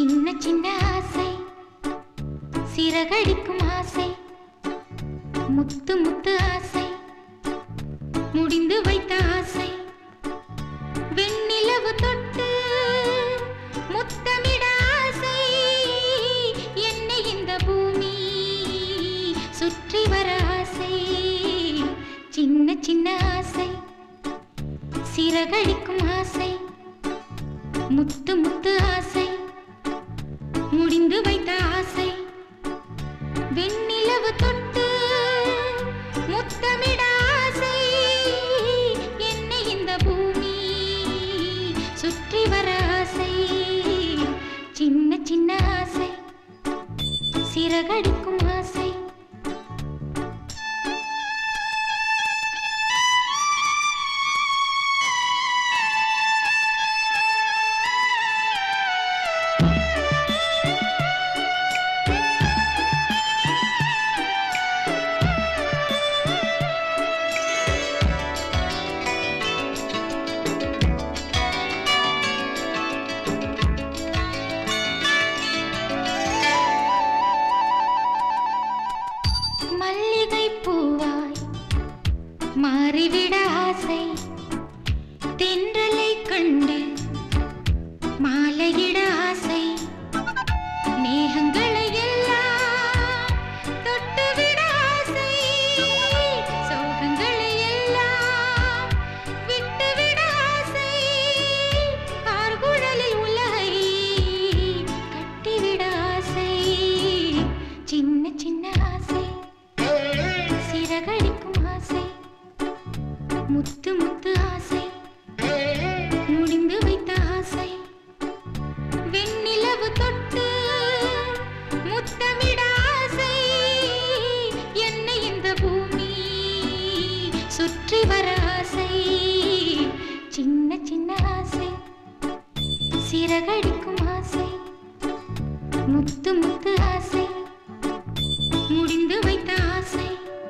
சின்ன சின்ன ஆசை சிறகடிக்கும் ஆசை முத்து முத்து ஆசை முடிந்து வைத்த ஆசை வெண்ணிலவு தொட்டு முத்தமிட ஆசை என்னை இந்த பூமி சுற்றி வர ஆசை சின்ன சின்ன ஆசை சிறகடிக்கும் ஆசை முத்து முத்து ஆசை முடிந்து வைத்த ஆசை வெண்ணிலவு தொட்டு முத்தமிட ஆசை என்னை இந்த பூமி சுற்றி வர ஆசை சின்ன சின்ன ஆசை சிறகடிக்கும் ஆசை மல்லிகை பூவாய் மாறிவிட ஆசை தென்றலை கண்டு மாலையிட ஆசை மேகங்களை எல்லாம் தொட்டுவிட ஆசை சோகங்களை எல்லாம் விட்டுவிட ஆசை கார்குழலில் உலகை கட்டிவிட ஆசை சின்ன சின்ன ஆசை சிறகடிக்கும் ஆசை முத்து முத்து ஆசை முடிந்து வைத்த ஆசை வெண்ணிலவு தொட்டு முத்தமிட ஆசை என்னை இந்த பூமி சுற்றி வர ஆசை சின்ன சின்ன ஆசை சிறகடிக்கும் ஆசை முத்து முத்து ஆசை முடிந்து வைத்த ஆசை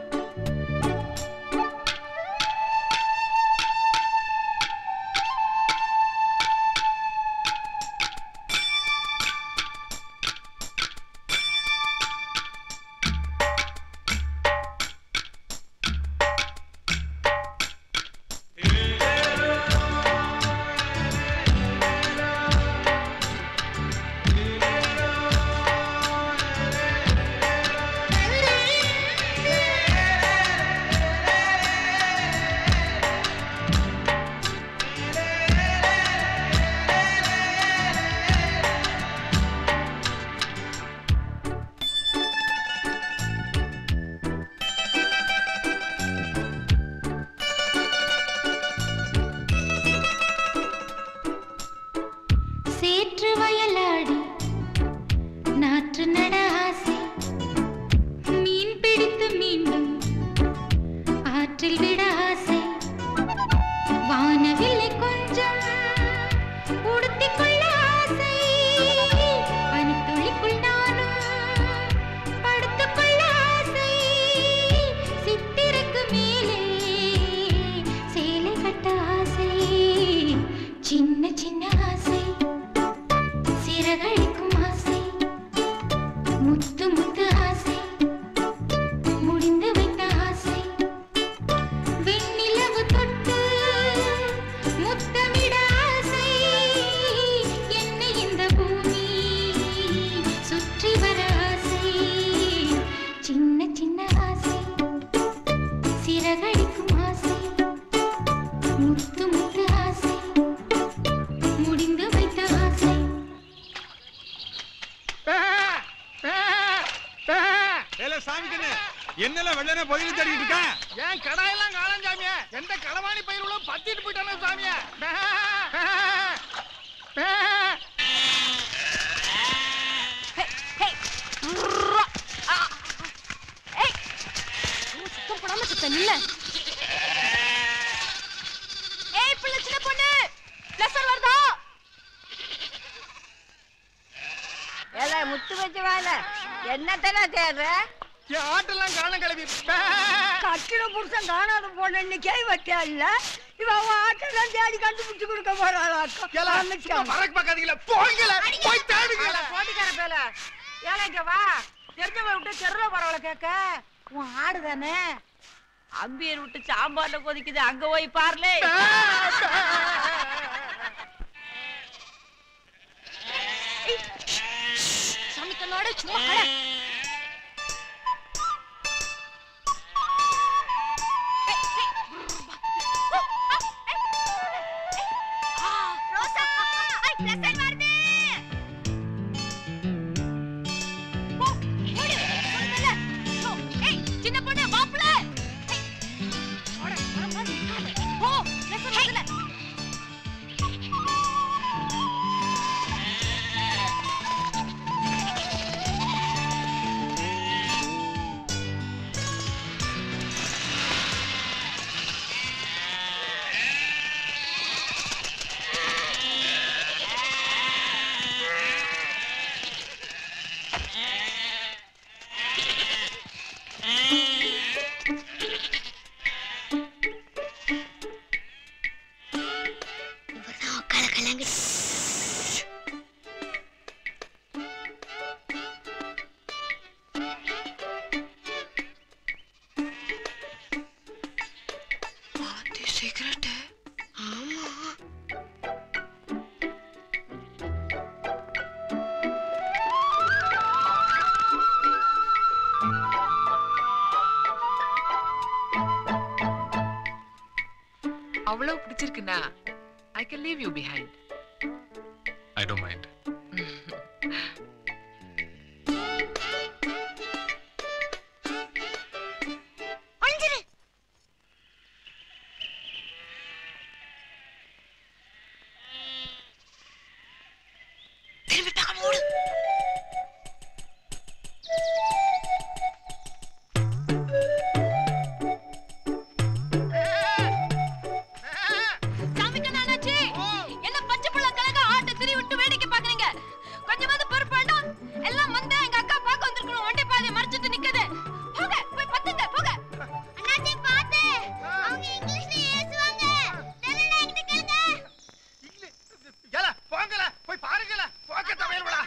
சேற்று வயலாடி நாற்று நட ஆசை மீன் பிடித்து மீண்டும் ஆற்றில் விட ஆசை வானவில்லை கொஞ்சம் உடுத்திக் கொள்ள ஆசை பனித்துளிக்குள் நானும் படுத்துக் கொள்ள ஆசை சித்திரைக்கு மேலே சேலை கட்ட ஆசை சின்ன சின்ன ஆசை சிறகடிக்கும் ஆசை முத்து முத்து ஆசை முடிந்து வைத்த ஆசை வெண்ணிலவு தொட்டு முத்தமிட ஆசை என்னை இந்த பூமி சுற்றி வர ஆசை சின்ன சின்ன ஆசை சிறகடிக்கும் ஆசை முத்து முத்து ஆசை முடிந்து வைத்த ஆசை ஏல சாமிக்கண்ணு என்னல வெள்ளனே பதில் தேடிட்டு இருக்க ஏன் கடாயெல்லாம் காலம் சாமியே எந்த களவாணி பயிர் பத்திட்டு போயிட்டானே சாமியே சுத்தப்படாம சுத்த நில்ல ஏய் பிள்ளை சின்ன பொண்ணு பிளஸர் வருதா ஏல முத்து வச்சு வாழ என்னத்தடா தேடுற என் ஆட்டெல்லாம் காணம் கிளம்பி கட்டிட புருஷன் காணாத போன இன்னைக்கே வட்டியா இல்ல இவன் அவன் ஆட்டெல்லாம் தேடி கண்டுபிடிச்சு கொடுக்க போறாளாக்கும் ஏல சும்மா பறக்க பார்க்காதீங்களே போங்கல போய் தேடுங்க போட்டிக்கார பேல ஏழை இங்க வா தெரிஞ்சவன் விட்டு தெருல பரவாயில்ல கேட்க உன் ஆடு தானே அம்பியர் விட்டு சாம்பார்ல கொதிக்குது அங்க போய் பாருலே சாமி கண்ணோட சும்மா கட சின்ன பொண்ணு மாப்பிள்ள ஓ லெசன் வரல அவ்வளவு பிடிச்சிருக்குன்னா I can leave you behind I don't mind திரும்பி பார்க்காம ஓடு சாமி கண்ணாச்சி என்ன பச்சை புள்ள கலக ஆட்ட திரி விட்டு வேடிக்கை பாக்குறீங்க கொஞ்சமாவது பொறுப்பு வேண்டாம் எல்லாம் வந்து எங்க அக்கா பார்க்க வந்திருக்கணும் வண்டி பாதையை மறைச்சிட்டு நிக்குது போங்க போய் பத்துங்க போங்க அண்ணாச்சி பாத்து அவங்க இங்கிலீஷ்ல ஏசுவாங்க தெரியல என்கிட்ட கேளுங்க ஏல போங்கல போய் பாருங்கல போக்க தமையல்வலா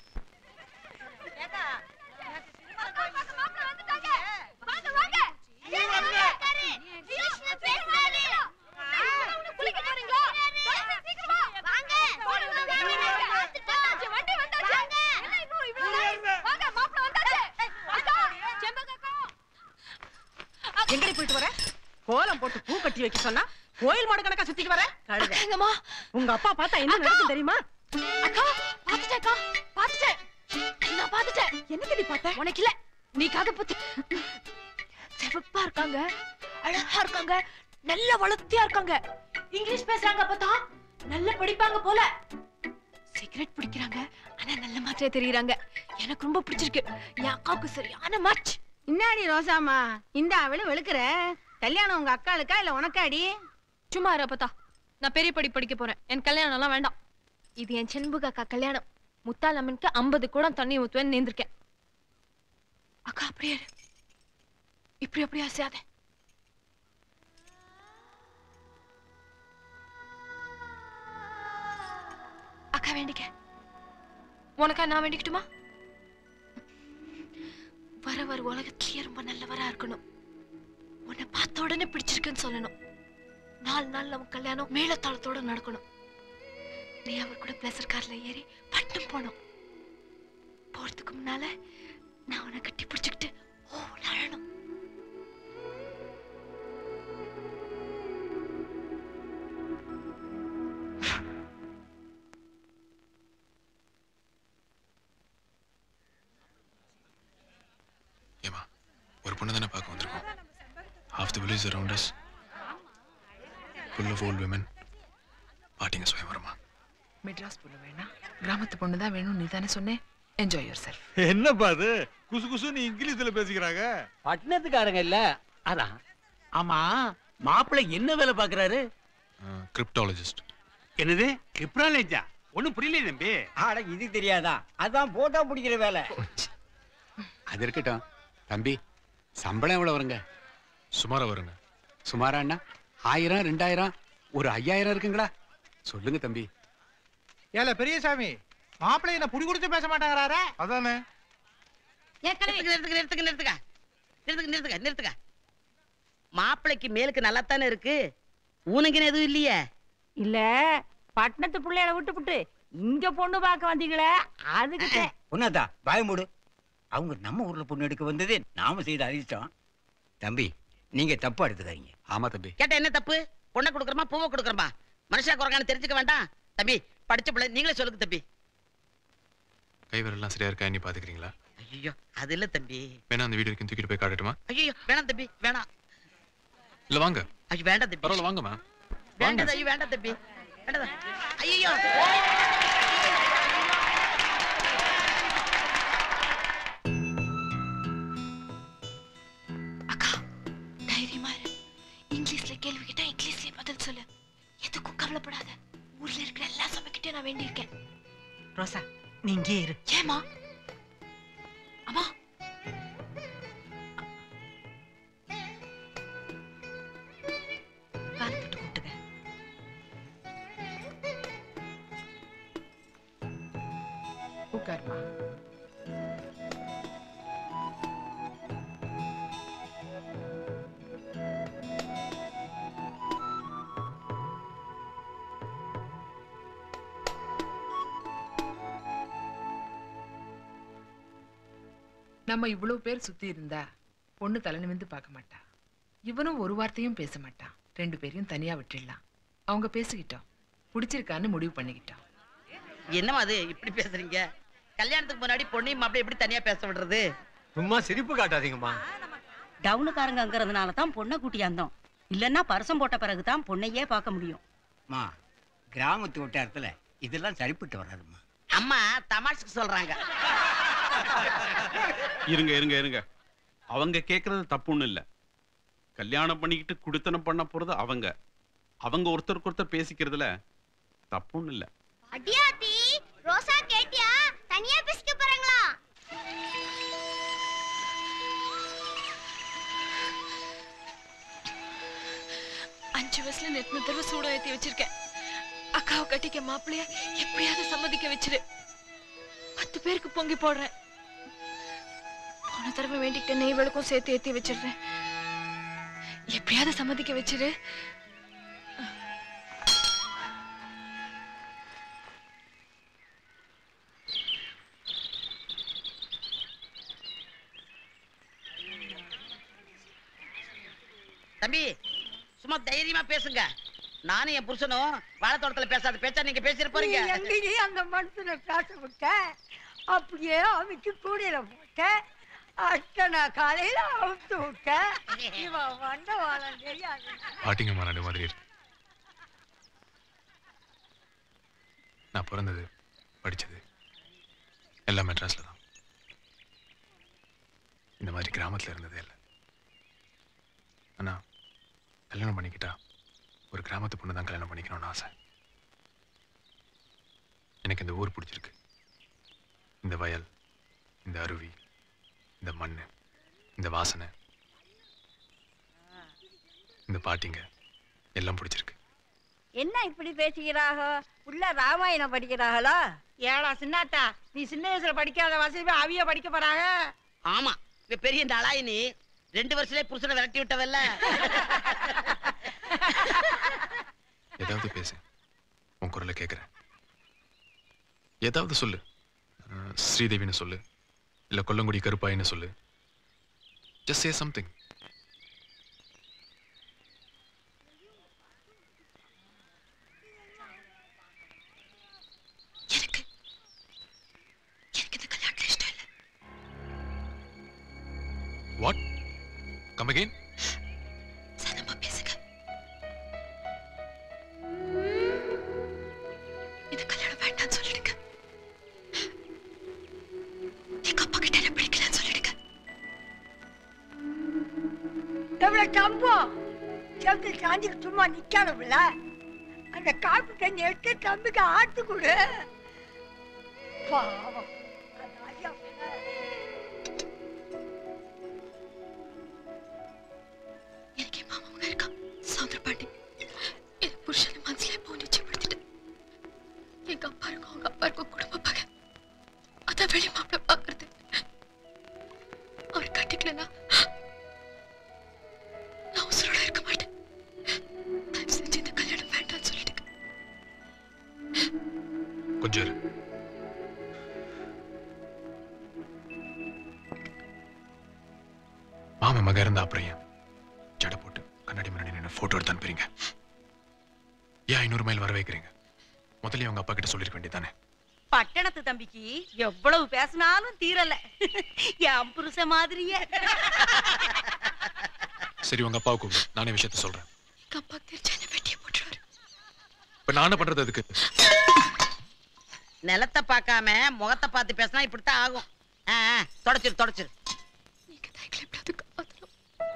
எங்கடி போயிட்டு வர கோலம் போட்டு பூ கட்டி வைக்க சொன்னா கோயில் மாடு கணக்கா சுத்திட்டு வர கழுதை எங்கம்மா உங்க அப்பா பார்த்தா என்ன நடக்கும் தெரியுமா அக்கா பாத்துட்டேன்க்கா பாத்துட்டேன் நான் பாத்துட்டேன் என்னடி பார்த்த உனக்கு இல்ல நீ கதை பத்தி சிவப்பா இருக்காங்க அழகா இருக்காங்க நல்ல வளர்த்தியா இருக்காங்க இங்கிலீஷ் பேசுறாங்க பார்த்தா நல்ல படிப்பாங்க போல சிகரெட் பிடிக்கிறாங்க ஆனா நல்ல மாதிரியே தெரியுறாங்க எனக்கு ரொம்ப பிடிச்சிருக்கு என் அக்காவுக்கு சரியான மேட்ச் இன்னாடி ரோசாமா இந்த அவளும் வெளுக்கிற கல்யாணம் உங்க அக்காளுக்கா இல்ல உனக்காடி சும்மா இரு அப்பத்தா நான் பெரிய படி படிக்க போறேன் என் கல்யாணம் எல்லாம் வேண்டாம் இது என் செண்புக அக்கா கல்யாணம் முத்தாலம்மனுக்கு ஐம்பது குடம் தண்ணி ஊத்துவேன்னு நீந்திருக்கேன் அக்கா அப்படியே இரு. இப்படி அப்படியே அசையாத அக்கா வேண்டிக்க உனக்கா நான் வேண்டிக்கட்டுமா வர வர உலகத்திலேயே ரொம்ப நல்லவரா இருக்கணும் உன்னை பார்த்த உடனே பிடிச்சிருக்குன்னு சொல்லணும் நாலு நாள் நம்ம கல்யாணம் மேளத்தாளத்தோட நடக்கணும் நீ அவர் கூட பிளஸர் கார்ல ஏறி பட்டும் போனோம் போறதுக்கு முன்னால நான் உன்னை கட்டி பிடிச்சுக்கிட்டு ஓ அழணும் ஏமா ஒரு பொண்ணு தானே பார்க்க வந்திருக்கோம் half the village around us full of old women பாட்டிங்க சுயவரமா Madras பொண்ணு வேணா கிராமத்து பொண்ணு தான் வேணும் நீ தானே சொன்னேன் என்ஜாய் யுவர் செல்ஃப் என்னப்பா அது குசு குசு நீ இங்கிலீஷ்ல பேசிக்கிறாங்க பட்டணத்துக்காரங்க இல்ல அதான் ஆமா மாப்பிள்ளை என்ன வேலை பாக்குறாரு கிரிப்டாலஜிஸ்ட் என்னது கிப்ராலேஜா ஒண்ணும் புரியல தம்பி ஆட இது தெரியாதா அதான் போட்டோ பிடிக்கிற வேலை அது இருக்கட்டும் தம்பி சம்பளம் எவ்வளவு வருங்க சுமாரா வருங்க சுமாராண்ணா ஆயிரம் ரெண்டாயிரம் ஒரு ஐயாயிரம் இருக்குங்களா சொல்லுங்க தம்பி ஏல பெரியசாமி மாப்பிள்ளை என்ன புடி கொடுத்து பேச மாட்டாங்கறாரே அதானே நிறுத்துக்க நிறுத்துக்க நிறுத்துக்க நிறுத்துக்க நிறுத்துக்க நிறுத்துக்க நிறுத்துக்க மாப்பிள்ளைக்கு மேலுக்கு நல்லா தானே இருக்கு ஊனங்கின எதுவும் இல்லையே இல்ல பட்டணத்து பிள்ளைகளை விட்டுப்புட்டு இங்க பொண்ணு பார்க்க வந்தீங்களே அதுக்கு பொண்ணாத்தா பாய மூடு அவங்க நம்ம ஊர்ல பொண்ணு எடுக்க வந்தது நாம செய்த அதிர்ஷ்டம் தம்பி நீங்க தப்பா எடுத்துக்காதீங்க ஆமா தம்பி கேட்ட என்ன தப்பு பொண்ணை கொடுக்குறமா பூவை கொடுக்குறமா மனுஷா குறைக்கானு தெரிஞ்சுக்க வேண்டாம் தம்பி படிச்ச பிள்ளை நீங்களே சொல்லுங்க தம்பி கை விரல்லாம் சரியா இருக்கா நீ பாத்துக்கிறீங்களா ஐயோ அது இல்ல தம்பி வேணா அந்த வீடு வரைக்கும் தூக்கிட்டு போய் காட்டட்டுமா ஐயோ வேணாம் தம்பி வேணாம் இல்ல வாங்க ஐயோ வேண்டாம் தம்பி பரவாயில்ல வாங்கம்மா வேண்டாம் ஐயோ வேண்டாம் தம்பி வேண்டாம் ஐயோ அக்கா தைரியமா இரு இங்கிலீஷ்ல கேள்வி கேட்டா இங்கிலீஷ்லயே பதில் சொல்லு எதுக்கும் கவலைப்படாத ஊர்ல இருக்கிற எல்லா சபைக்கிட்டே நான் வேண்டியிருக்கேன் ரோசா நீ இங்கே இரு ஏமா அம்மா கால் தொட்டு கூட்டுங்க உட்காருமா நம்ம இவ்வளவு பேர் சுத்தி இருந்தா பொண்ணு தலை நிமிந்து பார்க்க மாட்டா இவனும் ஒரு வார்த்தையும் பேச மாட்டான் ரெண்டு பேரையும் தனியா விட்டுடலாம் அவங்க பேசிக்கிட்டோம் பிடிச்சிருக்கான்னு முடிவு பண்ணிக்கிட்டோம் என்னம்மா அது இப்படி பேசுறீங்க கல்யாணத்துக்கு முன்னாடி பொண்ணையும் மாப்பிள்ளை எப்படி தனியா பேச விடுறது சும்மா சிரிப்பு காட்டாதீங்கம்மா டவுனுக்காரங்கிறதுனால தான் பொண்ணை கூட்டியாந்தோம் இல்லன்னா பரசம் போட்ட பிறகு தான் பொண்ணையே பார்க்க முடியும் மா கிராமத்து வட்டாரத்துல இதெல்லாம் சரிப்பட்டு வராதும்மா அம்மா தமாஷுக்கு சொல்றாங்க இருங்க இருங்க இருங்க அவங்க கேக்குறது தப்பு ஒண்ணும் இல்ல கல்யாணம் பண்ணிக்கிட்டு குடித்தனம் பண்ண போறது அவங்க அவங்க ஒருத்தருக்கு ஒருத்தர் பேசிக்கிறதுல தப்பு ஒண்ணும் இல்ல அடியாத்தி ரோசா கேட்டியா தனியா பேசிக்க போறாங்களா அஞ்சு வயசுல நெத்தின தடவை சூடம் ஏத்தி வச்சிருக்கேன் அக்காவை கட்டிக்க மாப்பிள்ளைய எப்படியாவது சம்மதிக்க வச்சிரு பத்து பேருக்கு பொங்கி போடுறேன் போன தடவை வேண்டிக்கிட்ட நெய் விளக்கும் சேர்த்து ஏத்தி வச்சிடுறேன் எப்படியாவது சம்மதிக்க வச்சிரு தம்பி சும்மா தைரியமா பேசுங்க நானும் என் புருஷனும் வாழைத்தோட்டத்துல பேசாத பேச்சா நீங்க பேசிட்டு போறீங்க எங்கடி அந்த மனுஷனை பேச விட்ட அப்படியே அமைச்சு கூடையில போட்ட அத்தனை காலையில அவுத்து விட்ட இவன் வந்த வாழம் தெரியாது பாட்டிங்க மாநாடு மாதிரி இருக்கு நான் பிறந்தது படிச்சது எல்லாம் மெட்ராஸ்ல தான் இந்த மாதிரி கிராமத்துல இருந்ததே இல்லை ஆனா கல்யாணம் பண்ணிக்கிட்டா ஒரு கிராமத்து பொண்ணு தான் கல்யாணம் பண்ணிக்கணும்னு ஆசை எனக்கு இந்த ஊர் பிடிச்சிருக்கு இந்த வயல் இந்த அருவி இந்த மண் இந்த வாசனை இந்த பாட்டிங்க எல்லாம் பிடிச்சிருக்கு என்ன இப்படி பேசுகிறாக உள்ள ராமாயணம் படிக்கிறாங்களா ஏடா சின்னாத்தா நீ சின்ன வயசுல படிக்காத வசதி அவிய படிக்க போறாங்க ஆமா இவ பெரிய இந்த அலாயினி ரெண்டு வருஷத்துலயே புருஷனை விரட்டி விட்டவல்ல ஏதாவது பேசு உன் குரலை கேட்குறேன் ஏதாவது சொல்லு அஹ், ஸ்ரீதேவின்னு சொல்லு இல்ல கொல்லங்குடி கருப்பாயின்னு சொல்லு ஜஸ்ட் சே சம்திங் எனக்கு எனக்கு இந்த கல்யாணத்துல இஷ்டம் இல்லை வாட் கம் அகைன் சனமா பேசுங்க இந்த கல்யாணம் வேண்டாம்னு சொல்லிடுங்க எங்க அப்பா கிட்ட என்ன பிடிக்கலன்னு சொல்லிடுங்க எவ்வளவு கம்பம் செவத்து சாஞ்சிக்கு சும்மா நிக்காதவில்ல அந்த காப்பு தண்ணி எடுத்து தம்பிக்கு ஆட்டு கொடு பாவம் அந்த ஐயா எனக்கு என் மாமா மகன் இருக்கான் சவுந்தர பாண்டி என் புருஷன் எல்லாருக்கும் குடும்ப பகை அதான் வெளி மாப்பிள்ள பாக்குறது அவர் கட்டிக்கலனா நான் உசுரோட இருக்க மாட்டேன் தயவு செஞ்சு இந்த கல்யாணம் வேண்டாம்னு சொல்லிட்டு கொஞ்சம் இரு. மாமன் மக இருந்தா அப்புறம் ஏன் ஜடை போட்டு கண்ணாடி முன்னாடி நின்று போட்டோ எடுத்து அனுப்புறீங்க ஏன் ஐநூறு மைல் வர வைக்கிறீங்க முதல்ல அவங்க அப்பா கிட்ட சொல்லிருக்க வேண்டியதானே பட்டணத்து தம்பிக்கு எவ்வளவு பேசினாலும் தீரல என் புருஷ மாதிரியே சரி உங்க அப்பாவை கூப்பிடு நானே விஷயத்த சொல்றேன் எங்க அப்பா தெரிஞ்ச என்ன வெட்டியை போட்டுருவாரு இப்ப நான் என்ன பண்றது அதுக்கு நிலத்தை பார்க்காம முகத்தை பார்த்து பேசினா இப்படித்தான் ஆகும் ஆ, ஆ, தொடச்சிரு தொடச்சிரு நீங்க தான் எங்களை எப்படியாவது காப்பாத்தணும்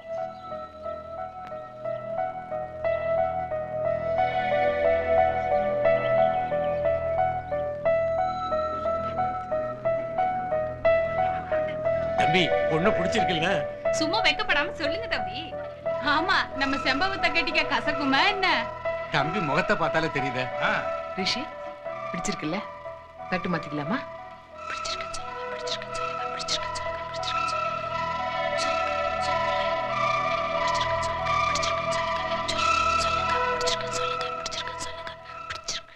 தம்பி பொண்ணு பிடிச்சிருக்குல்ல சும்மா வெக்கப்படாம சொல்லுங்க தம்பி ஆமா நம்ம செம்பவத்தை கட்டிக்க கசக்குமா என்ன தம்பி முகத்தை பார்த்தாலே தெரியுதே ரிஷி பிடிச்சிருக்குல்ல தட்டு மாத்திக்கலாமா பிடிச்சிருக்குன்னு சொல்லுங்க பிடிச்சிருக்குன்னு சொல்லுங்க பிடிச்சிருக்குன்னு சொல்லுங்க பிடிச்சிருக்குன்னு சொல்லுங்க பிடிச்சிருக்குன்னு சொல்லுங்க பிடிச்சிருக்குன்னு சொல்லுங்க பிடிச்சிருக்கு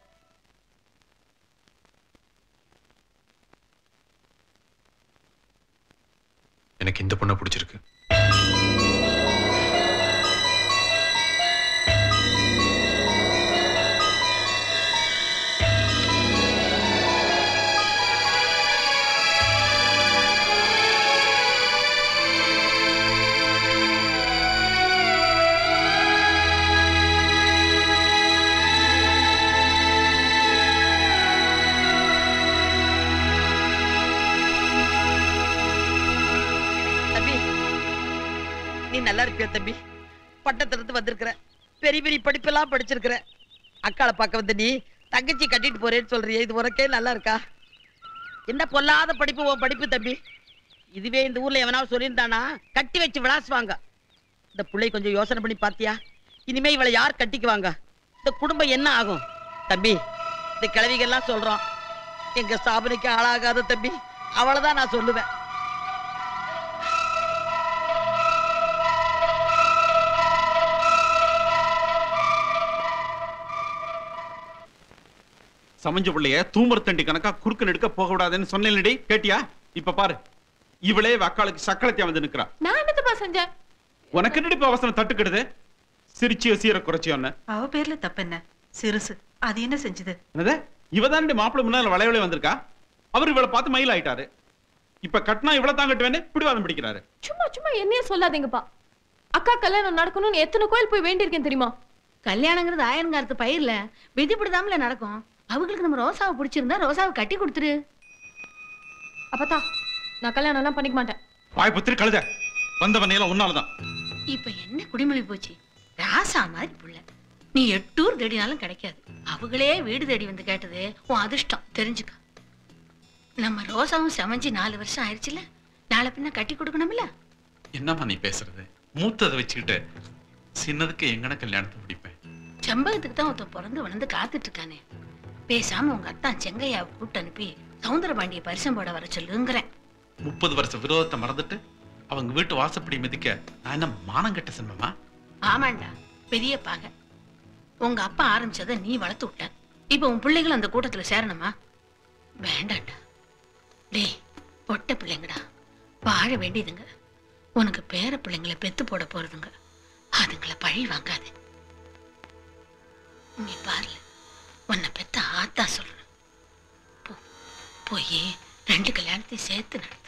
எனக்கு இந்த பொண்ணை பிடிச்சிருக்கு தம்பி நீ நல்லா இருப்பியா தம்பி பட்டத்துல இருந்து வந்திருக்கிற பெரிய பெரிய படிப்பெல்லாம் படிச்சிருக்கிற அக்காளை பார்க்க வந்த நீ தங்கச்சி கட்டிட்டு போறேன்னு சொல்றியே இது உனக்கே நல்லா இருக்கா என்ன பொல்லாத படிப்பு உன் படிப்பு தம்பி இதுவே இந்த ஊர்ல எவனாவது சொல்லியிருந்தானா கட்டி வச்சு விளாசுவாங்க இந்த பிள்ளை கொஞ்சம் யோசனை பண்ணி பாத்தியா இனிமே இவளை யார் கட்டிக்குவாங்க இந்த குடும்பம் என்ன ஆகும் தம்பி இந்த கிழவிகள்லாம் சொல்றோம் எங்க சாபனைக்கு ஆளாகாத தம்பி அவ்வளவுதான் நான் சொல்லுவேன் சமைஞ்ச பிள்ளைய தூமர் தண்டி கணக்கா குறுக்க நெடுக்க போக விடாதுன்னு சொன்னேன்டி கேட்டியா இப்ப பாரு இவளே வக்காளுக்கு சக்களத்தை வந்து நிக்கிறா நான் என்னத்தப்பா செஞ்சேன் உனக்கு என்னடி இப்ப அவசரம் தட்டுக்கிடுது சிரிச்சியோ சீர குறைச்சியோன்னு அவ பேர்ல தப்பு என்ன சிறுசு அது என்ன செஞ்சது என்னது இவ தான் மாப்பிள்ளை முன்னால வளைவளை வந்திருக்கா அவர் இவளை பார்த்து மயில் ஆயிட்டாரு இப்ப கட்டினா இவளை தான் கட்டுவேன்னு பிடிவாதம் பிடிக்கிறாரு சும்மா சும்மா என்னையே சொல்லாதீங்கப்பா அக்கா கல்யாணம் நடக்கணும்னு எத்தனை கோயில் போய் வேண்டியிருக்கேன் தெரியுமா கல்யாணங்கிறது ஆயன்காரத்து பயிர்ல விதிப்படிதாமல நடக்கும் அவங்களுக்கு நம்ம ரோசாவை பிடிச்சிருந்தா ரோசாவை கட்டி கொடுத்துரு அப்பத்தா நான் கல்யாணம் எல்லாம் பண்ணிக்க மாட்டேன் வாய் புத்திரி கழுத வந்தவன் எல்லாம் உன்னாலதான் இப்ப என்ன குடிமொழி போச்சு ராசா மாதிரி புள்ள நீ எட்டூர் தேடினாலும் கிடைக்காது அவங்களே வீடு தேடி வந்து கேட்டது உன் அதிர்ஷ்டம் தெரிஞ்சுக்க நம்ம ரோசாவும் சமைஞ்சு நாலு வருஷம் ஆயிடுச்சுல நாளை பின்ன கட்டி கொடுக்கணும்ல என்னம்மா நீ பேசுறது மூத்ததை வச்சுக்கிட்டு சின்னதுக்கு எங்கன கல்யாணத்தை பிடிப்பேன் செம்பகத்துக்கு தான் ஒருத்தன் பிறந்து வளர்ந்து காத்துட்டு இருக்கானே பேசாம உங்க அத்தான் செங்கையாவை கூப்பிட்டு அனுப்பி சவுந்தரபாண்டிய பரிசம் போட வர சொல்லுங்கிறேன் முப்பது வருஷ விரோதத்தை மறந்துட்டு அவங்க வீட்டு வாசப்படி மிதிக்க நான் என்ன மானம் கட்ட சென்மமா ஆமாண்டா பெரிய பாக உங்க அப்பா ஆரம்பிச்சதை நீ வளர்த்து விட்ட இப்ப உன் பிள்ளைகள் அந்த கூட்டத்துல சேரணுமா வேண்டாம்டா டேய் பொட்ட பிள்ளைங்கடா வாழ வேண்டியதுங்க உனக்கு பேர பிள்ளைங்களை பெத்து போட போறதுங்க அதுங்களை பழி வாங்காது நீ பாருல உன்னை பெத்த ஆத்தா சொல்றேன் போ போய் ரெண்டு கல்யாணத்தையும் சேர்த்து நடத்து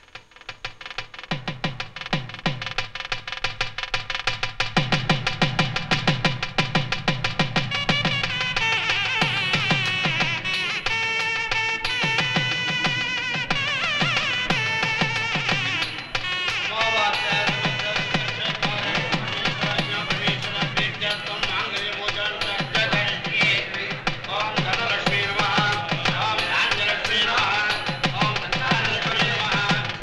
ஓம்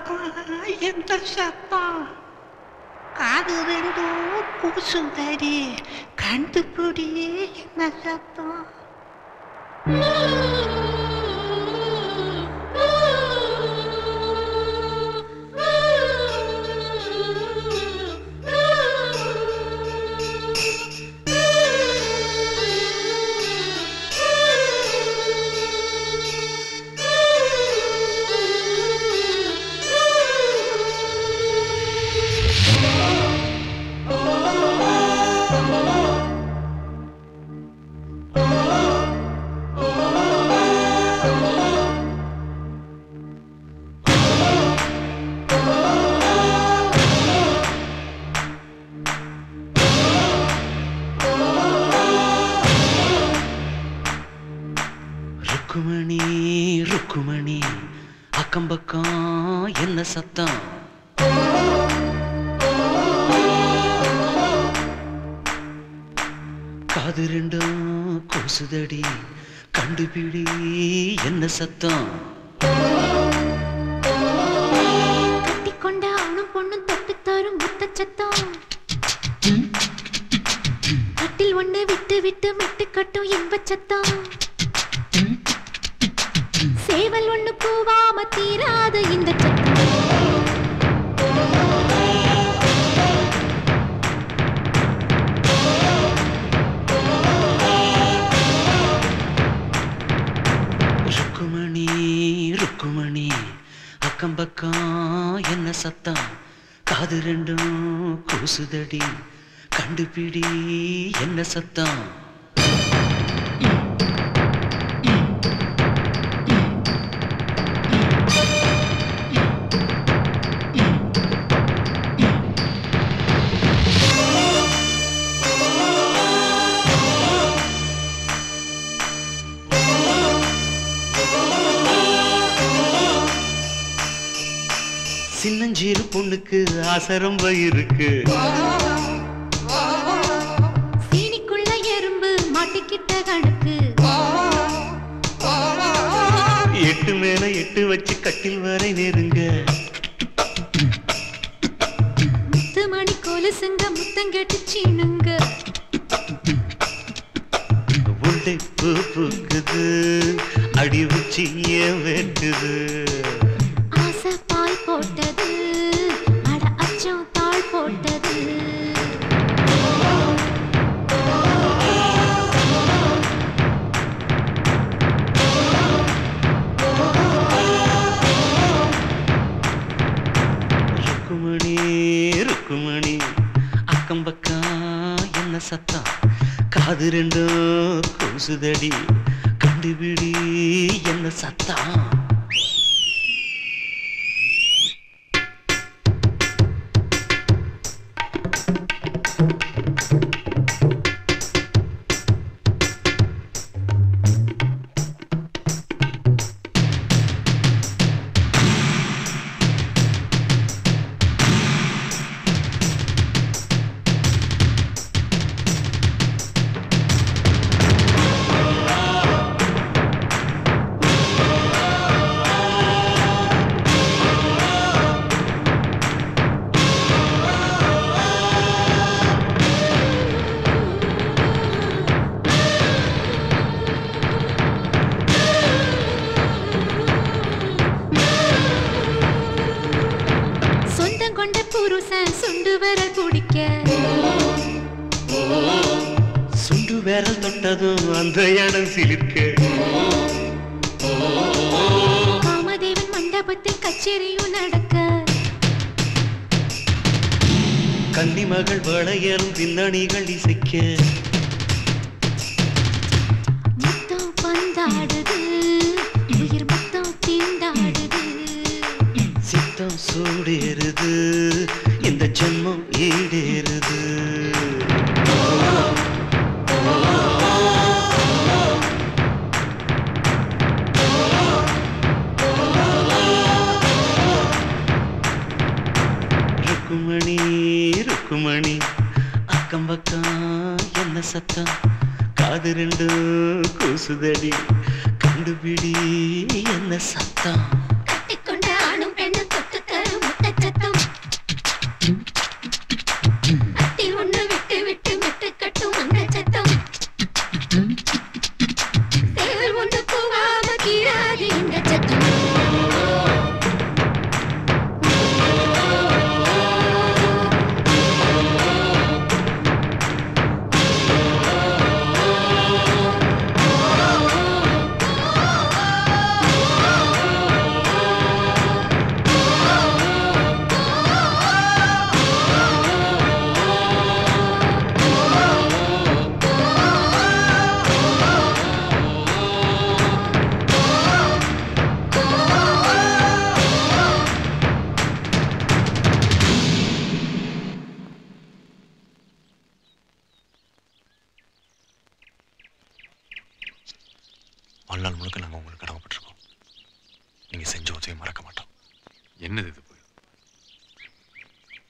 பக்கம் எந்த சத்தம் காது ரெண்டும் கூசும் தடி கண்டுபிடி என்ன சத்தம் ருக்குமணி ருக்குமணி அக்கம் பக்கம் என்ன சத்தம் காது ரெண்டும் கூசுதடி கண்டுபிடி என்ன சத்தம் கட்டிக்கொண்ட ஆணும் பொண்ணும் தொட்டு தரும் முத்த சத்தம் கட்டில் ஒண்ணு விட்டு விட்டு மெட்டு கட்டும் இன்ப சத்தம் சேவல் ஒண்ணு கூவாம தீராத இந்த சத்தம் ருக்குமணி ருக்குமணி அக்கம் பக்கம் என்ன சத்தம் காது ரெண்டும் கூசுதடி கண்டுபிடி என்ன சத்தம் சின்னஞ்சிறு பொண்ணுக்கு ஆசரம் இருக்கு சீனிக்குள்ள எறும்பு மாட்டிக்கிட்ட கணக்கு எட்டு மேல எட்டு வச்சு கட்டில் வரை நெருங்க முத்து மணி கொலுசுங்க முத்தம் கேட்டு சீனுங்க உண்டை பூ பூக்குது அடி வச்சு ஏன் வெட்டுது ஆசை பால் போட்டது அட அச்சம் தாழ் போட்டது ருக்குமணி ருக்குமணி அக்கம் பக்கம் என்ன சத்தம் காது ரெண்டும் கூசுதடி கண்டுபிடி என்ன சத்தம் சொந்தம் கொண்ட புருஷன் சுண்டு விரல் பிடிக்க சுண்டு விரல் தொட்டதும் அந்த இடம் சிலிர்க்க காமதேவன் மண்டபத்தில் கச்சேரியும் நடக்க கன்னி மகள் வளையலும் பின்னணிகள் இசைக்க முத்தம் பந்தாடுது உயிர் முத்தம் திண்டாடுது சித்தம் சூடேறுது இந்த ஜென்மம் ஈடேறுது ருக்குமணி ருக்குமணி அக்கம் பக்கம் என்ன சத்தம் காது ரெண்டு கூசுதடி கண்டுபிடி என்ன சத்தம் கட்டிக்கொண்ட ஆணும் பெண்ணும் தொட்டு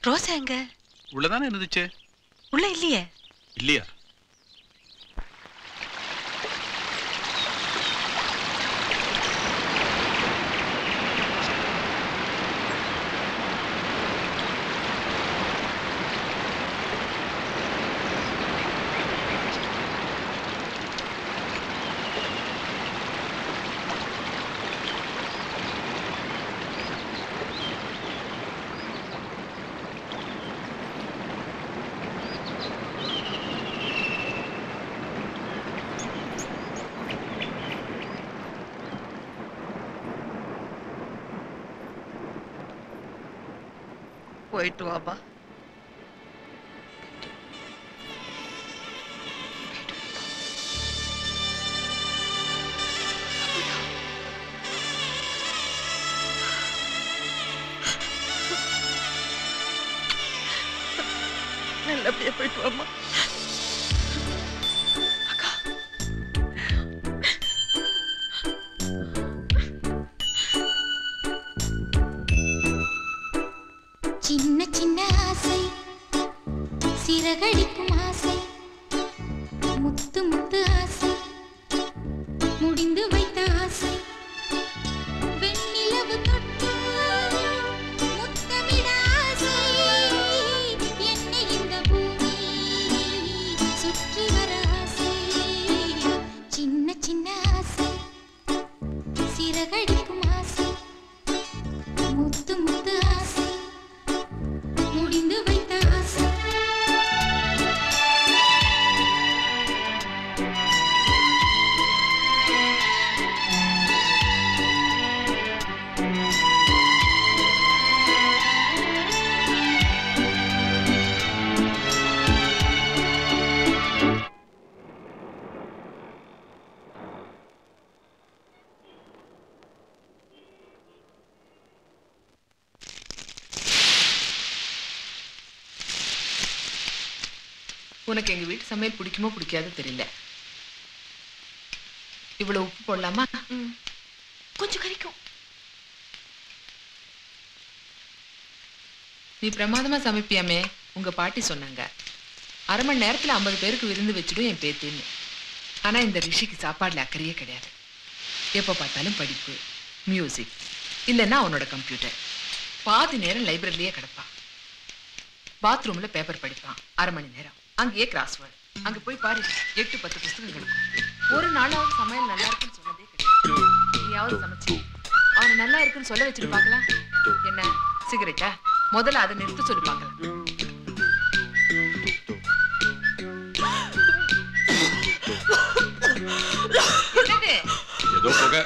ரோசா எங்க உள்ளதானே இருந்துச்சு உள்ள இல்லையே இல்லையா போயிட்டு வாப்பா நல்லபடியா போயிட்டு வாமா சின்ன சின்ன ஆசை சிறகடிக்கும் ஆசை முத்து முத்து ஆசை முடிந்து வைத்த ஆசை வெண்ணிலவு தொட்டு முத்தமிட ஆசை என்னை இந்த பூமி சுற்றி வர ஆசை சின்ன சின்ன ஆசை சிறகடிக்கும் ஆசை முத்து முத்து ஆசை முடிந்து வைத்த ஆசை உனக்கு எங்க வீட்டு சமையல் பிடிக்குமோ பிடிக்காதோ தெரியல இவ்வளவு உப்பு போடலாமா கொஞ்சம் கறிக்கும் நீ பிரமாதமா சமைப்பியாமே உங்க பாட்டி சொன்னாங்க அரை மணி நேரத்துல ஐம்பது பேருக்கு விருந்து வச்சிடும் என் பேத்தின்னு ஆனா இந்த ரிஷிக்கு சாப்பாடுல அக்கறையே கிடையாது எப்ப பார்த்தாலும் படிப்பு மியூசிக் இல்லைன்னா அவனோட கம்ப்யூட்டர் பாதி நேரம் லைப்ரரியிலேயே கிடப்பான் பாத்ரூம்ல பேப்பர் படிப்பான் அரை மணி நேரம் அங்கேயே கிராஸ்வேர்ட் அங்க போய் பாரு எட்டு பத்து புஸ்தகம் கிடக்கும் ஒரு நாளாவது சமையல் நல்லா இருக்குன்னு சொன்னதே கிடையாது நீயாவது சமைச்சு அவனை நல்லா இருக்குன்னு சொல்ல வச்சுட்டு பார்க்கலாம் என்ன சிகரெட்டா முதல்ல அதை நிறுத்த சொல்லி பார்க்கலாம் என்னது ஏதோ புகை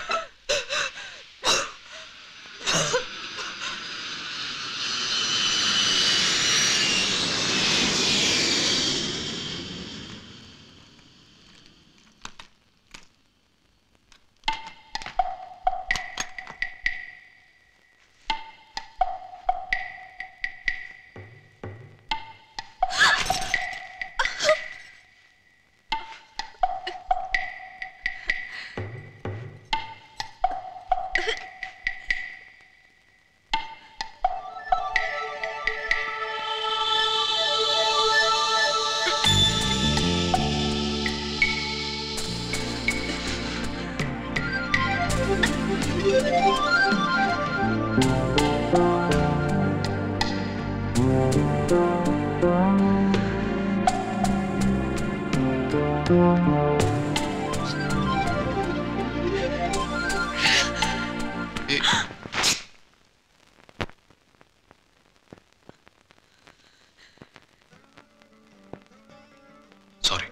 சாரி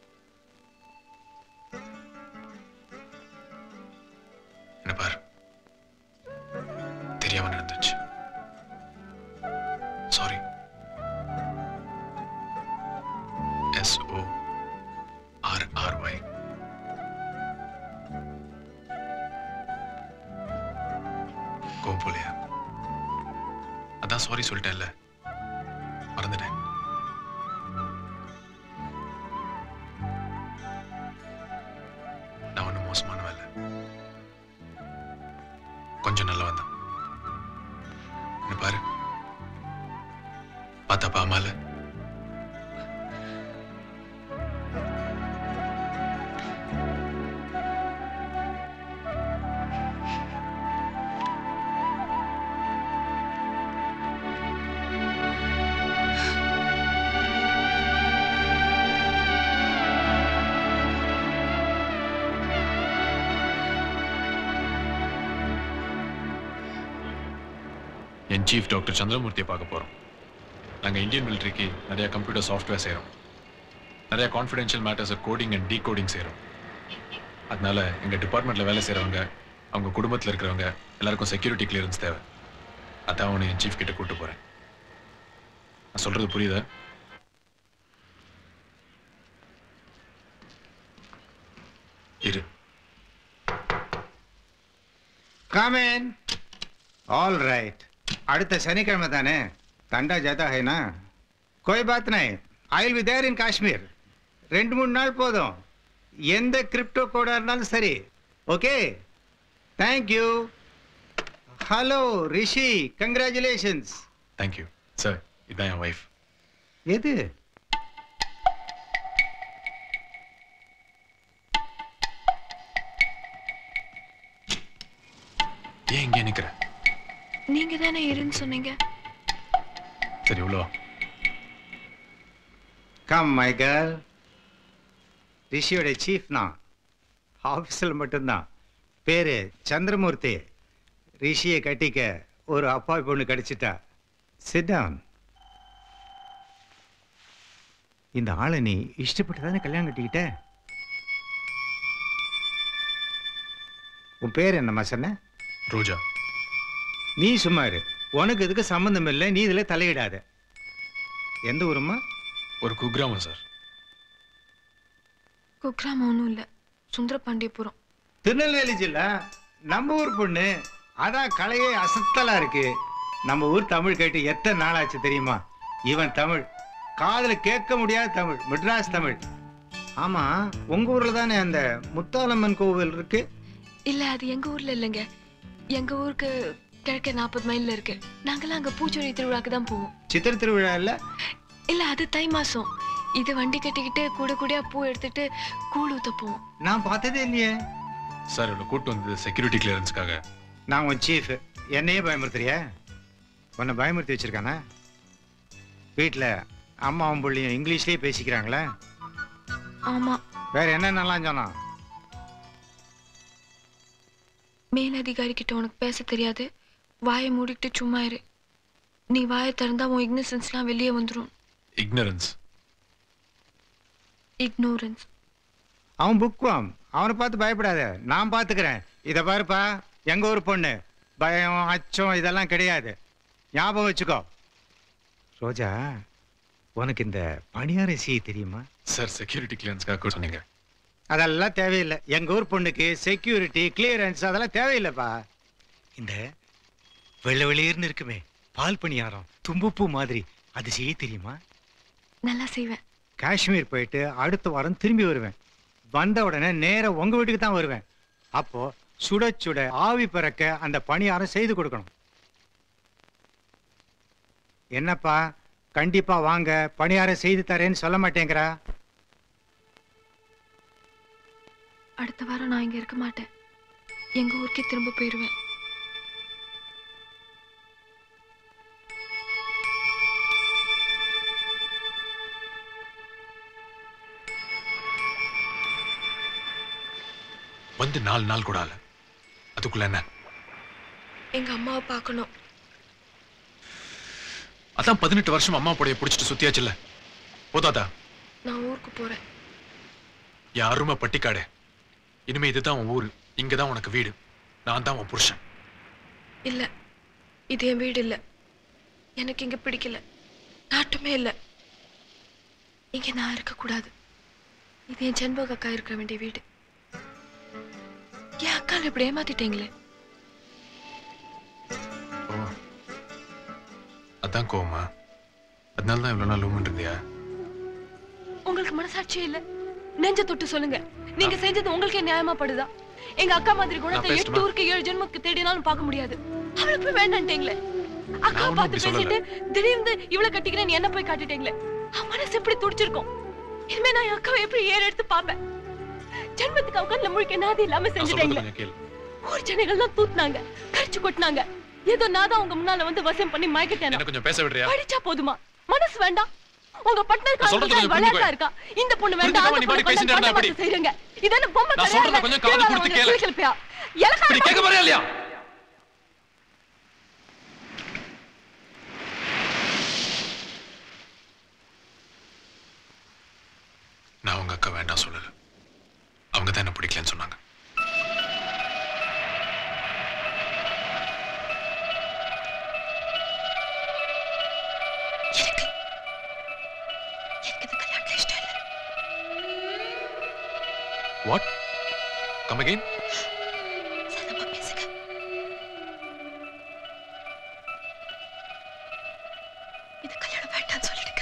என்ன பார் தெரியாம நடந்துச்சு sorry S O R R Y கோபுலியா அதான் சாரி சொல்லிட்டேன்ல மறந்துட்டேன் நான் ஒன்றும் மோசமானவன் இல்லை கொஞ்சம் நல்லவன் தான் என்ன பாரு பார்த்தாப்பா அம்மால என் சீஃப் டாக்டர் சந்திரமூர்த்தியை பார்க்க போகிறோம் நாங்கள் இந்தியன் மிலிட்ரிக்கு நிறைய கம்ப்யூட்டர் சாஃப்ட்வேர் செய்கிறோம் நிறைய கான்ஃபிடென்ஷியல் மேட்டர்ஸை கோடிங் அண்ட் டீகோடிங் செய்கிறோம் அதனால எங்கள் டிபார்ட்மெண்ட்டில் வேலை செய்கிறவங்க அவங்க குடும்பத்தில் இருக்கிறவங்க எல்லாருக்கும் செக்யூரிட்டி கிளியரன்ஸ் தேவை அதான் அவனை என் சீஃப் கிட்ட கூட்டு போகிறேன் நான் சொல்கிறது புரியுதா இரு காமேன் ஆல் ரைட் அடுத்த சனிக்கிழமை தானே தண்டா ஜாதா ஹைனா கோய் பாத் நை I will be there in Kashmir ரெண்டு மூணு நாள் போதும் எந்த கிரிப்டோ கோடா இருந்தாலும் சரி okay thank you hello Rishi congratulations thank you sir இதுதான் என் ஒய்ஃப் எது ஏன் இங்கே நிற்கிற நீங்க தானே இருன்னு சொன்னீங்க சரி இவ்வளோ கம் மை கேர்ள் ரிஷியோட சீஃப் நான் ஆஃபீஸில் மட்டும்தான் பேரு சந்திரமூர்த்தி ரிஷியை கட்டிக்க ஒரு அப்பாவி பொண்ணு கிடைச்சிட்டா சிட் டவுன் இந்த ஆளை நீ இஷ்டப்பட்டு தானே கல்யாணம் கட்டிக்கிட்ட உன் பேர் என்னம்மா சொன்ன ரோஜா நீ சும்மா இரு உனக்கு இதுக்கு சம்மந்தம் இல்லை நீ இதில் தலையிடாத எந்த ஊரும்மா ஒரு குக்கிராமம் சார் குக்ராம் ஒன்றும் இல்லை சுந்தர பாண்டியபுரம் திருநெல்வேலி ஜில்லா நம்ம ஊர் பொண்ணு அதான் கலையே அசத்தலா இருக்கு நம்ம ஊர் தமிழ் கேட்டு எத்தனை நாள் ஆச்சு தெரியுமா இவன் தமிழ் காதுல கேட்க முடியாத தமிழ் மெட்ராஸ் தமிழ் ஆமா உங்க ஊர்ல தானே அந்த முத்தாலம்மன் கோவில் இருக்கு இல்ல அது எங்க ஊர்ல இல்லைங்க எங்க ஊருக்கு கிழக்கே நாற்பது மைல்ல இருக்கு நாங்கெல்லாம் அங்க பூச்சொரி திருவிழாக்கு தான் போவோம் சித்திர திருவிழா இல்ல இல்ல அது தை மாசம் இது வண்டி கட்டிக்கிட்டு கூட கூடயா பூ எடுத்துட்டு கூழ் ஊத்த போவோம் நான் பார்த்ததே இல்லையே சார் இவ்வளோ கூட்டு வந்தது செக்யூரிட்டி கிளியரன்ஸ்க்காக நான் உன் சீஃப் என்னையே பயமுறுத்துறியா உன்னை பயமுறுத்தி வச்சிருக்கானா வீட்டில் அம்மாவும் புள்ளியும் இங்கிலீஷ்லயே பேசிக்கிறாங்களே ஆமா வேற என்னென்னலாம் சொன்னான் மேலதிகாரி கிட்ட உனக்கு பேச தெரியாது வாயை மூடிட்டு சும்மா இரு நீ வாயை திறந்தா உன் இக்னசன்ஸ்லாம் வெளியே வந்துரும் இக்னரன்ஸ் இக்னோரன்ஸ் அவன் புக்குவான் அவனை பார்த்து பயப்படாத நான் பார்த்துக்கிறேன் இதை பாருப்பா எங்க ஊர் பொண்ணு பயம் அச்சம் இதெல்லாம் கிடையாது ஞாபகம் வச்சுக்கோ ரோஜா உனக்கு இந்த பணியாரம் செய்ய தெரியுமா சார் செக்யூரிட்டி கிளியரன்ஸ்க்காக கூட சொன்னீங்க அதெல்லாம் தேவையில்லை எங்க ஊர் பொண்ணுக்கு செக்யூரிட்டி கிளியரன்ஸ் அதெல்லாம் தேவையில்லைப்பா இந்த வெள்ளை வெளியர்னு இருக்குமே பால் பணியாரம் தும்புப்பூ மாதிரி அது செய்ய தெரியுமா நல்லா செய்வேன் காஷ்மீர் போயிட்டு அடுத்த வாரம் திரும்பி வருவேன் வந்த உடனே நேரா உங்க வீட்டுக்கு தான் வருவேன் அப்போ சுட சுட ஆவி பறக்க அந்த பணியாரம் செய்து கொடுக்கணும் என்னப்பா கண்டிப்பா வாங்க பணியாரம் செய்து தரேன்னு சொல்ல மாட்டேங்கிறா அடுத்த வாரம் நான் இங்க இருக்க மாட்டேன் எங்க ஊருக்கே திரும்ப போயிடுவேன் வந்து நாலு நாள் கூட ஆகல அதுக்குள்ள என்ன எங்க அம்மாவை பார்க்கணும் அதான் பதினெட்டு வருஷம் அம்மா புடைய பிடிச்சிட்டு சுத்தியாச்சுல்ல போதாதா நான் ஊருக்கு போறேன் என் அருமை பட்டிக்காடு இனிமே இதுதான் உன் ஊரு இங்கதான் உனக்கு வீடு நான் தான் உன் புருஷன் இல்ல இது என் வீடு இல்ல எனக்கு இங்க பிடிக்கல நாட்டமே இல்ல இங்க நான் இருக்க கூடாது இது என் ஜென்மக அக்கா இருக்க வேண்டிய வீடு என் அக்கால இப்படி ஏமாத்திட்டீங்களே ஓ அதான் கோவமா அதனால தான் இவ்வளோ நாள் லூமன் இருந்தியா உங்களுக்கு மனசாட்சியே இல்ல நெஞ்ச தொட்டு சொல்லுங்க நீங்க செஞ்சது உங்களுக்கே நியாயமா படுதா எங்க அக்கா மாதிரி குணத்தை நான் எட்டு பேசட்டுமா? ஊருக்கு ஏழு ஜென்மக்கு தேடினாலும் பார்க்க முடியாது அவளை போய் வேண்டான்ட்டீங்களே அக்கா ஒண்ணும் பார்த்து அப்படி சொல்லல. பேசிட்டு திடீர்னு இவ்வளவு கட்டிக்கிறேன் என்ன போய் காட்டிட்டீங்களே அவன் மனசு எப்படி துடிச்சிருக்கும் இனிமே நான் என் அக்காவை எப்படி ஏற எடுத்து பாப்பேன் ஜென்மத்துக்கு அவங்க முழிக்க நாதி இல்லாம நான் சொல்றது செஞ்சுட்டீங்களே கொஞ்சம் கேளு ஊர் ஜனங்கள்லாம் தூத்துனாங்க கரிச்சு கொட்டினாங்க ஏதோ நான் தான் உங்க முன்னால வந்து வசியம் பண்ணி மயக்கிட்டேன் என்ன கொஞ்சம் பேச விடுறியா படிச்சா போதுமா மனசு வேண்டாம் உங்க பட்டணம் நான் சொல்றது கொஞ்சம் விளையாட்டா புரிஞ்சுக்கோ. இருக்கா இந்த பொண்ணு வேண்டாம் புரிஞ்சுக்காம அந்த நீ பொண்ணு பாட்டுக்கு பேசிட்டு இருந்தா வேண்டாம் எப்படி? செய்யுங்க இதான பொம்மை நான் கிடையாது. சொல்றத கொஞ்சம் காது தேவாரம் கொடுத்து ஒண்ணு கேளு. கிழிக்கிழப்பியா? இப்படி இலக்காரம் கேட்க போறியா இல்லையா நான் உங்க அக்கா வேண்டாம் சொல்லல அவங்க தான் என்ன பிடிக்கலன்னு சொன்னாங்க வாட் கம் அகைன் இது கல்யாணம் வேண்டாம்னு சொல்லிடுங்க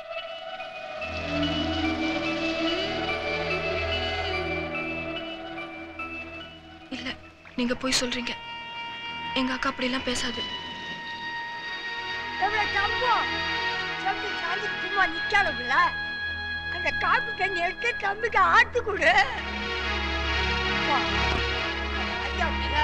இல்ல நீங்க போய் சொல்றீங்க எங்க அக்கா அப்படிலாம் பேசாது எவ்வளவு சம்பம் சம்பி சாந்திக்கு சும்மா நிக்காதுல்ல அந்த காப்பு கண்ணி எடுத்து தம்பிக்கு ஆட்டு கொடு அப்பா, ஐயா பிள்ளை,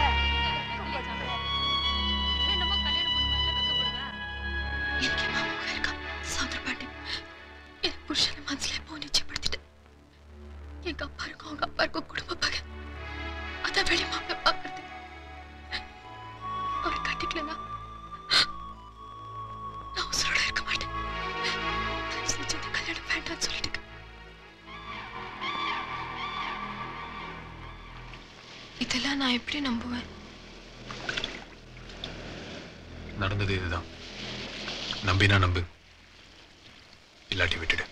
என்னமோ கல்யாணம் பொண்ணு மாதிரிலாம் வெக்கப்படுதா எனக்கு என் மாமா இருக்கா சவுந்தர பாண்டி என் புருஷனை மனசுல எப்போ நிச்சயப்படுத்திட்டேன் எங்க அப்பா இருக்கும் அவங்க அப்பா இருக்கும் குடும்ப பகை அதான் வெளி மாப்பிள்ள பாக்குறது அவர் கட்டிக்கலனா நான் உசுரோட இருக்க மாட்டேன் தயவு செஞ்சு இந்த கல்யாணம் வேண்டாம்னு சொல்லிட்டு இதெல்லாம் நான் எப்படி நம்புவேன் நடந்தது இதுதான் நம்பினா நம்பு இல்லாட்டி விட்டுடு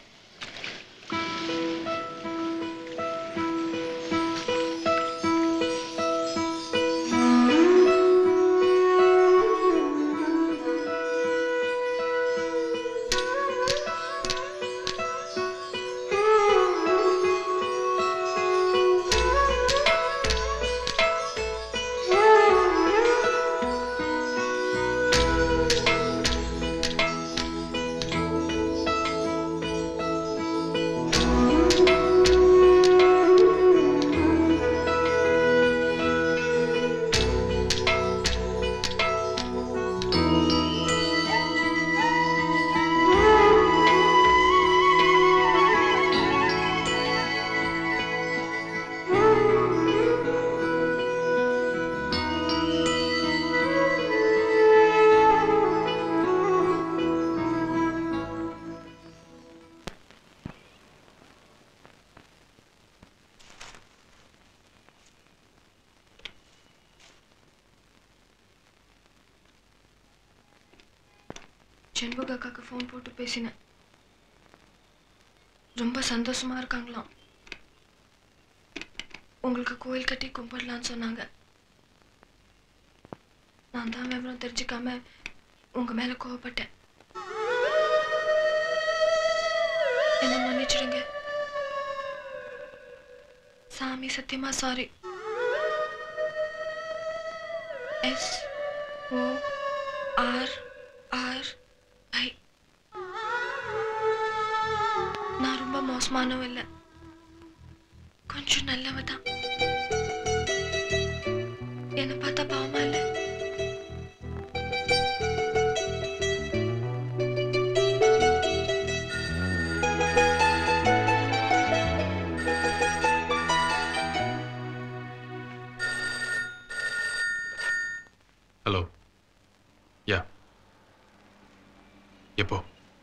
செண்பக அக்காக்கு ஃபோன் போட்டு பேசினேன் ரொம்ப சந்தோஷமா இருக்காங்களாம் உங்களுக்கு கோயில் கட்டி கும்பிடலான்னு சொன்னாங்க நான் தான் விவரம் தெரிஞ்சுக்காம உங்க மேல கோவப்பட்டேன் என்ன மன்னிச்சிடுங்க சாமி சத்தியமா sorry S O R R I நான் ரொம்ப மோசமானவ இல்லை கொஞ்சம் நல்லவ தான் என்னை பார்த்தா பாவமா இல்லை ஹலோ யா எப்போ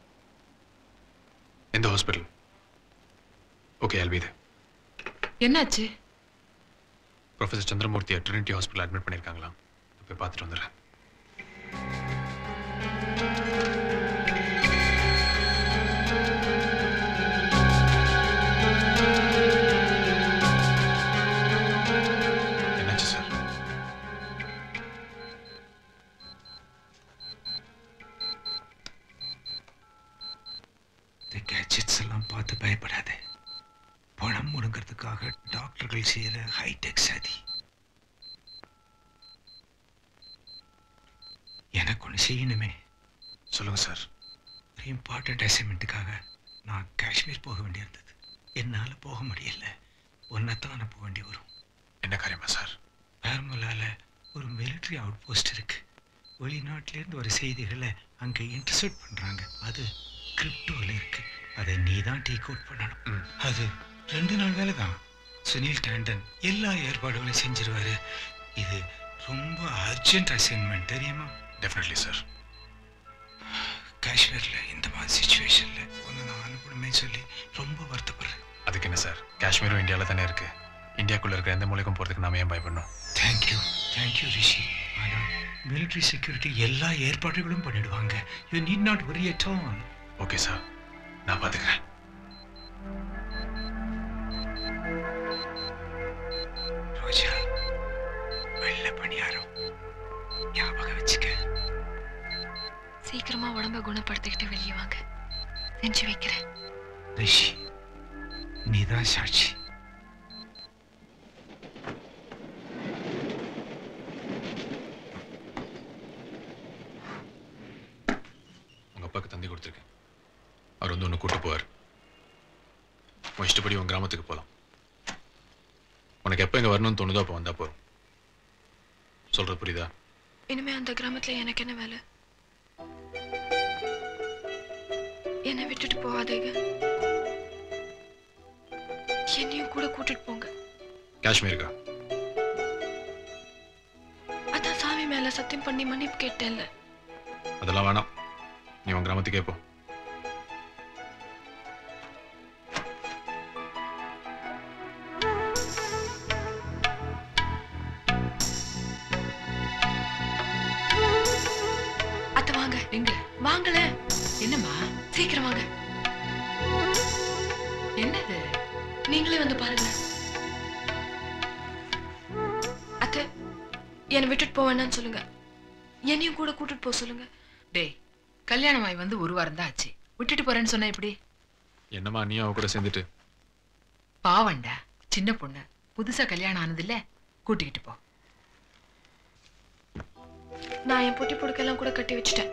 எந்த ஹாஸ்பிட்டல் ஓகே அல்வி இது என்னாச்சு ப்ரொஃபசர் சந்திரமூர்த்தியை ட்ரினிட்டி ஹாஸ்பிட்டல் அட்மிட் பண்ணியிருக்காங்களாம் போய் பார்த்துட்டு வந்துடுறேன் என்னாச்சு சார் இந்த கேட்ஜெட்ஸ் எல்லாம் பார்த்து பயப்படாத பணம் முடுங்கிறதுக்காக டாக்டர்கள் செய்யற ஹைடெக் சதி எனக்கு ஒன்று செய்யணுமே சொல்லுங்க சார் ஒரு இம்பார்ட்டண்ட் அசைன்மெண்ட்டுக்காக நான் காஷ்மீர் போக வேண்டியிருந்தது என்னால் போக முடியல ஒன்றைத்தான் அனுப்ப வேண்டி வரும் என்ன காரியமா சார் பேர்முலால ஒரு மிலிட்ரி அவுட் போஸ்ட் இருக்கு வெளிநாட்டிலேருந்து வர செய்திகளை அங்கே இன்டர்செப்ட் பண்ணுறாங்க அது கிரிப்டோவில் இருக்கு அதை நீ தான் டேக் அவுட் பண்ணணும் அது ரெண்டு நாள் வேலை தான் சுனில் டாண்டன் எல்லா ஏற்பாடுகளையும் செஞ்சிருவாரு இது ரொம்ப அர்ஜென்ட் அசைன்மெண்ட் தெரியுமா டெஃபினெட்லி சார் காஷ்மீரில் இந்த மாதிரி சுச்சுவேஷனில் ஒன்று நான் அனுப்பணுமே சொல்லி ரொம்ப வருத்தப்படுறேன் அதுக்கு என்ன சார் காஷ்மீரும் இந்தியாவில் தானே இருக்கு இந்தியாக்குள்ள இருக்கிற எந்த மூலைக்கும் போகிறதுக்கு நாம ஏன் பயப்படணும் தேங்க்யூ தேங்க்யூ ரிஷி ஆனால் மிலிட்ரி செக்யூரிட்டி எல்லா ஏற்பாடுகளும் பண்ணிடுவாங்க you need not worry at all okay sir நான் பார்த்துக்கிறேன் ரோஜா வெள்ளை பணியாரம் ஞாபகம் வச்சுக்க சீக்கிரமா உடம்ப குணப்படுத்திக்கிட்டு வெளியே வாங்க செஞ்சு வைக்கிறேன் ரிஷி நீதான் சாட்சி உங்க அப்பாவுக்கு தந்தி கொடுத்துருக்கேன் அவர் வந்து ஒன்று கூட்டு போவார் உன் இஷ்டப்படி உன் கிராமத்துக்கு போகலாம் உனக்கு எப்போ இங்கே வரணும்னு தோணுதோ அப்போ வந்தா போதும் சொல்றது புரியுதா இனிமே அந்த கிராமத்துல எனக்கு என்ன வேலை என்னை விட்டுட்டு போகாதீங்க என்னையும் கூட கூட்டிட்டு போங்க காஷ்மீருக்கா அதான் சாமி மேல சத்தியம் பண்ணி மன்னிப்பு கேட்டேன்ல அதெல்லாம் வேணாம் நீ உன் கிராமத்துக்கே போ அத்தை வாங்க எங்க வாங்கல என்னம்மா சீக்கிரம் வாங்க என்னது நீங்களே வந்து பாருங்க அத்தை என்னை விட்டுட்டு போவேன்னு சொல்லுங்க என்னையும் கூட கூட்டிட்டு போக சொல்லுங்க டேய் கல்யாணம் ஆகி வந்து ஒரு வாரம் தான் ஆச்சு விட்டுட்டு போறேன்னு சொன்னா எப்படி என்னம்மா நீயும் அவ கூட சேர்ந்துட்டு பாவண்டா சின்ன பொண்ணு புதுசா கல்யாணம் ஆனதில்ல கூட்டிக்கிட்டு போ நான் என் பொட்டி பொடுக்கெல்லாம் கூட கட்டி வச்சுட்டேன்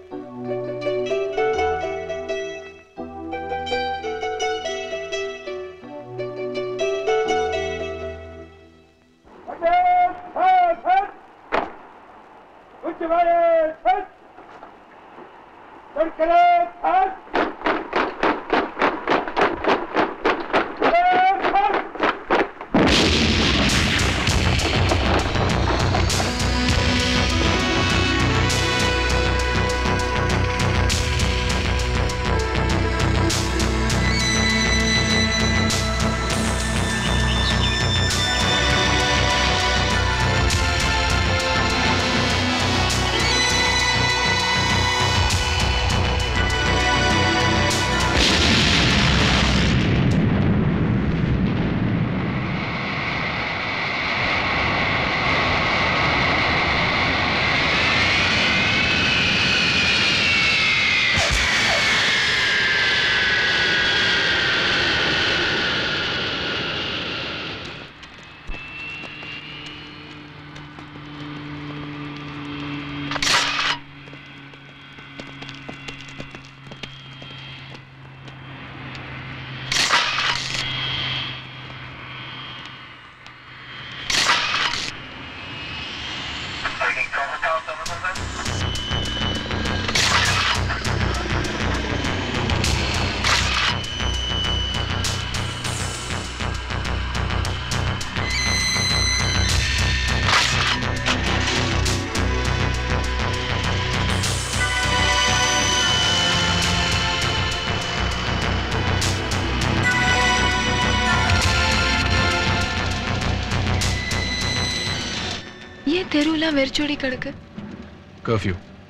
ஏன் தெருவுலாம் வெறிச்சோடி கிடக்கு கர்ஃப்யூ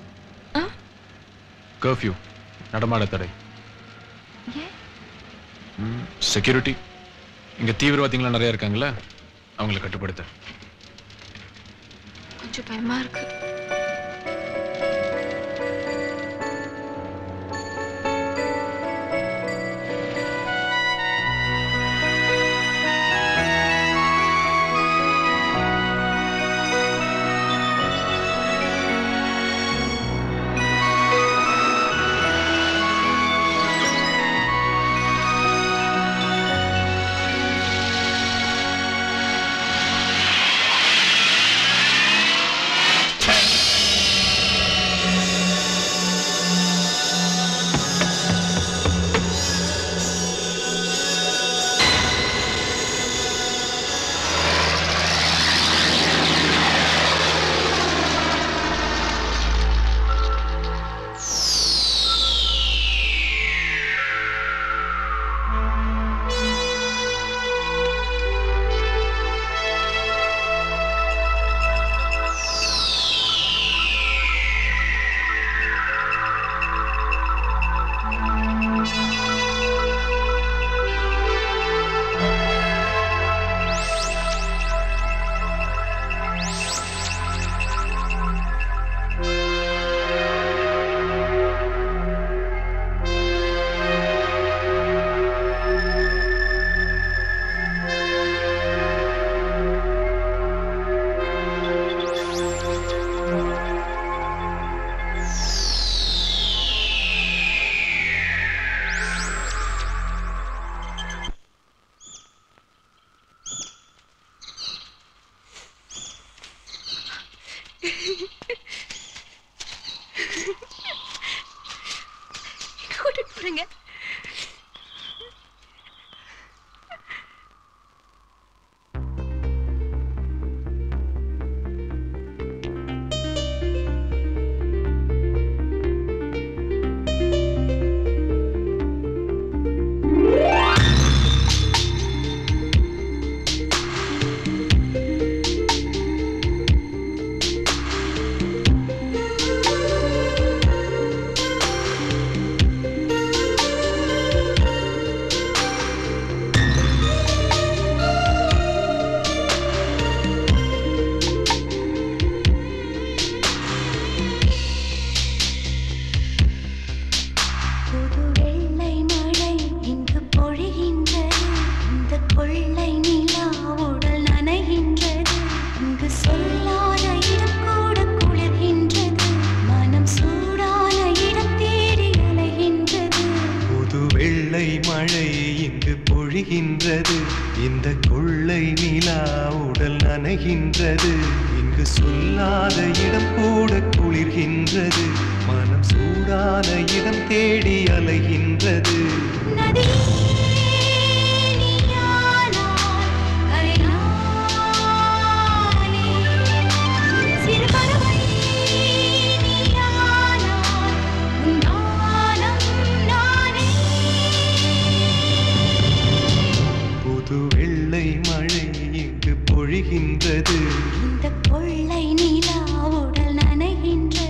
ஆ? கர்ஃப்யூ நடமாட தடை ஏன் செக்யூரிட்டி இங்க தீவிரவாதிகள்லாம் நிறைய இருக்காங்களே அவங்களை கட்டுப்படுத்த கொஞ்சம் பயமா இருக்கு போறீங்க புது வெள்ளை மழை இங்கு பொழிகின்றது இந்த கொள்ளை நிலா உடல் நனைகின்றது இங்கு சொல்லாத இடம் கூட குளிர்கின்றது மனம் சூடான இடம் தேடி அலைகின்றது புது வெள்ளை மழை இங்கு பொழிகின்றது இந்த கொள்ளை நிலா உடல் நனைகின்றது இங்கு சொல்லாத இடம் கூட குளிர்கின்றது மனம் சூடான இடம் தேடி அலைகின்றது சிறு பறவை நீயானாய், உன் வானம் நானே. புது வெள்ளை மழை இங்கு பொழிகின்றது இந்த கொள்ளை நிலா உடல் நனைகின்றது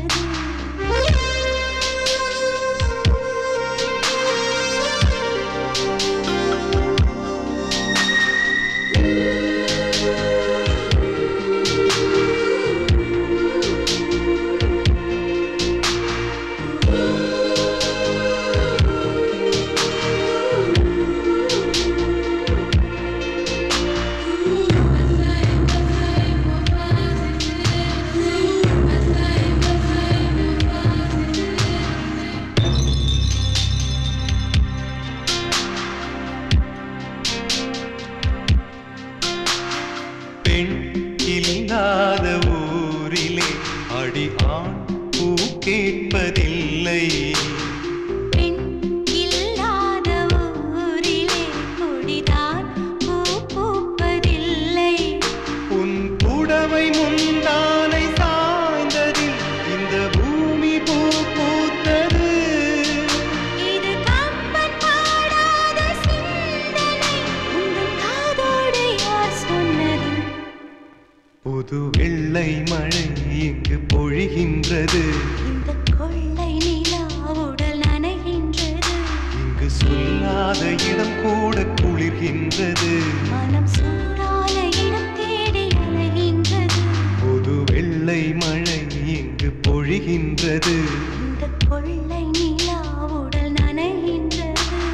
பெண் இல்லாத ஊரிலே அடி ஆண் பூ கேட்பதில்லை பெண் இல்லாத ஊரிலே கொடிதான் பூ பூப்பதில்லை உன் புடவை முந்தானை சாய்ந்ததில் இந்த பூமி பூ பூத்தது இது கம்பன் பாடாத சிந்தனை உங்கள் காதோடு யார் சொன்னது புது வெள்ளை மழை இங்கு பொழிகின்றது இந்த கொள்ளை நிலா உடல் நனைகின்றது இங்கு சொல்லாத இடம் கூட குளிர்கின்றது மனம் சூடான இடம் தேடி அலைகின்றது புது வெள்ளை மழை இங்கு பொழிகின்றது இந்த கொள்ளை நிலா உடல் நனைகின்றது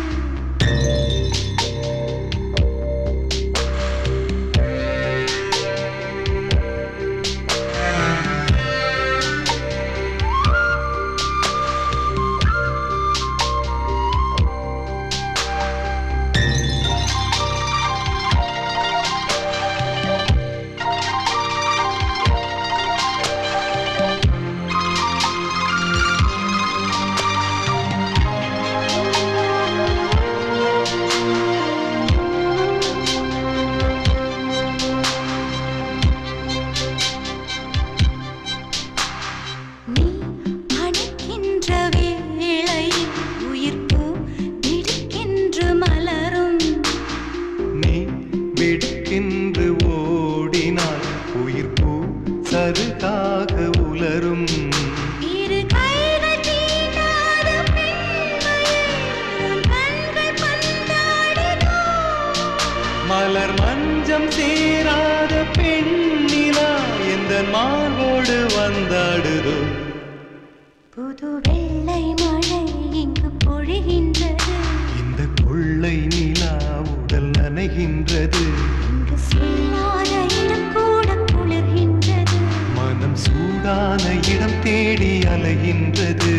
நீ அணைக்கின்ற வேளையில் உயிர் பூ திடுக்கென்று மலரும் நீ வெடுக்கென்று ஓடினால் உயிர் பூ சருகாக உலரும் இரு கைகள் தீண்டாத பெண்மையை உன் கண்கள் பந்தாடுதோ மலர் மஞ்சம் சேராத பெண்ணிலா எந்த மார்போடு வந்தாடுதோ புது வெள்ளை மழை இங்கு பொழிகின்றது இந்த கொள்ளை நிலா உடல் நனைகின்றது இங்கு சொல்லாத இடம் கூட குளிர்கின்றது மனம் சூடான இடம் தேடி அலைகின்றது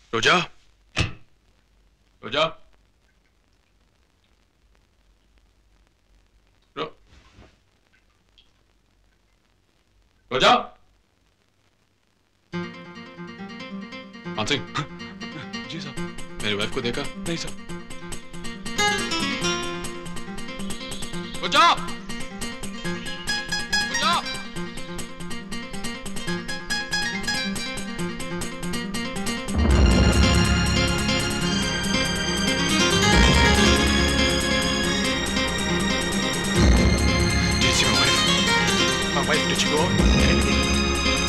ரோஜா ரோஜா रो- रोजा मान सिंह जी साहब मेरी वाइफ को देखा नहीं सर रोजा रोजा Did you see my wife? My wife, did you go out? Anything?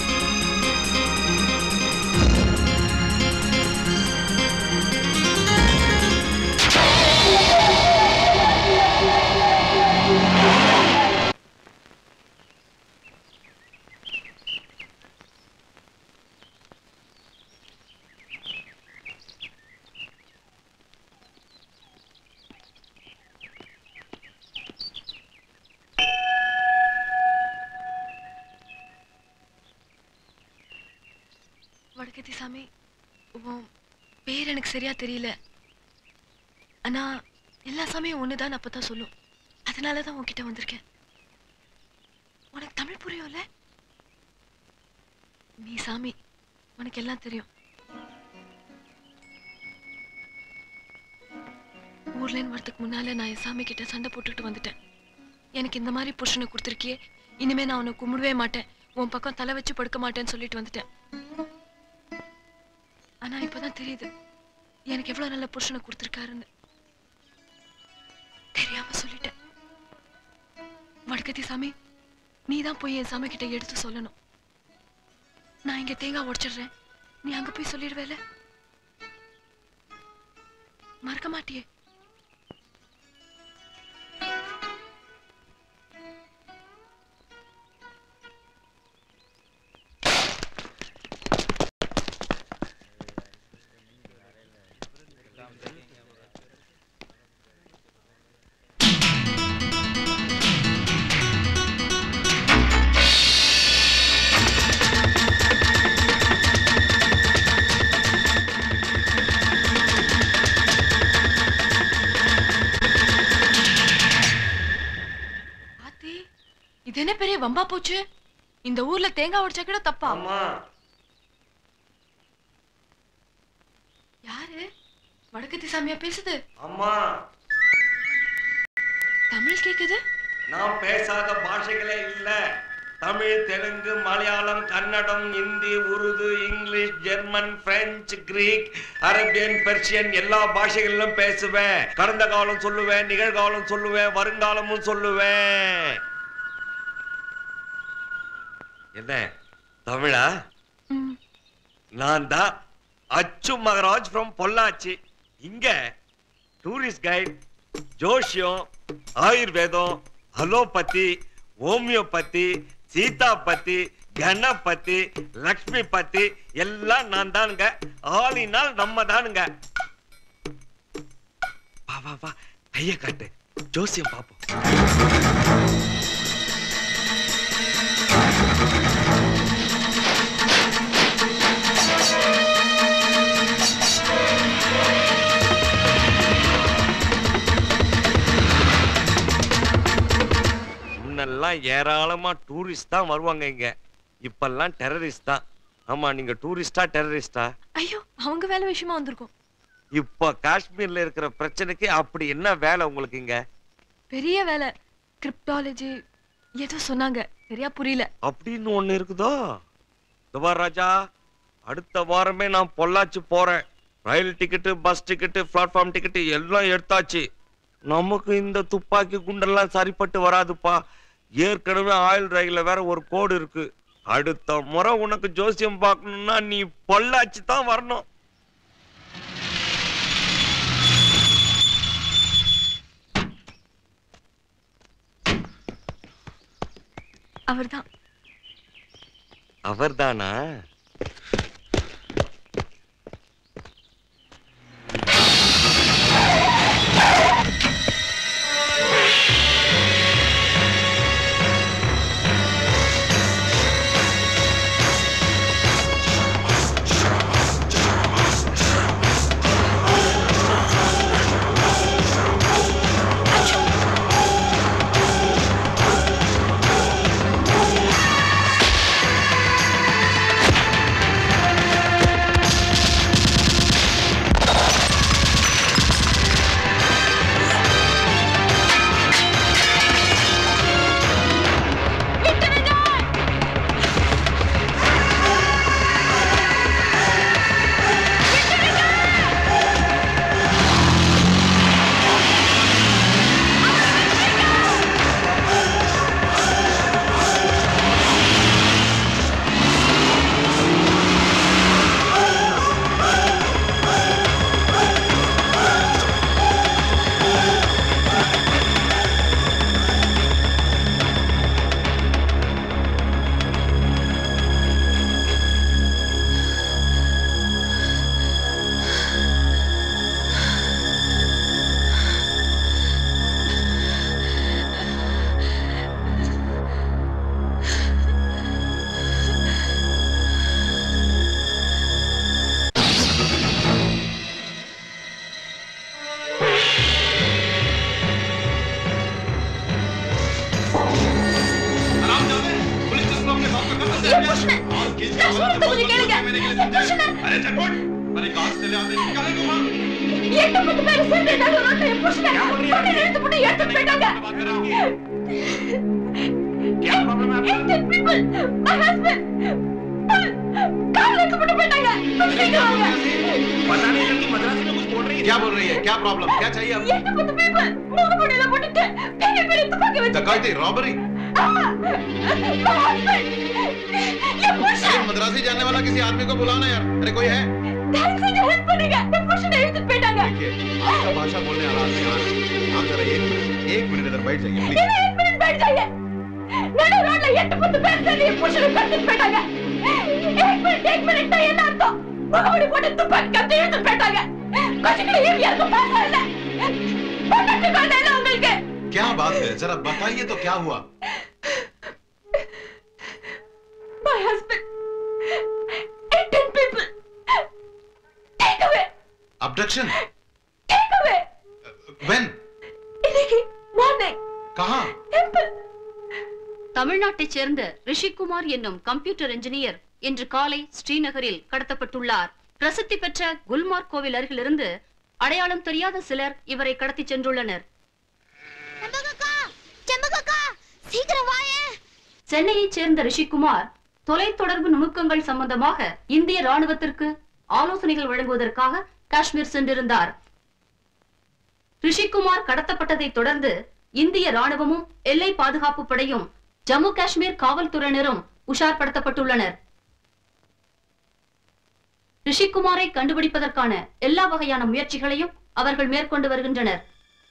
வடக்கத்தி சாமி உன் பேர் எனக்கு சரியா தெரியல ஆனா எல்லா சாமியும் ஒண்ணுதான் அப்பதான் சொல்லும் அதனால தான் உன்கிட்ட வந்திருக்கேன் உனக்கு தமிழ் புரியும்ல நீ சாமி உனக்கு எல்லாம் தெரியும் ஊர்லேன்னு வரதுக்கு முன்னால நான் என் சாமி கிட்ட சண்டை போட்டுக்கிட்டு வந்துட்டேன் எனக்கு இந்த மாதிரி புருஷனை கொடுத்துருக்கியே இனிமே நான் உன்னை கும்பிடவே மாட்டேன் உன் பக்கம் தலை வச்சு படுக்க மாட்டேன்னு சொல்லிட்டு வந்துட்டேன் ஆனா இப்பதான் தெரியுது எனக்கு எவ்வளவு நல்ல புருஷனை கொடுத்துருக்காருன்னு தெரியாம சொல்லிட்டேன் வடக்கத்தி சாமி நீ தான் போய் என் சாமி கிட்ட எடுத்து சொல்லணும் நான் இங்க தேங்காய் உடைச்சிடுறேன் நீ அங்க போய் சொல்லிடுவேல மறக்க மாட்டியே ஆத்தி இது என்ன பெரிய வம்பா போச்சு இந்த ஊர்ல தேங்காய் உடைச்சா கூட தப்பா யாரு வடக்கத்தி சாமியா பேசுது அம்மா தமிழ் கேக்குது நான் பேசாத பாஷைகளே இல்ல Tamil Telugu Malayalam Kannada Hindi Urdu English German French Greek Arabian Persian எல்லா பாஷைகளிலும் பேசுவேன் கடந்த காலம் சொல்லுவேன் நிகழ்காலம் சொல்லுவேன் வருங்காலமும் சொல்லுவேன் என்ன தமிழா நான் தான் அச்சு மகராஜ் ஃப்ரம் பொள்ளாச்சி இங்க டூரிஸ்ட் கைட் ஜோஷியம் ஆயுர்வேதம் அலோபதி ஹோமியோபதி சீதாபதி கணபதி லக்ஷ்மி பத்தி எல்லாம் நான் தானுங்க ஆளினால் நம்ம தானுங்க வா வா வா கைய காட்டு ஜோசியம் பாப்போம் முன்னெல்லாம் ஏராளமா டூரிஸ்ட் தான் வருவாங்க இங்க இப்பெல்லாம் டெரரிஸ்ட் தான் ஆமா நீங்க டூரிஸ்டா டெரரிஸ்டா ஐயோ அவங்க வேலை விஷயமா வந்திருக்கோம் இப்போ காஷ்மீர்ல இருக்கிற பிரச்சனைக்கு அப்படி என்ன வேலை உங்களுக்கு இங்க பெரிய வேலை கிரிப்டாலஜி ஏதோ சொன்னாங்க சரியா புரியல அப்படின்னு ஒண்ணு இருக்குதோ துபா ராஜா அடுத்த வாரமே நான் பொள்ளாச்சி போறேன் rail ticket bus ticket platform ticket எல்லாம் எடுத்தாச்சு நமக்கு இந்த துப்பாக்கி குண்டெல்லாம் சரிப்பட்டு வராதுப்பா ஏற்கனவே ஆயில் ரயில்ல வேற ஒரு கோடு இருக்கு அடுத்த முறை உனக்கு ஜோசியம் பார்க்கணும்னா நீ பொள்ளாச்சி தான் வரணும் அவர்தான் அவர்தானா எட்டு பத்து பேர் சேர்ந்து நடு ரோட்ல என் புருஷனை பொண்ணை இழுத்து போட்டு எடுத்துட்டு போயிட்டாங்க Eighteen people, my husband, கார்ல இழுத்து போட்டு போயிட்டாங்க சீக்கிரம் வாங்க. क्या बोल रही है क्या प्रॉब्लम क्या चाहिए आपको எட்டு பத்து people முகமூடியில போட்டுட்டு பெரிய பெரிய துப்பாக்கி வச்சு डकैती रॉबरी ஆமா my husband, என் புருஷன் अरे मद्रासी जाने वाला किसी आदमी को बुलाना यार अरे कोई है தயவு செஞ்சு ஹெல்ப் பண்ணுங்க என் புருஷனை இழுத்துட்டு போயிட்டாங்க आपका भाषा बोलने वाला आदमी यहाँ है। आप जरा एक मिनट एक मिनट इधर बैठ जाइए प्लीज என்ன एक मिनट बैठ जाइए நடு ரோட்ல எட்டு பத்து பேர் சேர்ந்து என் புருஷனை கடத்திட்டு போயிட்டாங்க एक मिनट एक मिनट தான் என்ன அர்த்தம் முகமூடி போட்டு துப்பாக்கி கத்தி இழுத்துட்டு போயிட்டாங்க கொஞ்சம் கூட ஈவியா இருக்கும் பேச இல்ல பொண்ணு குழந்தை இல்ல உங்களுக்கு क्या बात है जरा बताइए तो क्या हुआ my husband 18 people take away abduction take away when இன்னைக்கு மார்னிங் कहाँ தமிழ்நாட்டைச் சேர்ந்த ரிஷிகுமார் என்னும் கம்ப்யூட்டர் என்ஜினியர் இன்று காலை ஸ்ரீநகரில் கடத்தப்பட்டுள்ளார் பிரசித்தி பெற்ற குல்மார்க் கோவில் அருகிலிருந்து அடையாளம் தெரியாத சிலர் இவரை கடத்திச் சென்றுள்ளனர் செம்பகக்கா சீக்கிரம் வாயே சென்னையைச் சேர்ந்த ரிஷிகுமார் தொலைத்தொடர்பு நுணுக்கங்கள் சம்பந்தமாக இந்திய ராணுவத்திற்கு ஆலோசனைகள் வழங்குவதற்காக காஷ்மீர் சென்றிருந்தார் ரிஷிகுமார் கடத்தப்பட்டதைத் தொடர்ந்து இந்திய ராணுவமும் எல்லை பாதுகாப்பு படையும் ஜம்மு காஷ்மீர் காவல்துறையினரும் உஷார்படுத்தப்பட்டுள்ளனர் ரிஷிகுமாரை கண்டுபிடிப்பதற்கான எல்லா வகையான முயற்சிகளையும் அவர்கள் மேற்கொண்டு வருகின்றனர்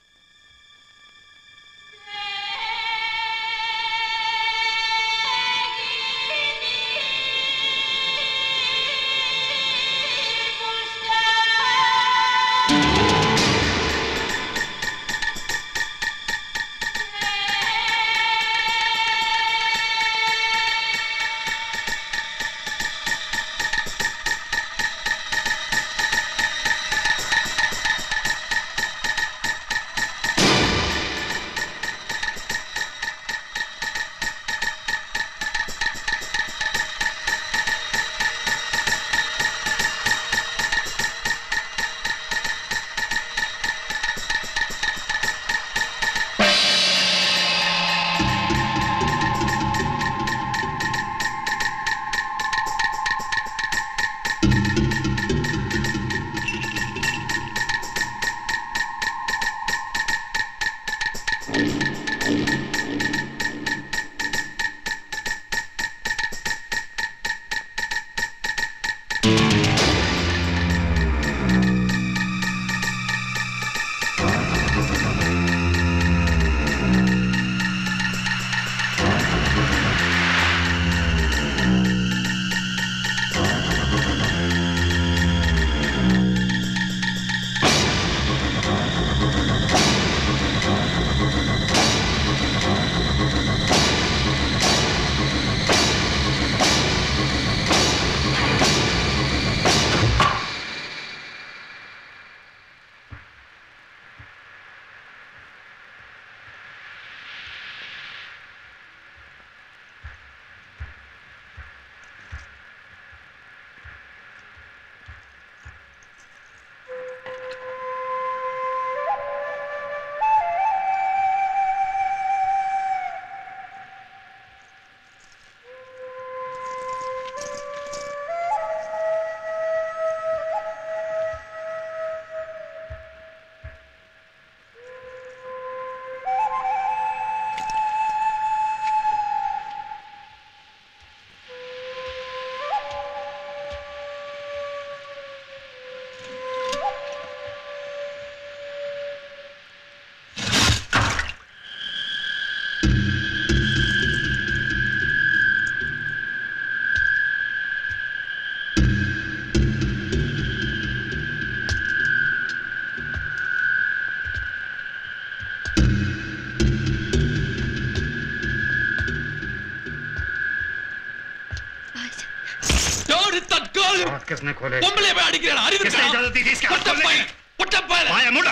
யார் தற்கால் किसने खोले பொம்பளை போய் அடிக்கிறேன் அறிவு किसने इजाजत दी थी इसके हाथ खोलने की? பொட்டப்பாயில வாய மூடா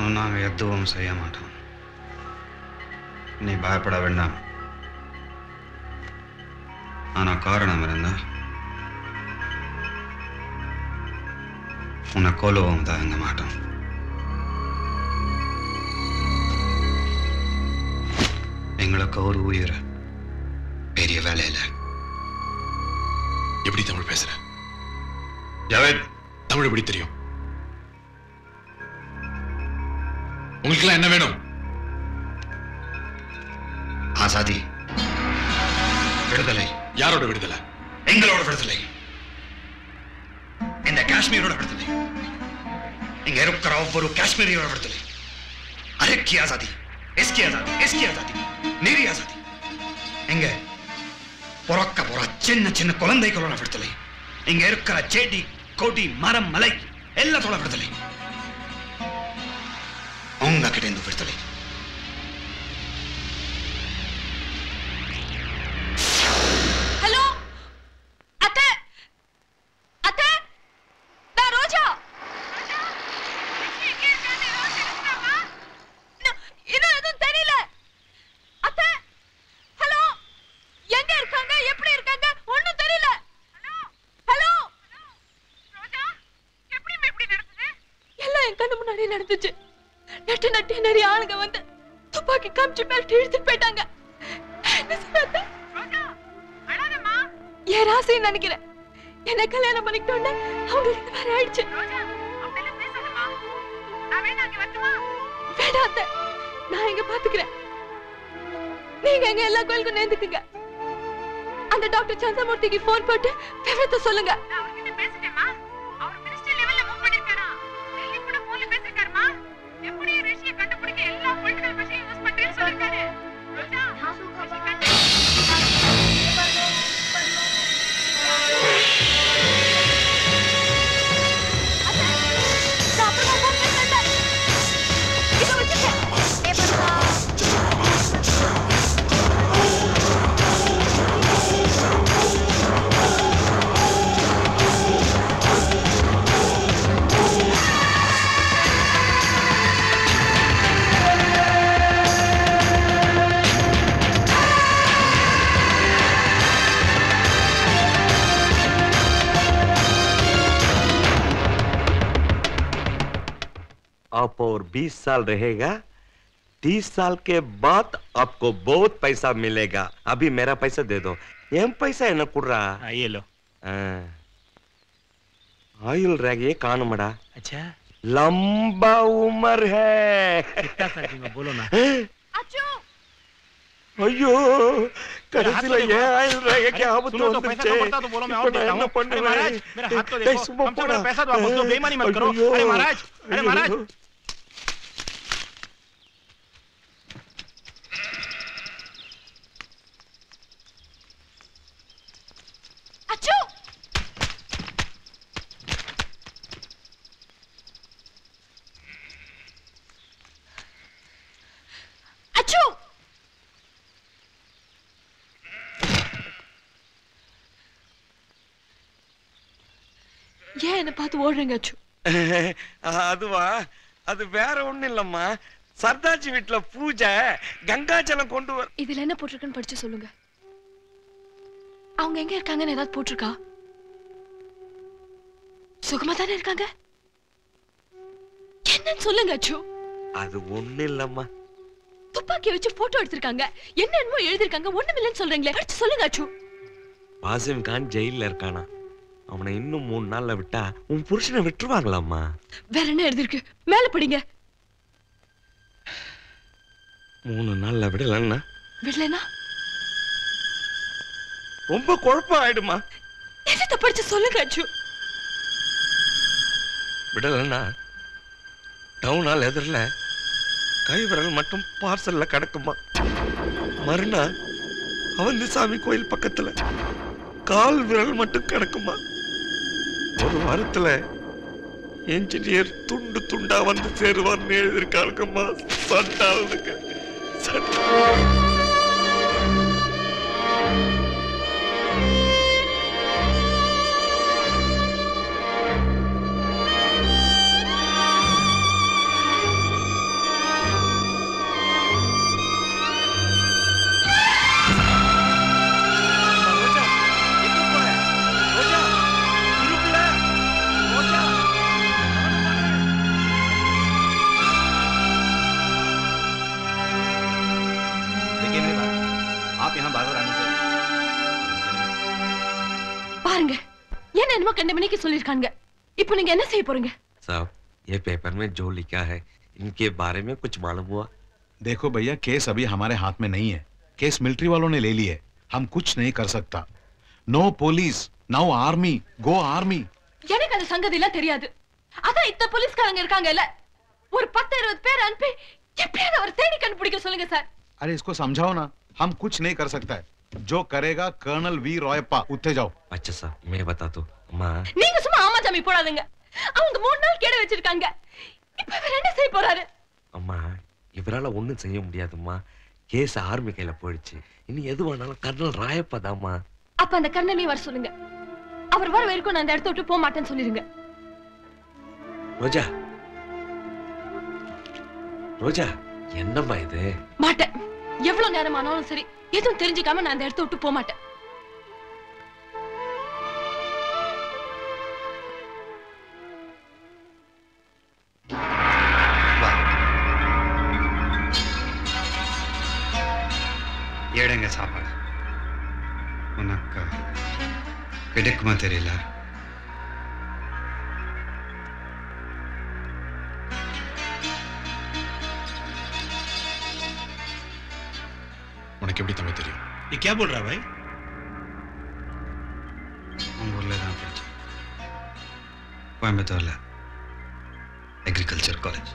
நாங்கள் எதுவும் செய்ய மாட்டோம் நீ பயப்பட வேண்டாம் ஆனால் காரணம் இருந்தா உன்னை கொல்லவும் தயங்க மாட்டோம் எங்களுக்கு ஒரு உயிர் பெரிய வேலையில் எப்படி தமிழ் பேசுற ஜாவேத் தமிழ் எப்படி தெரியும் உங்களுக்கெல்லாம் என்ன வேணும் ஆசாதி விடுதலை யாரோட விடுதலை எங்களோட விடுதலை இந்த காஷ்மீரோட விடுதலை இங்க இருக்கிற ஒவ்வொரு காஷ்மீரியோட விடுதலை அரக்கி ஆசாதி எஸ்கி ஆசாதி எஸ்கி ஆசாதி நீரி ஆசாதி எங்க பிறக்க போற சின்ன சின்ன குழந்தைகளோட விடுதலை இங்க இருக்கிற செடி கொடி மரம் மலை எல்லாத்தோட விடுதலை உங்ககிட்ட இருந்து விடுதலை ஹலோ அத்தை அத்தை நான் ரோஜா இன்னும் இன்னும் எதுவும் தெரியல அத்தை ஹலோ எங்க இருக்காங்க எப்படி இருக்காங்க ஒண்ணும் தெரியல ஹலோ எல்லாம் என் கண்ணு முன்னாடி நடந்துச்சு நட்டு நட்டு நிறைய ஆளுங்க வந்து துப்பாக்கி காமிச்சு மேல இழுத்துட்டு போயிட்டாங்க என்ன செய்ய என் ராசின்னு நினைக்கிறேன் என்ன கல்யாணம் பண்ணிக்கிட்டோன்னு அவங்களுக்கு இந்த மாதிரி ஆயிடுச்சு வேண்டாம் அத்தை. நான் இங்க பாத்துக்கிறேன் நீங்க எங்க எல்லா கோயிலுக்கும் நேர்ந்துக்குங்க அந்த டாக்டர் சந்திரமூர்த்திக்கு போன் போட்டு விவரத்தை சொல்லுங்க நான் அப்புறமா phone பேசுறேன். இதோ வச்சிருக்கேன். आप और 20 साल रहेगा 30 साल के बाद आपको बहुत पैसा मिलेगा अभी मेरा पैसा दे दो एम पैसा என்ன குடுறா ஐயலோ ஆயுள் ரேகையே காணுமடா अच्छा लंबा उम्र है कितना साल की बोलो ना ஐயோ கடைசில देखो। ஏன் ஆயுள் ரேகைக்கு अरे, ஆபத்து सुनो तो पैसा வந்துருச்சே कम पड़ता तो बोलो मैं और இப்போ நான் देता என்ன हूँ अरे महाराज பண்ணுவேன் मेरा हाथ तो டேய், देखो சும்மா कम से कम போடா. मेरा पैसा दो आप तो बेईमानी मत करो ஐயோ. अरे महाराज अरे ஐயோ. महाराज அச்சோ அச்சோ ஏன் என்ன பார்த்து ஓடுறீங்க அச்சு அதுவா அது வேற ஒண்ணும் இல்லம்மா சர்தார்ஜி வீட்டுல பூஜை கங்காஜலம் கொண்டு வர இதுல என்ன போட்டிருக்குன்னு படிச்சு சொல்லுங்க அவங்க எங்க இருக்காங்கன்னு ஏதாவது போட்டிருக்கா சுகமா தானே இருக்காங்க என்னன்னு சொல்லுங்க அச்சு அது ஒண்ணும் இல்லம்மா துப்பாக்கி வச்சு போட்டோ எடுத்திருக்காங்க என்ன என்னமோ எழுதிருக்காங்க ஒண்ணுமில்லைன்னு சொல்றீங்களே படிச்சு சொல்லுங்க அச்சு வாசிம் கான் ஜெயில இருக்கானா அவனை இன்னும் மூணு நாள்ல விட்டா உன் புருஷனை விட்டுருவாங்களாம்மா வேற என்ன எழுதிருக்கு மேல படிங்க மூணு நாள்ல விடலன்னா விடலனா ரொம்ப குழப்பம் ஆயிடுமா என்னத்தை படிச்சு சொல்லுங்க அச்சு விடலன்னா டவுனால் எதிரில் கை விரல் மட்டும் பார்சல்ல கிடக்குமா மறுநாள் அவந்திசாமி கோயில் பக்கத்துல கால் விரல் மட்டும் கிடக்குமா ஒரு வாரத்துல என்ஜினியர் துண்டு துண்டா வந்து சேருவார்னு எழுதியிருக்காளுங்கம்மா சட்டாளுங்க சட்டா கண்ட மணிக்கு சொல்லிருக்காங்க இப்போ நீங்க என்ன செய்ய போறீங்க साहब ये पेपर में जो लिखा है इनके बारे में कुछ मालूम हुआ देखो भैया केस अभी हमारे हाथ में नहीं है केस मिलिट्री वालों ने ले ली है हम कुछ नहीं कर सकता no police no army go army எனக்கு அந்த சங்கதி எல்லாம் தெரியாது அதான் இத்த போலீஸ்காரங்க இருக்காங்க இல்ல ஒரு பத்து இருபது பேர் அனுப்பி எப்படியாவது அவர் தேடி கண்டுபிடிக்க சொல்லுங்க சார் अरे इसको समझाओ ना हम कुछ नहीं कर सकता है जो करेगा कर्नल वी रॉयप्पा उत्ते जाओ अच्छा साहब मैं बता दो अम्मा நீங்க சும்மா ஆமா சாமி போடாதுங்க அவங்க மூணு நாள் கேட வச்சிருக்காங்க இப்ப இவர் என்ன செய்ய போறாரு அம்மா இவரால ஒண்ணும் செய்ய முடியாதும்மா கேஸ் ஆர்மி கையில போயிடுச்சு இனி எது வேணாலும் கர்னல் ராயப்பா தாம்மா அப்ப அந்த கர்ணனையும் வர சொல்லுங்க அவர் வர வரைக்கும் நான் அந்த இடத்த விட்டு போக மாட்டேன்னு சொல்லிருங்க ரோஜா ரோஜா என்னம்மா இது மாட்டேன் எவ்வளவு நேரம் ஆனாலும் சரி எதுவும் தெரிஞ்சுக்காம நான் அந்த இடத்த விட்டு போக மாட்டேன் ஏழைங்க சாப்பாடு உனக்கு கிடைக்குமா தெரியல உனக்கு எப்படி தமிழ் தெரியும் ये क्या बोल रहा है भाई உங்க ஊர்ல தான் படிச்சேன் கோயம்புத்தூர்ல அக்ரிகல்ச்சர் காலேஜ்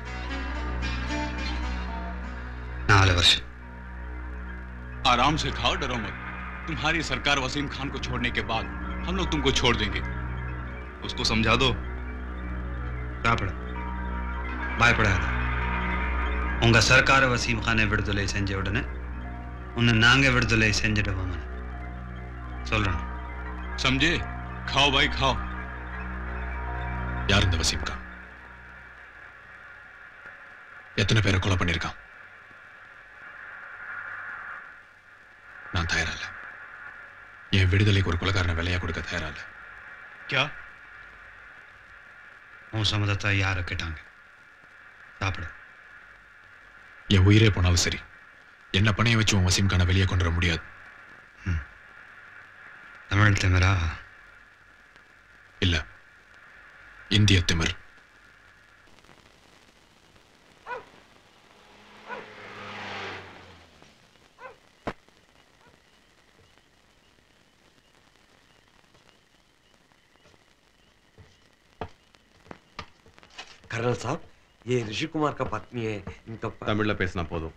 நாலு வருஷம் आराम से खाओ डरो मत तुम्हारी सरकार वसीम खान को छोड़ने के बाद हम लोग तुमको छोड़ देंगे उसको समझा दो சாப்பிட பயப்படாத உங்க சர்க்கார வசீம் கானை விடுதலை செஞ்ச உடனே உன்னை நாங்க விடுதலை செஞ்சிடுவோம் சொல்றேன் समझे खाओ भाई खाओ யார் இந்த வசீம் கான் எத்தனை பேரை கொலை பண்ணிருக்கான் நான் தயாரா இல்ல என் விடுதலைக்கு ஒரு கொலைக்காரனை விலையா கொடுக்க தயாரா இல்ல क्या உன் சம்மதத்தை யாரை கேட்டாங்க சாப்பிடு என் உயிரே போனாலும் சரி என்ன பணைய வச்சு உன் வசீம் கானை வெளியே கொண்டு வர முடியாது தமிழ் திமிரா இல்ல இந்திய திமிர் कर्नल साहब ये ऋषि कुमार का पत्नी है इनका தமிழ்ல பேசினா போதும்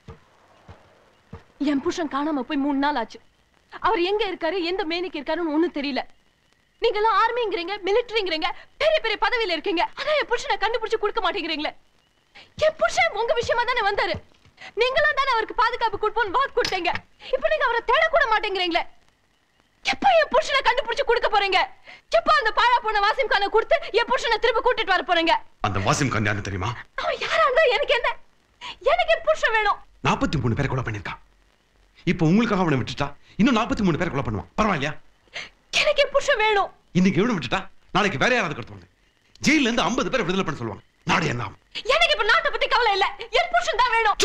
என் புருஷன் காணாம போய் மூணு நாள் ஆச்சு அவர் எங்க இருக்காரு எந்த மேனிக்கு இருக்காருன்னு ஒண்ணும் தெரியல நீங்க எல்லாம் ஆர்மிங்கிறீங்க மிலிட்டரிங்கிறீங்க பெரிய பெரிய பதவியில இருக்கீங்க ஆனா என் புருஷனை கண்டுபிடிச்சு கொடுக்க மாட்டேங்கிறீங்களே என் புருஷன் உங்க விஷயமா தானே வந்தாரு நீங்களும் தானே அவருக்கு பாதுகாப்பு கொடுப்போம்னு வாக்கு கொடுத்தீங்க இப்ப நீங்க அவரை தேட கூட மாட்டேங்கிறீங்களே எப்ப என் புருஷனை கண்டுபிடிச்சு கொடுக்க போறீங்க எப்ப அந்த பாழா போன வாசிம் கானை கொடுத்து என் புருஷனை திரும்ப கூட்டிட்டு வர போறீங்க அந்த வாசிம் கான் யாருன்னு தெரியுமா அவன் யாரா இருந்தா எனக்கு என்ன எனக்கு என் புருஷன் வேணும் நாற்பத்தி மூணு பேரை கொலை பண்ணிருக்கான் இப்போ உங்களுக்காக அவனை விட்டுட்டா இன்னும் நாற்பத்தி மூணு பேரை கொலை பண்ணுவான் பரவாயில்லையா எனக்கு என் புருஷன் வேணும் இன்னைக்கு எவ்வளவு விட்டுட்டா நாளைக்கு வேற யாராவது கடத்துவாங்க ஜெயில இருந்து ஐம்பது பேரை விடுதலை பண்ண சொல்லுவாங்க நாடு என்ன ஆகும் எனக்கு இப்ப நாட்டை பத்தி கவலை இல்ல என் புருஷன் தான் வேணும்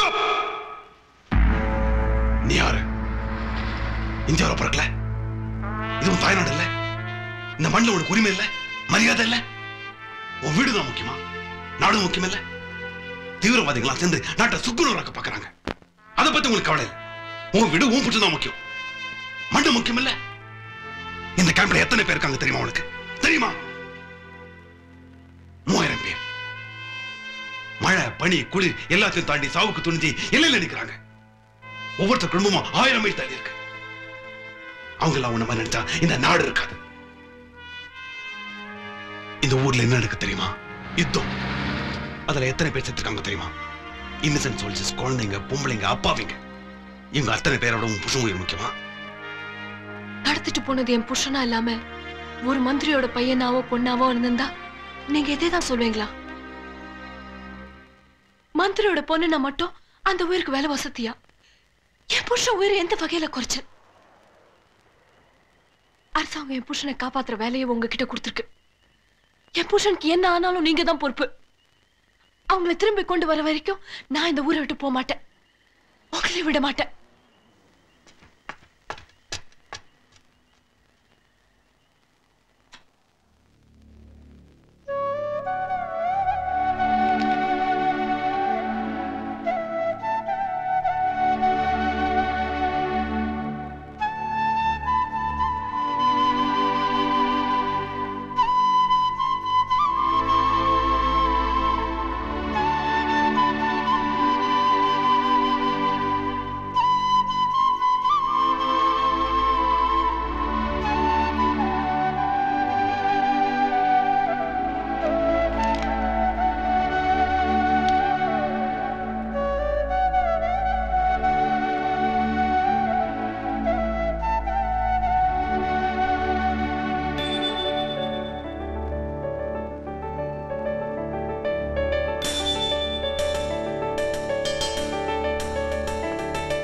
நீ யாரு இந்தியாவில் பிறக்கல இது உன் தாய்நாடு இல்ல இந்த மண்ணில் உனக்கு உரிமை இல்ல மரியாதை இல்ல உன் வீடு தான் முக்கியமா நாடு முக்கியம் இல்ல தீவிரவாதிகளா சேர்ந்து நாட்டை சுக்குநூறாக்க பாக்குறாங்க அதை பத்தி உங்களுக்கு கவலை இல்லை உன் வீடு உன் புட்டு தான் முக்கியம் மண்ணு முக்கியம் இல்ல இந்த கேம்ப்ல எத்தனை பேர் இருக்காங்க தெரியுமா உனக்கு தெரியுமா மூவாயிரம் பேர் மழை பனி குளிர் எல்லாத்தையும் தாண்டி சாவுக்கு துணிஞ்சு எல்லையில நிக்கிறாங்க ஒவ்வொருத்தர் குடும்பமும் ஆயிரம் மைல் தள்ளி இருக்கு அவங்க எல்லாம் உன்ன மாதிரி நினைச்சா இந்த நாடு இருக்காது இந்த ஊர்ல என்ன நடக்கு தெரியுமா யுத்தம் அதுல எத்தனை பேர் செத்துருக்காங்க தெரியுமா இன்னசென்ட் சோல்ஜர்ஸ் குழந்தைங்க பொம்பளைங்க அப்பாவிங்க இவங்க அத்தனை பேரோட உன் புருஷன் உயிர் முக்கியமா நடத்திட்டு போனது என் புருஷனா இல்லாம ஒரு மந்திரியோட பையனாவோ பொண்ணாவோ இருந்திருந்தா நீங்க இதே தான் சொல்லுவீங்களா மந்திரியோட பொண்ணுனா மட்டும் அந்த உயிருக்கு வேலை வசதியா என் புருஷன் உயிர் எந்த வகையில குறைச்சு அரசாங்கம் என் புருஷனை காப்பாத்துற வேலையை உங்ககிட்ட கொடுத்துருக்கு என் புருஷனுக்கு என்ன ஆனாலும் நீங்க தான் பொறுப்பு அவங்கள திரும்பி கொண்டு வர வரைக்கும் நான் இந்த ஊரை விட்டு போக மாட்டேன் உங்களை விட மாட்டேன்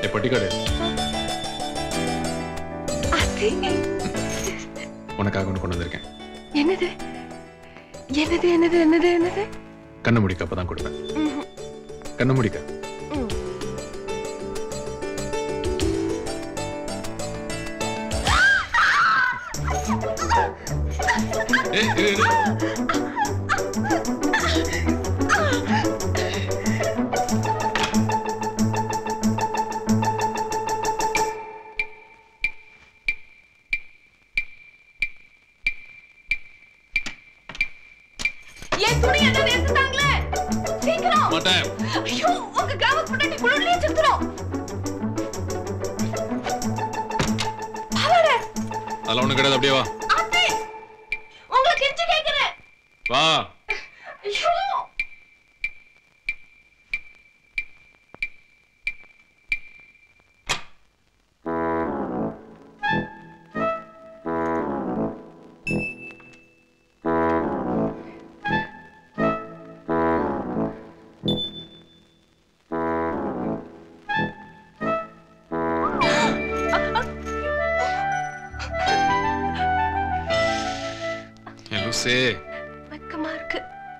ஏ பட்டிக்காடு அத்தை உனக்காக ஒன்று கொண்டு வந்திருக்கேன் என்னது என்னது என்னது என்னது என்னது கண்ணை முடிக்க அப்பதான் கொடுப்பேன் ம்ஹும். கண்ணை முடிக்க ம். ஏய், இரு, இரு. என் துணி என்ன எடுத்துட்டாங்களே சீக்கிரம் மாட்டேன் ஐயோ உங்க கிராம பொண்டாட்டி குழுவிலேயே செத்துரும் பாவாடை அதெல்லாம் ஒண்ணு கிடையாது அப்படியே வா அத்தை உங்களை கெஞ்சி கேக்குறேன் வா ஐயோ ஏ லூசே வெக்கமா இருக்கு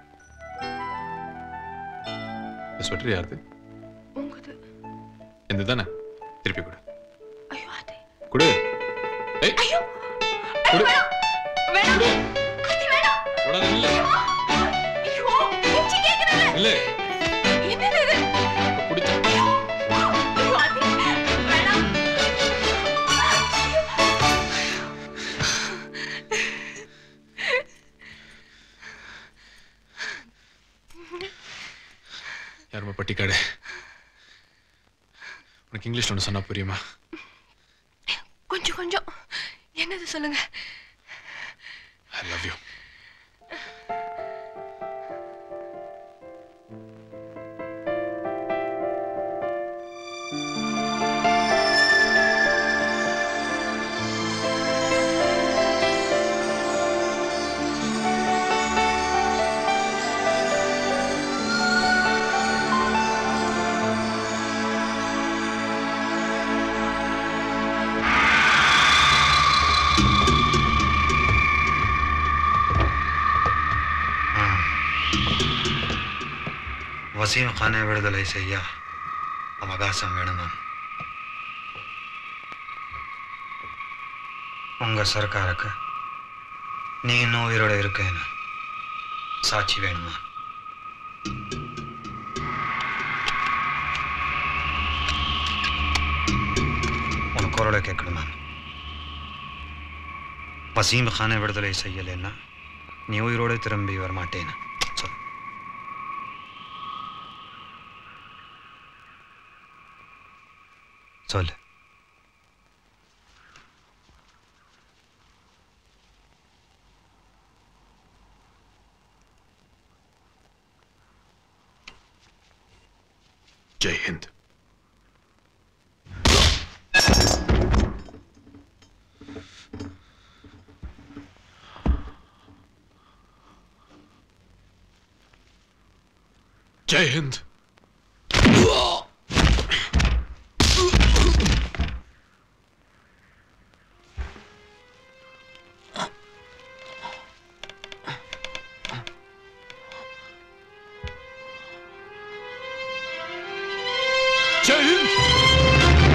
இந்த ஸ்வெட்டர் யாருது உங்குது எந்த தானே திருப்பி கொடு ஐயோ அத்தை கொடு ஏய் ஐயோ கொடு வேணாம் அத்தை வேணாம் கொடாத இல்ல ஐயோ கெஞ்சி கேக்குறேன் இல்ல என்னது இது பிடிச்ச ஐயோ அத்தை வேணாம் யாருமா பட்டிக்காடு உனக்கு இங்கிலீஷ்ல ஒன்று சொன்னா புரியுமா கொஞ்சம் கொஞ்சம் என்னது சொல்லுங்க ஐ லவ் யூ ವಸೀಂ ಖಾನೆ ಬಿಡುದಲೈಸಯ್ಯ ಅವಕಾಶ வேணும் மேம் உங்க சர்க்காருக்கு நீ இன்னும் உயிரோட இருக்கேன்னு சாட்சி வேணுமா உன் குரலை கேட்கணும் மேம் வசீம் கானை விடுதலை செய்யலைன்னா நீ உயிரோட திரும்பி வரமாட்டேன்னு சொல் சொல்லு ஜெய் ஹிந்த் ஜெய் ஹிந்த் ஜெய் ஹிந்த்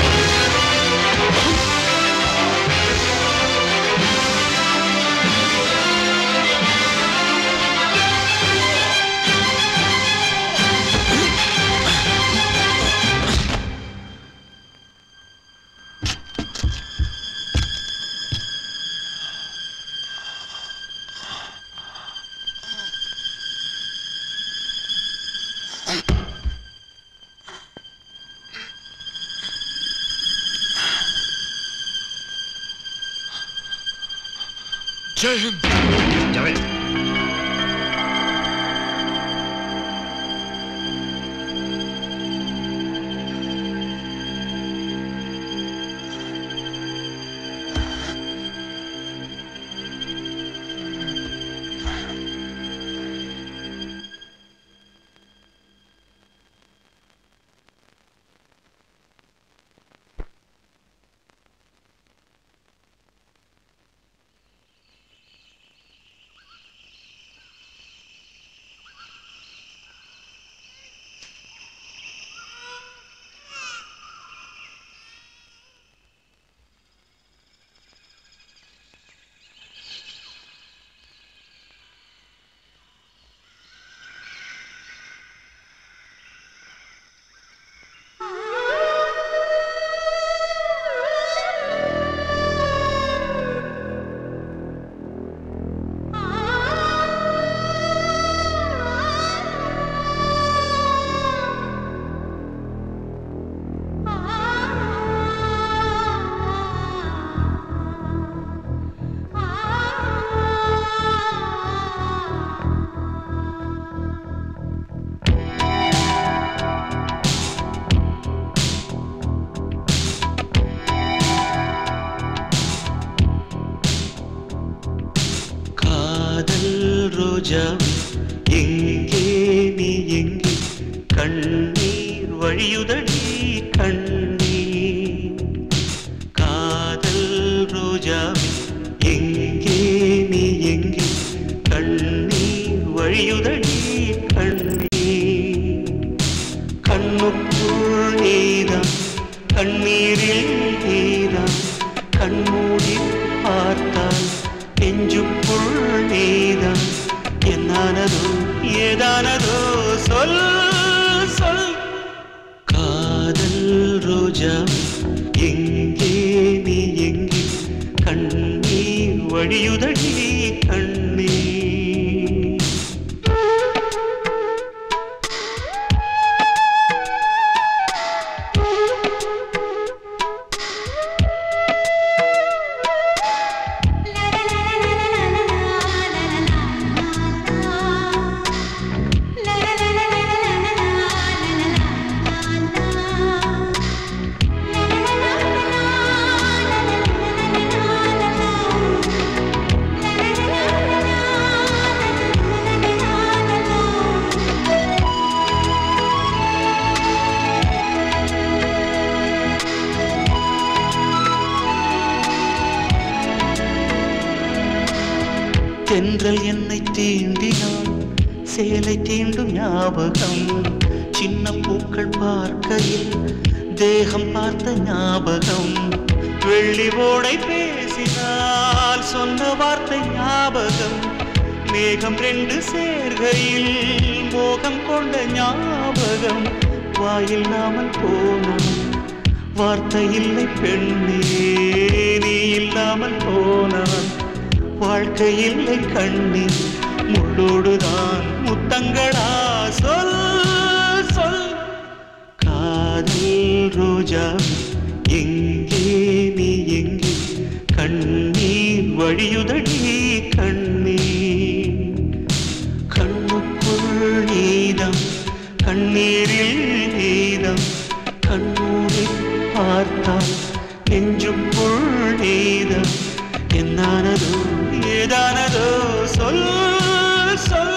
ஜெய் ஹிந்த் ஜாவேத் ரோஜா எங்கே நீ எங்கே கண்ணீர் வழியுதடி கண்ணீர் காதல் ரோஜா எங்கே நீ எங்கே கண்ணீர் வழியுதடி கண்ணீர் கண்ணுக்குள் நீதான் கண்ணீரில் நீதான் கண்மூடி பார்த்தால் நெஞ்சுக்குள் நீதான் என்னானதோ ஏதானதோ சொல் சொல் காதல் ரோஜா எங்கே நீ எங்கே கண்ணீர் வழியுதடி கண்ணீர் தென்றல் என்னை தீண்டினான் சேலை தீண்டும் ஞாபகம் சின்ன பூக்கள் பார்க்கையில் தேகம் பார்த்த ஞாபகம் வெள்ளி ஓடை பேசினால் சொன்ன வார்த்தை ஞாபகம் மேகம் ரெண்டு சேர்கையில் மோகம் கொண்ட ஞாபகம் வாயில்லாமல் போனோம் வார்த்தை இல்லை பெண்ணே நீ இல்லாமல் போனான் வாழ்க்கை இல்லை கண்ணே முள்ளோடுதான் முத்தங்களா சொல் சொல் காதல் ரோஜா எங்கே நீ எங்கே கண்ணீர் வழியுதடி கண்ணீர் கண்ணுக்குள் நீதம் கண்ணீரில் நீதம் கண்ணூரை பார்த்தால் நெஞ்சுக்குள் நீதம் என்னானதோ ஏதானதோ சொல் சொல்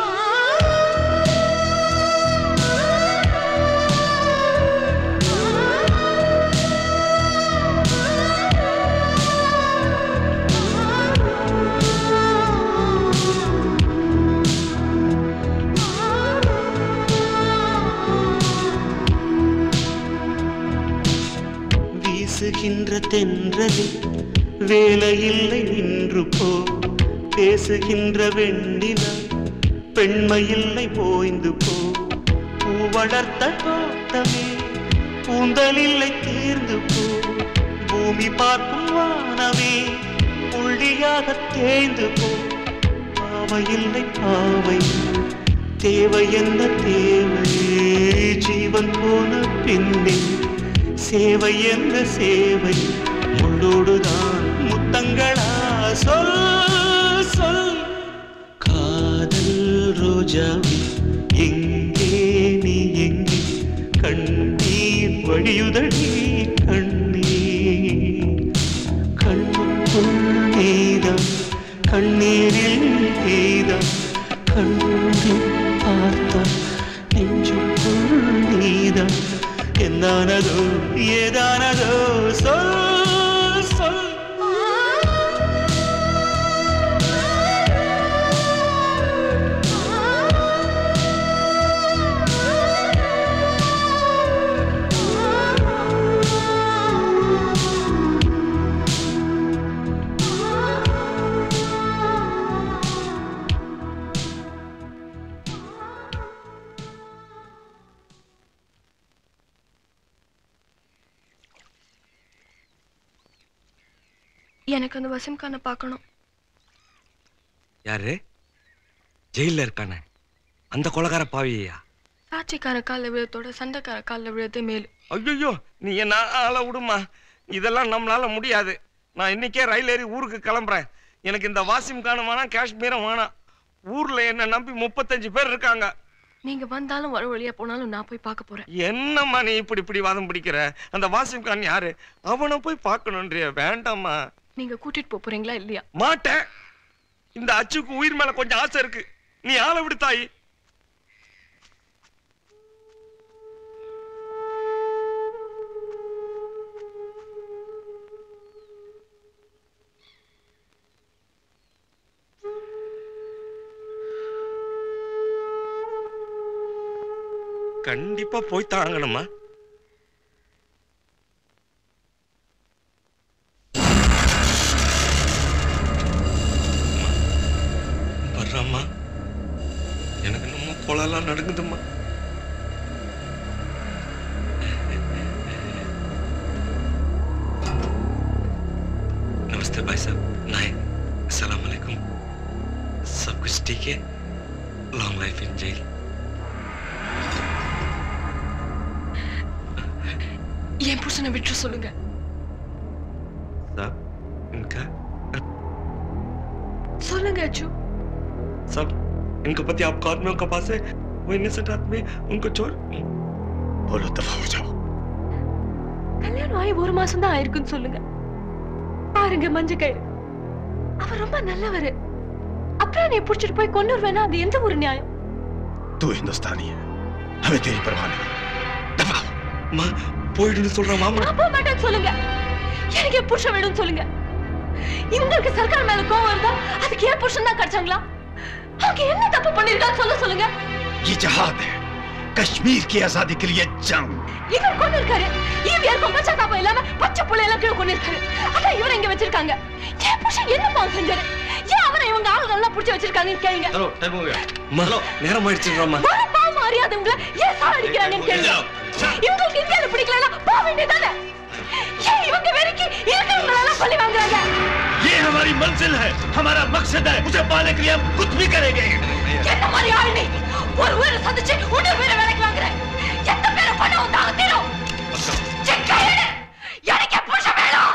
வீசுகின்ற தென்றலில் வேலையில்லை நின்று போ பேசுகின்ற வெண்ணிலா பெண்மையில்லை போய்ந்து போ பூ வளர்த்த தோட்டமே பூந்தலில்லை தீர்ந்து போ பூமி பார்க்கும் வானமே புள்ளியாக தேய்ந்து போ பாவையில்லை பாவை தேவை என்ன தேவை ஜீவன் போன பின்னே சேவை என்ற சேவை முள்ளோடுதான் முத்தங்களா சொல் சொல் காதல் ரோஜாவே எங்கே நீ எங்கே கண்ணீர் வழியுதடி கண்ணீர் கண்ணுக்குள் நீதான் கண்ணீரில் நீதான் கண்ணூரில் பார்த்தா நெஞ்சுக்குள் நீதான் എന്നാനതോ ഏതാനതോ சொல் சொல் எனக்கு அந்த வசீம் கானை பார்க்கணும் யாரு ஜெயில இருக்கானே அந்த கொலகார பாவியா சாட்சிக்கார காலில் விழுத்தோட சண்டைக்கார காலில் விழுது மேலு ஐயோ நீ என்ன ஆள விடுமா இதெல்லாம் நம்மளால முடியாது நான் இன்னைக்கே ரயில் ஏறி ஊருக்கு கிளம்புறேன் எனக்கு இந்த வாசிம் கானும் வேணாம் காஷ்மீரும் வேணாம் ஊர்ல என்ன நம்பி முப்பத்தஞ்சு பேர் இருக்காங்க நீங்க வந்தாலும் வர வழியா போனாலும் நான் போய் பார்க்க போறேன் என்னம்மா நீ இப்படி இப்படி வாதம் பிடிக்கிற அந்த வாசிம் கான் யாரு அவனை போய் பார்க்கணுன்றிய வேண்டாம்மா நீங்க கூட்டிட்டு போப் போறீங்களா இல்லையா மாட்டேன் இந்த அச்சுக்கு உயிர் மேல கொஞ்சம் ஆசை இருக்கு நீ ஆளை விடு தாய் கண்டிப்பா போய் தாங்கணுமா வர்றாம்மா எனக்கு நம்ம கொலெல்லாம் நடக்குதும்மா नमस्ते भाई साहब नायक अस्सलाम वालेकुम सब कुछ ठीक है लॉन्ग लाइफ इन जेल என் புருஷனை விட்டு சொல்லுங்க साहब इनका சொல்லுங்க அச்சு सब इनका पति आपका आदमियों का पास है वो इनोसेंट आदमी उनको छोड़ बोलो दफा हो जाओ கல்யாணம் ஆகி ஒரு மாசம் தான் ஆயிருக்குன்னு சொல்லுங்க பாருங்க மஞ்ச கயிறு அவர் ரொம்ப நல்லவரு அப்புறம் நீ புடிச்சிட்டு போய் கொண்டு வருவேனா அது எந்த ஒரு நியாயம் तू हिंदुस्तानी है हमें तेरी परवाह नहीं माँ போயிடுன்னு சொல்றேன் மாமா நான் போக மாட்டேன்னு சொல்லுங்க எனக்கு என் புருஷன் வேணும்னு சொல்லுங்க இவங்களுக்கு சர்க்கார் மேல கோவம் இருந்தா அதுக்கு ஏன் புருஷன் தான் கிடைச்சாங்களா அவங்க என்ன தப்பு பண்ணிருக்கான்னு சொல்ல சொல்லுங்க ये जहाद है कश्मीर की आजादी के लिए जंग இவர் கொண்டு இருக்காரு ஈவியாருக்கும் பச்சாத்தாப்பம் இல்லாம பச்சை புள்ள எல்லாம் கீழே கொண்டு இருக்காரு அதான் இவரை இங்க வச்சிருக்காங்க என் புருஷன் என்ன பாவம் செஞ்சாரு ஏன் அவரை இவங்க ஆளுங்க எல்லாம் புடிச்சு வச்சிருக்காங்கன்னு கேளுங்க ஹலோ டைம் हो गया அம்மா நேரம் ஆயிடுச்சுன்றாம்மா வர பாவம் அறியாதவங்கள ஏன் சாவடிக்கிறாங்கன்னு கேளுங்க இவங்களுக்கு இந்தியால பிடிக்கலன்னா போக வேண்டியதானே ஏன் இவங்க வரைக்கும் இருக்கிறவங்க எல்லாம் பழி வாங்குறாங்க ये हमारी मंजिल है हमारा मकसद है उसे पाने के लिए हम कुछ भी करेंगे என்ன மாதிரி ஆள் நீ ஒரு உயிரை சந்திச்சு இன்னொரு உயிரை வேலைக்கு வாங்குற எத்தனை பேரை பண்ண வந்தாங்க தீரும் செக்கையடு எனக்கு என் புருஷன் வேணும்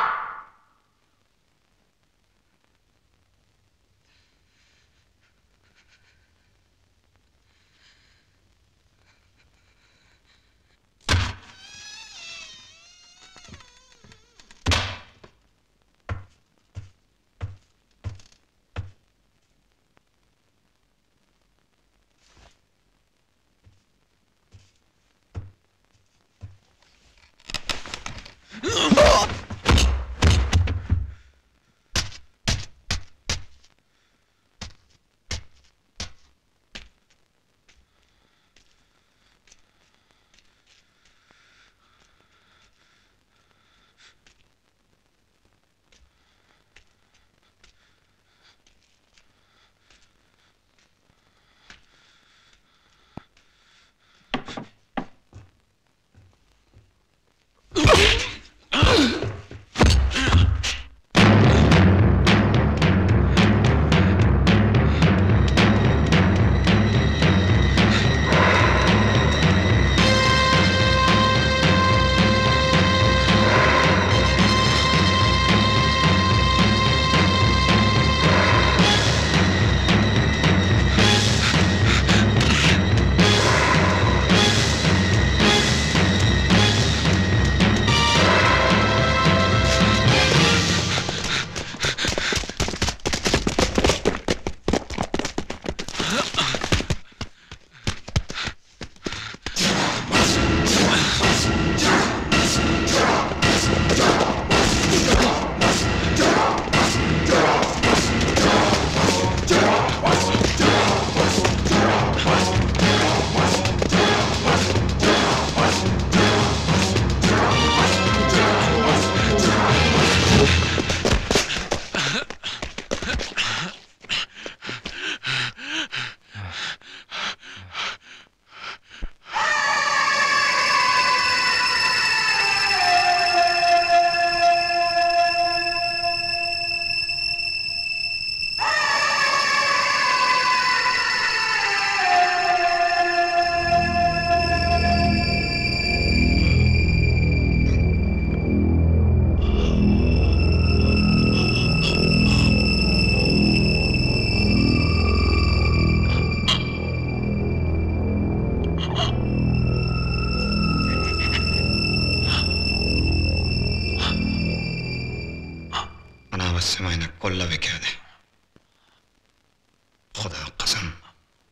അനാവശ്യമായി എന്നെ കൊല്ല വെക്കാതെ ഖുദാ ഖസം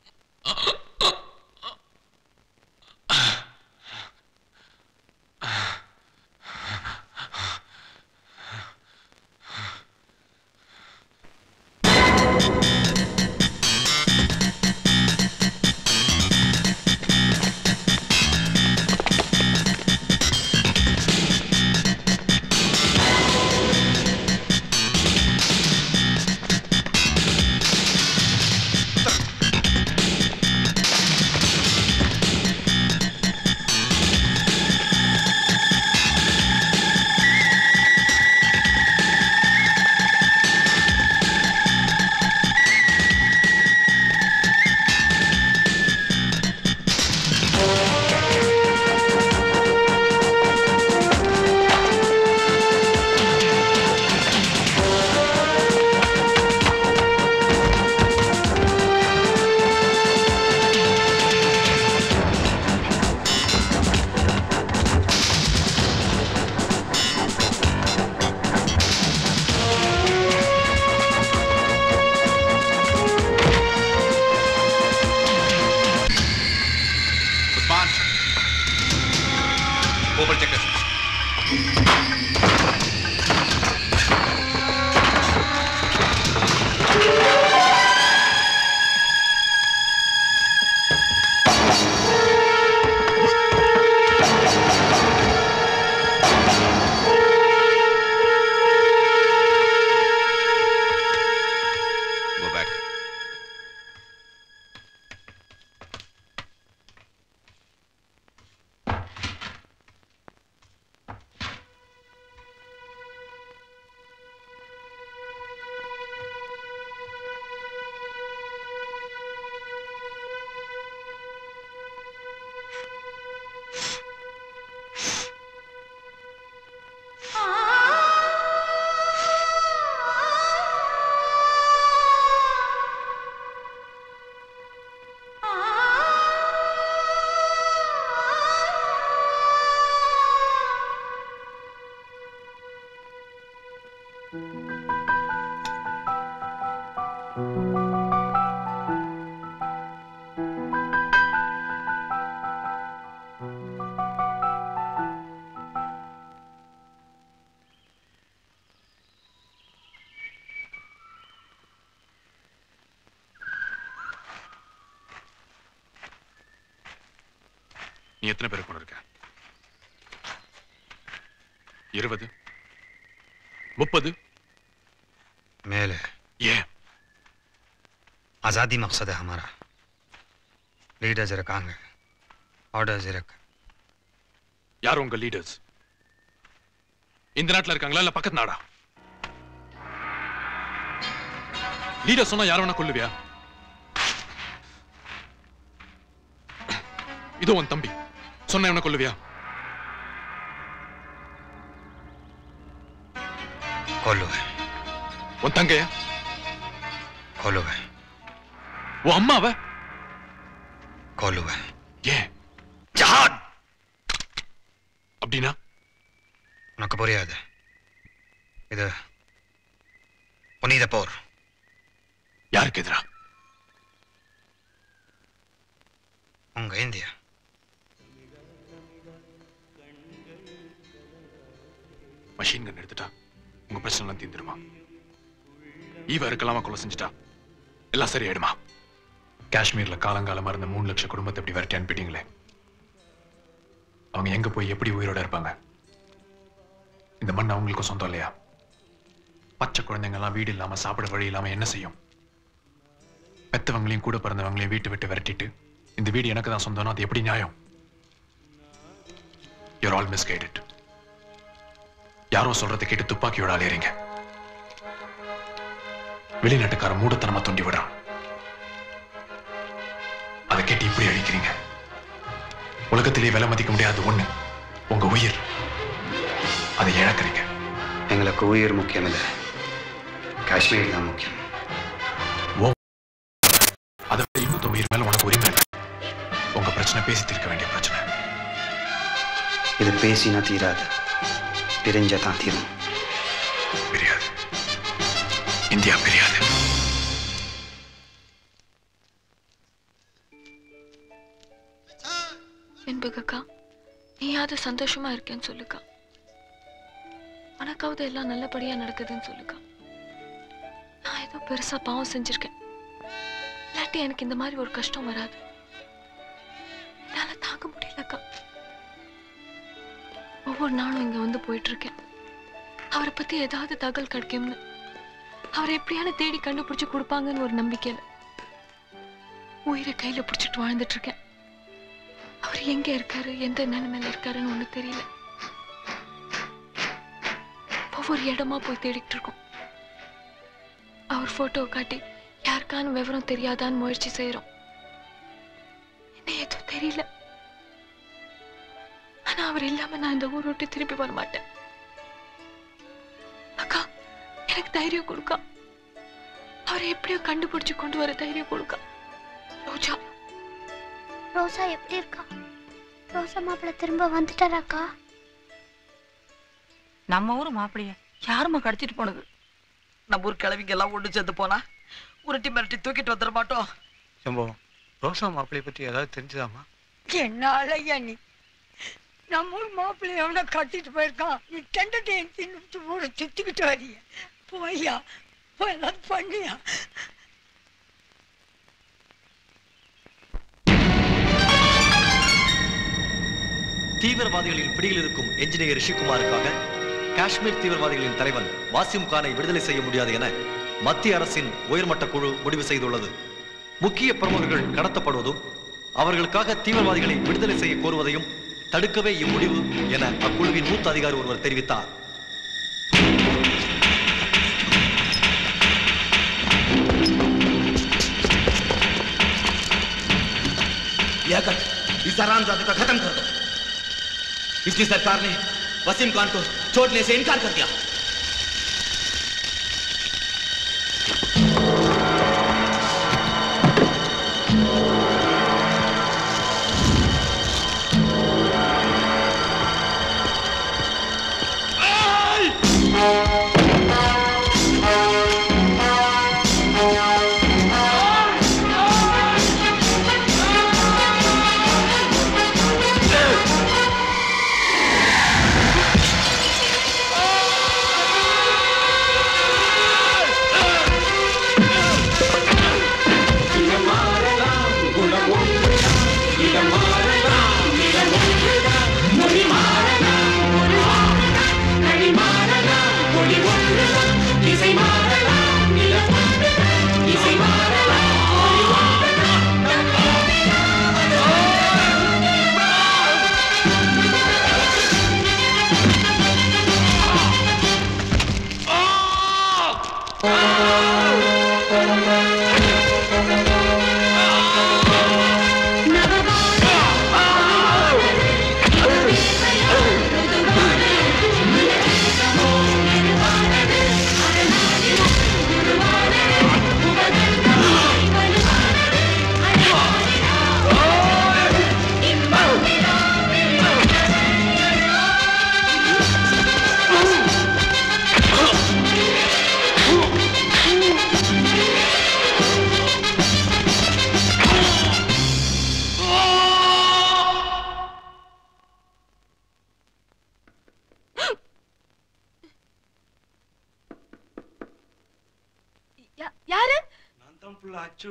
ऊपर चेक कर Go back. நீ எத்தனை பேர் கொண்டு இருக்க இருபது முப்பது मेल है ये आज़ादी मकसद है हमारा लीडर्स रखांगे ஆர்டர்ஸ் இருக்கு யார் உங்க லீடர்ஸ் இந்த நாட்டுல இருக்காங்களா இல்ல பக்கத்து நாடா லீடர் சொன்னா யார வேணா கொல்லுவியா இதோ உன் தம்பி சொன்ன எவனை கொல்லுவியா கொல்லுவேன் உன் தங்கைய கொல்லுவேன் உன் அம்மாவ கொல்லுவேன் ஏன் ஜஹாத் அப்படின்னா உனக்கு புரியாது இது புனித போர் யாருக்கு எதிரா உங்க இந்தியா மஷின் கன் எடுத்துட்டா உங்க பிரச்சனை எல்லாம் தீர்ந்துருமா ஈவ இருக்கலாமா கொலை செஞ்சுட்டா எல்லாம் சரியாயிடுமா காஷ்மீர்ல காலங்காலமா இருந்த மூணு லட்சம் குடும்பத்தை இப்படி விரட்டி அனுப்பிட்டீங்களே அவங்க எங்க போய் எப்படி உயிரோட இருப்பாங்க இந்த மண் அவங்களுக்கும் சொந்தம் இல்லையா பச்சை குழந்தைங்க எல்லாம் வீடு இல்லாம சாப்பிட வழி இல்லாம என்ன செய்யும் பெத்தவங்களையும் கூட பிறந்தவங்களையும் வீட்டு விட்டு விரட்டிட்டு இந்த வீடு எனக்கு தான் சொந்தம்னா அது எப்படி நியாயம் யூர் ஆல் மிஸ்கைடட் யாரோ சொல்றதை கேட்டு துப்பாக்கியோட அலையறீங்க வெளிநாட்டுக்கார மூடத்தனமா தூண்டி விடுறான் அதை கேட்டு இப்படி அழிக்கிறீங்க உலகத்திலே விலை மதிக்க முடியாத ஒண்ணு உங்க உயிர் அதை இழக்கிறீங்க எங்களுக்கு உயிர் முக்கியம் இல்லை காஷ்மீர் தான் முக்கியம் அதை விட இன்னொரு உயிர் மேல உனக்கு உரிமை இல்லை உங்க பிரச்சனை பேசி தீர்க்க வேண்டிய பிரச்சனை இது பேசினா தீராது பிரிஞ்சா தான் தீரும் பிரியாது இந்தியா பிரியாது என்பகக்கா நீயாவது சந்தோஷமா இருக்கேன்னு சொல்லுக்கா உனக்காவது எல்லாம் நல்லபடியா நடக்குதுன்னு சொல்லுக்கா நான் ஏதோ பெருசா பாவம் செஞ்சிருக்கேன் இல்லாட்டி எனக்கு இந்த மாதிரி ஒரு கஷ்டம் வராது என்னால தாங்க முடியலக்கா ஒவ்வொரு நாளும் இங்க வந்து போயிட்டு இருக்கேன் அவரை பத்தி ஏதாவது தகவல் கிடைக்கும்னு அவரை எப்படியான தேடி கண்டுபிடிச்சு கொடுப்பாங்கன்னு ஒரு நம்பிக்கையில உயிரை கையில பிடிச்சிட்டு வாழ்ந்துட்டு இருக்கேன் அவர் எங்க இருக்காரு எந்த நிலைமையில இருக்காருன்னு ஒண்ணு தெரியல ஒவ்வொரு இடமா போய் தேடிட்டு இருக்கோம் அவர் போட்டோ காட்டி யாருக்கான விவரம் தெரியாதான்னு முயற்சி செய்யறோம் என்ன எதுவும் தெரியல ஆனா அவர் இல்லாம நான் இந்த ஊரை விட்டு திருப்பி வர மாட்டேன் அக்கா எனக்கு தைரியம் கொடுக்கா அவரை எப்படியோ கண்டுபிடிச்சு கொண்டு வர தைரியம் கொடுக்கா ரோஜா ரோசா எப்படி இருக்கா ரோசா மாப்பிள்ள திரும்ப வந்துட்டாராக்கா நம்ம ஊர் மாப்பிளைய யாரும்மா கடத்திட்டு போனது நம்ம ஊர் கிழவிங்க எல்லாம் ஒண்ணு சேர்ந்து போனா உருட்டி மிரட்டி தூக்கிட்டு வந்துட மாட்டோம் சம்பவம் ரோசா மாப்பிளைய பத்தி ஏதாவது தெரிஞ்சுதாமா என்னாலயா நீ நம்ம ஊர் மாப்பிள்ளை எவனை கட்டிட்டு போயிருக்கான் நீ தெண்டத்தை தின்னு ஊரை சுத்திக்கிட்டு வரிய போய்யா போய் ஏதாவது பண்ணியா தீவிரவாதிகளின் பிடியில் இருக்கும் என்ஜினியர் ரிஷிகுமாருக்காக காஷ்மீர் தீவிரவாதிகளின் தலைவன் வாசிம் கானை விடுதலை செய்ய முடியாது என மத்திய அரசின் உயர்மட்ட குழு முடிவு செய்துள்ளது முக்கிய பிரமுகர்கள் கடத்தப்படுவதும் அவர்களுக்காக தீவிரவாதிகளை விடுதலை செய்ய கோருவதையும் தடுக்கவே இம்முடிவு என அக்குழுவின் மூத்த அதிகாரி ஒருவர் தெரிவித்தார் लियाकत इस हरामजादे का खत्म कर दो इसकी सरकार ने वसीम खान को छोड़ने से इनकार कर दिया யா- யாரு நான் தான் புள்ள அச்சு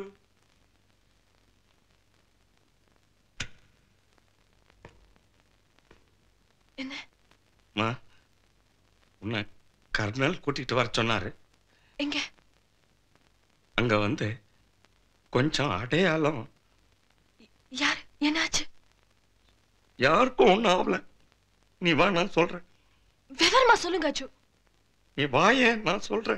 என்ன மா உன்னை கர்னல் கூட்டிட்டு வர சொன்னாரு எங்க அங்க வந்து கொஞ்சம் அடையாளம் யாரு என்னாச்சு யாருக்கும் ஒன்றும் ஆகல நீ வா நான் சொல்றேன் விவரமா சொல்லுங்க அச்சு நீ வாயே நான் சொல்றேன்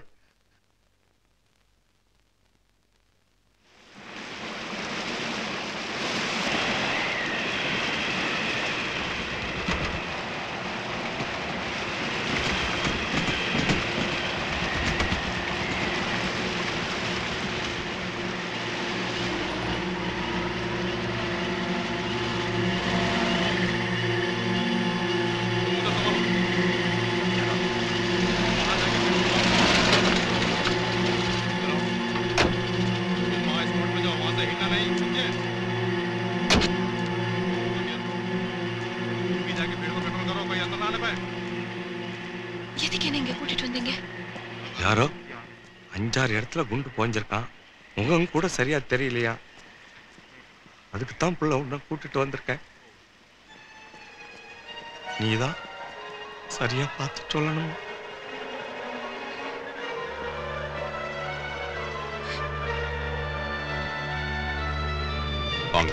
எதுக்கு என்ன இங்க கூட்டிட்டு வந்தீங்க யாரோ அஞ்சாறு இடத்துல குண்டு போஞ்சிருக்கான் முகம் கூட சரியா தெரியலையா அதுக்கு தான் புள்ள உன்னை கூட்டிட்டு வந்திருக்கேன் நீதான் சரியா பார்த்து சொல்லணும் வாங்க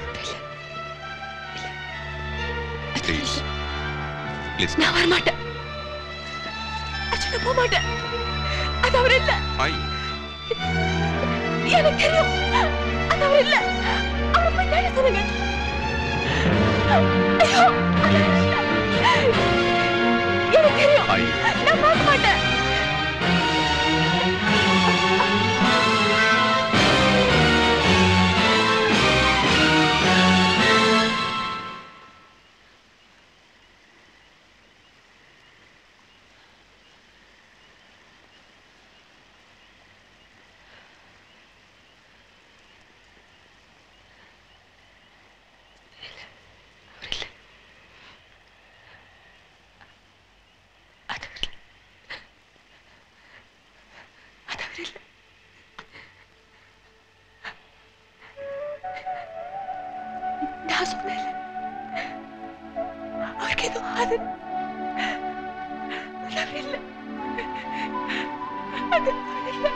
ப்ளீஸ் ப்ளீஸ் நான் வர மாட்டேன் அச்சு நான் போக மாட்டேன் அது அவர் இல்ல ஐ எனக்கு தெரியும் அது அவர் இல்ல அவரை போய் தேட சொல்லுங்க ஐயோ, அது அவர் இல்ல. எனக்கு தெரியும் நான் பார்க்க மாட்டேன் அவர் இல்ல நான் சொன்னேன் அவருக்கு ஏதோ அது நல்லாவே இல்லை அது இல்லை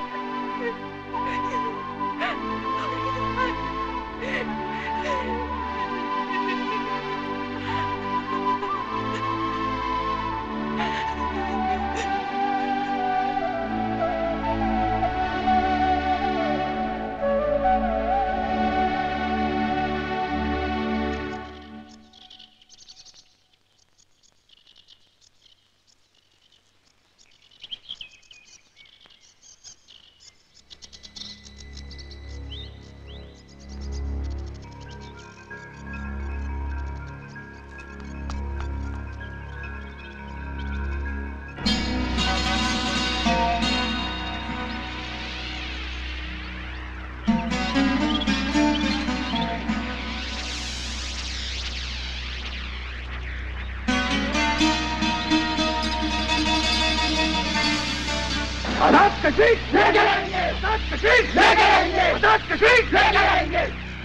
आजाद कश्मीर लेके आएंगे आजाद कश्मीर लेके आएंगे आजाद कश्मीर लेके आएंगे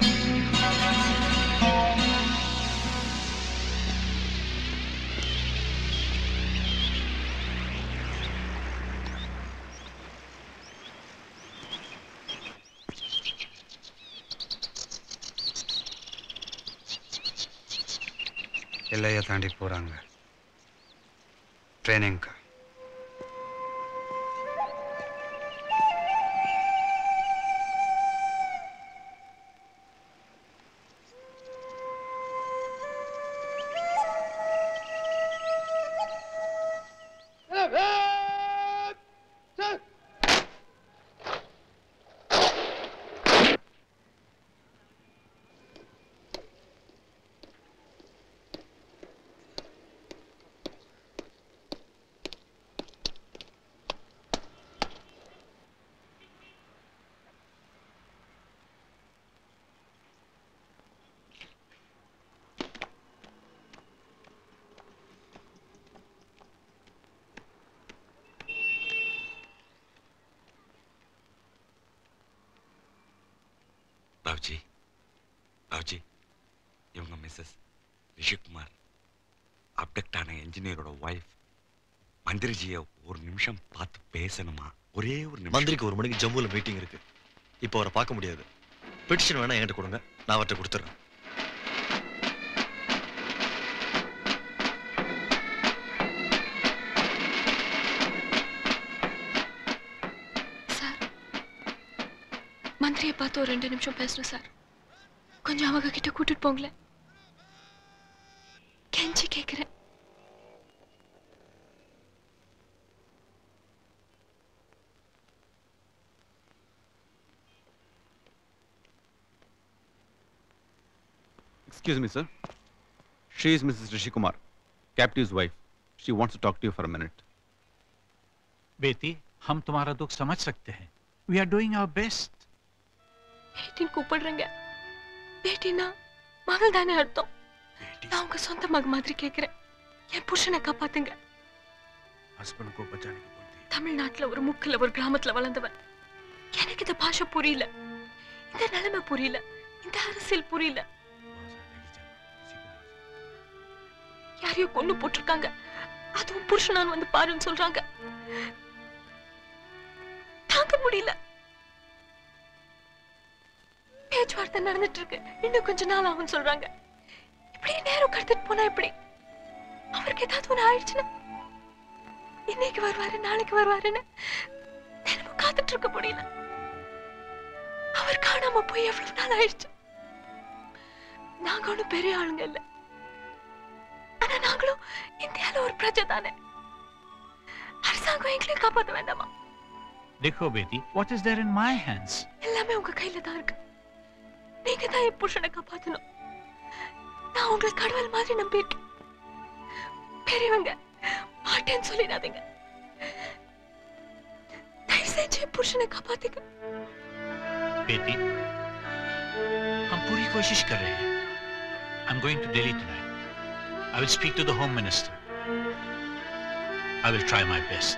எல்லையை தாண்டி போகிறாங்க ட்ரைனிங்க்கு ராவ்ஜி ராவ்ஜி இவங்க மிஸ்ஸஸ் ரிஷிகுமார் அப்டக்ட் ஆன என்ஜினியரோட ஒய்ஃப் மந்திரிஜியை ஒரு நிமிஷம் பார்த்து பேசணுமா ஒரே ஒரு நிமிஷம் மந்திரிக்கு ஒரு மணிக்கு ஜம்முல மீட்டிங் இருக்கு இப்போ அவரை பார்க்க முடியாது பெட்டிஷன் வேணா என்கிட்ட கொடுங்க நான் அவர்கிட்ட கொடுத்துறேன் சார் மந்திரியை பார்த்து ஒரு ரெண்டு நிமிஷம் பேசணும் சார் கொஞ்சம் அவங்க கிட்ட கூட்டிட்டு போங்களேன் கெஞ்சி கேட்குறேன் Excuse me, sir. She is Mrs. Rishi Kumar, captive's wife. She wants to talk to you for a minute. बेटी हम तुम्हारा दुख समझ सकते हैं we are doing our best பேட்டின்னு கூப்பிடுறேங்க பேட்டினா மகள் தானே அர்த்தம் நான் உங்க சொந்த மக மாதிரி கேட்குறேன் என் புருஷனை காப்பாத்துங்க हस्बैंड को बचाने की தமிழ்நாட்டுல ஒரு முக்குல ஒரு கிராமத்துல வளர்ந்தவன் எனக்கு இந்த பாஷை புரியல இந்த நிலைமை புரியல இந்த அரசியல் புரியல யாரையோ கொண்டு போட்டிருக்காங்க அதுவும் புருஷனான் வந்து பாருன்னு சொல்றாங்க தாங்க முடியல பேச்சுவார்த்தை நடந்துட்டு இருக்கு இன்னும் கொஞ்ச நாள் ஆகும் சொல்றாங்க இப்படி நேரம் கடத்திட்டு போனா எப்படி அவருக்கு ஏதாவது ஒண்ணு ஆயிடுச்சுன்னா இன்னைக்கு வருவாரு நாளைக்கு வருவாருன்னு தினமும் காத்துட்டு இருக்க முடியல அவர் காணாம போய் எவ்வளவு நாள் ஆயிடுச்சு நாங்க ஒண்ணும் பெரிய ஆளுங்க இல்ல ஆனா நாங்களும் இந்தியால ஒரு பிரஜை தானே அரசாங்கம் எங்களையும் காப்பாத்த வேண்டாமா देखो बेटी what is there in my hands எல்லாமே உங்க கையில தான் இருக்கு நீங்க தான் என் புருஷனை காப்பாத்தணும் நான் உங்களை கடவுள் மாதிரி நம்பியிருக்கேன் பெரியவங்க மாட்டேன்னு சொல்லிடாதீங்க தயவு செஞ்சு என் புருஷனை காப்பாத்துங்க बेटी हम पूरी कोशिश कर रहे हैं I am going to Delhi tonight I will speak to the home minister I will try my best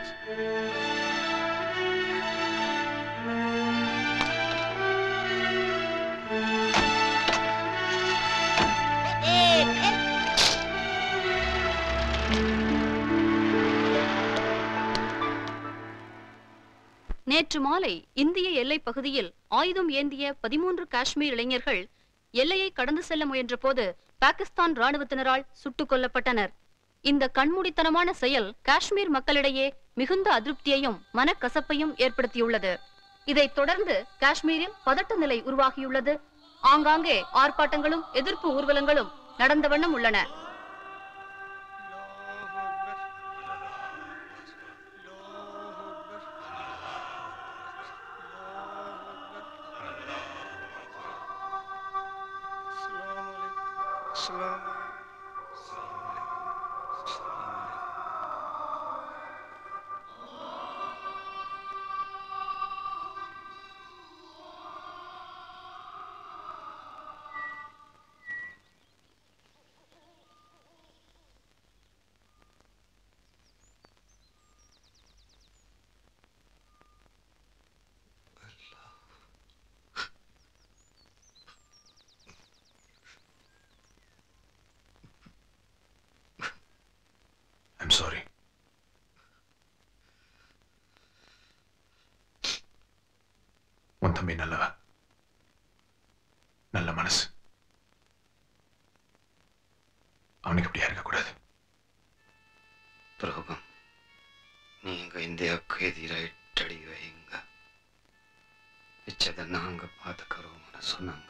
நேற்று மாலை இந்திய எல்லைப் பகுதியில் ஆயுதம் ஏந்திய பதிமூன்று காஷ்மீர் இளைஞர்கள் எல்லையை கடந்து செல்ல முயன்றபோது பாகிஸ்தான் ராணுவத்தினரால் சுட்டுக் கொல்லப்பட்டனர் இந்த கண்மூடித்தனமான செயல் காஷ்மீர் மக்களிடையே மிகுந்த அதிருப்தியையும் மனக்கசப்பையும் ஏற்படுத்தியுள்ளது இதைத் தொடர்ந்து காஷ்மீரில் பதட்ட நிலை உருவாகியுள்ளது ஆங்காங்கே ஆர்ப்பாட்டங்களும் எதிர்ப்பு ஊர்வலங்களும் நடந்த வண்ணம் உள்ளன ஐம் சாரி உன் தம்பி நல்லவ நல்ல மனசு அவனுக்கு இப்படியா இருக்கக்கூடாது துரோகம் நீங்க இந்தியாவுக்கு எதிராக இட்டடி வைங்க மிச்சதை நாங்க பார்த்துக்கிறோம்னு சொன்னாங்க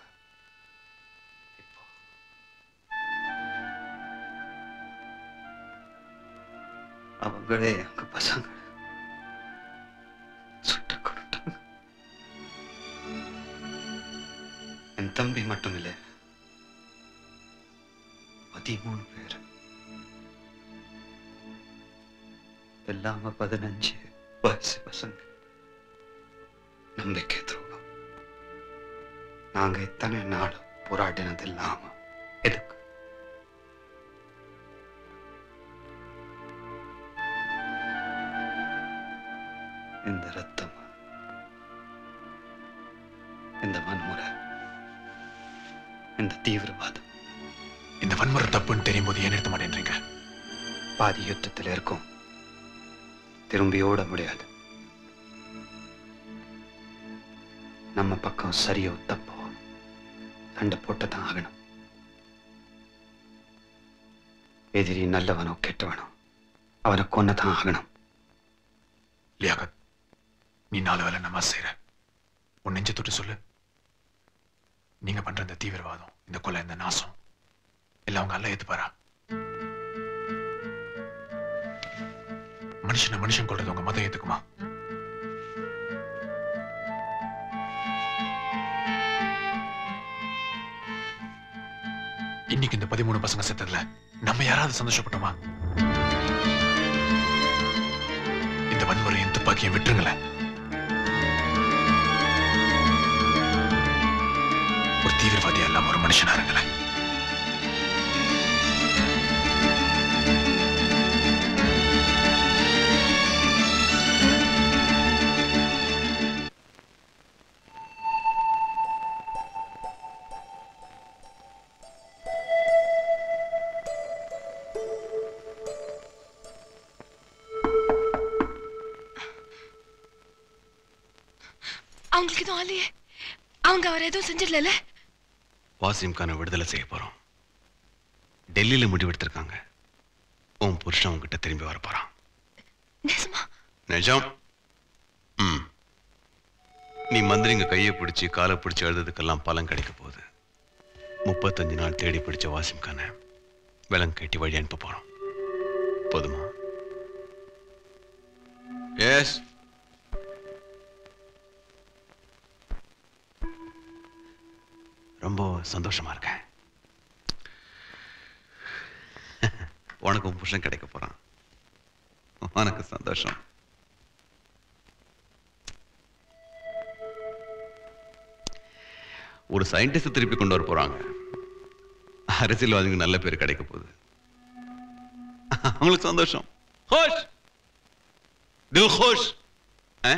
இப்போ அவங்களே எங்க பசங்க சுட்டு கொண்டுட்டாங்க என் தம்பி மட்டும் இல்லை பதிமூணு பேர் எல்லாம பதினஞ்சு வயசு பசங்க நம்பிக்கை துரோகம் நாங்க இத்தனை நாள் போராடினது இல்லாம எதுக்கு இந்த ரத்தம் இந்த வன்முறை இந்த தீவிரவாதம் இந்த வன்முறை தப்புன்னு தெரியும் போது ஏன் நிறுத்த மாட்டேன்றீங்க பாதி யுத்தத்தில் இருக்கும் திரும்பி ஓட முடியாது நம்ம பக்கம் சரியோ தப்போ சண்டை போட்டு தான் ஆகணும் எதிரி நல்லவனோ கெட்டவனோ அவனை கொன்னதான் ஆகணும் லியாகத் நீ நாலு வேலை நமாஸ் செய்யற உன் நெஞ்ச தொட்டு சொல்லு நீங்க பண்ற இந்த தீவிரவாதம் இந்த கொலை இந்த நாசம் எல்லாம் அவங்க அல்ல ஏத்துப்பாரா மனுஷனை மனுஷன் கொள்றது உங்க மதம் ஏத்துக்குமா இன்னைக்கு இந்த பதிமூணு பசங்க செத்ததுல நம்ம யாராவது சந்தோஷப்பட்டோமா இந்த வன்முறையும் துப்பாக்கியும் விட்டுருங்களேன் ஒரு தீவிரவாதியா இல்லாம ஒரு மனுஷனா இருங்களேன் அவங்களுக்கு எதுவும் ஆலையே அவங்க அவர் எதுவும் செஞ்சிடல வாசிம் கானை விடுதலை செய்ய போறோம் டெல்லியில முடிவெடுத்திருக்காங்க உன் புருஷன் உன்கிட்ட திரும்பி வர போறான் நிஜமா நிஜம் ம் நீ மந்திரிங்க கையை பிடிச்சி காலை பிடிச்சி எழுதுறதுக்கெல்லாம் பலன் கிடைக்க போகுது முப்பத்தஞ்சு நாள் தேடி பிடிச்ச வாசிம் கானை விலங்கு கட்டி வழி அனுப்ப போறோம் போதுமா எஸ் ரொம்ப சந்தோஷமா இருக்கேன் உனக்கு உன் புருஷன் கிடைக்க போறான் உனக்கு சந்தோஷம் ஒரு சயின்டிஸ்ட் திருப்பி கொண்டு வர போறாங்க அரசியல்வாதிக்கு நல்ல பேர் கிடைக்க போகுது அவங்களுக்கு சந்தோஷம் ஹோஷ் தில் ஹோஷ் ஆ?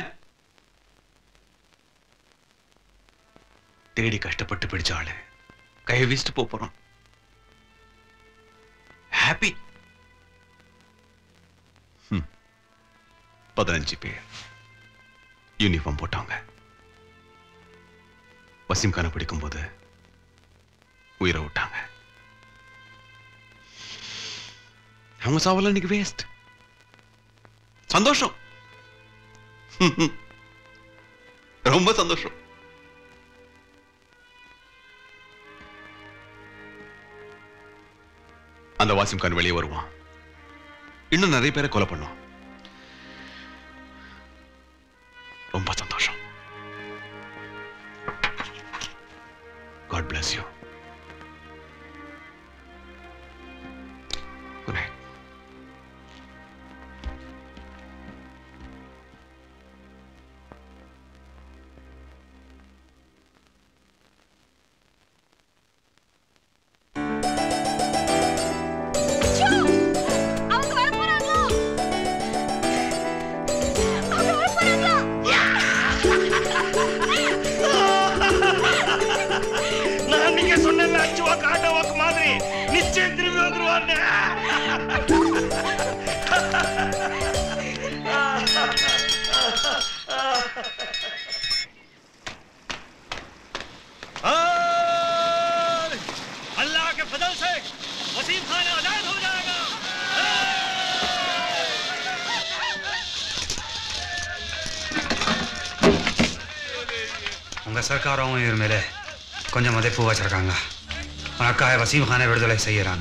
தேடி கஷ்டப்பட்டு பிடிச்ச ஆளு கையை வீசிட்டு போப் போறோம் ஹாப்பி பதினஞ்சு பேர் யூனிஃபார்ம் போட்டவங்க வசீம் கானை பிடிக்கும்போது உயிரை விட்டாங்க அவங்க சாவெல்லாம் இன்னைக்கு வேஸ்ட் சந்தோஷம் ரொம்ப சந்தோஷம் அந்த வாசிம் கான் வெளியே வருவான் இன்னும் நிறைய பேரை கொலை பண்ணும் ரொம்ப சந்தோஷம் God bless you good night அவங்க வர போறாங்களா அவங்க வர போறாங்களா நான் நீங்க சொன்னல அச்சுவா காட்டவாக்கு மாதிரி நிச்சயம் திரும்பி வந்துருவான்னு अल्लाह के फजल से वसीम खान आजाद हो जाएगा உங்க சர்க்காரும் இவர் மேலே கொஞ்சம் மதிப்பு வச்சிருக்காங்க உனக்காக வசீம் கானை விடுதலை செய்யறாங்க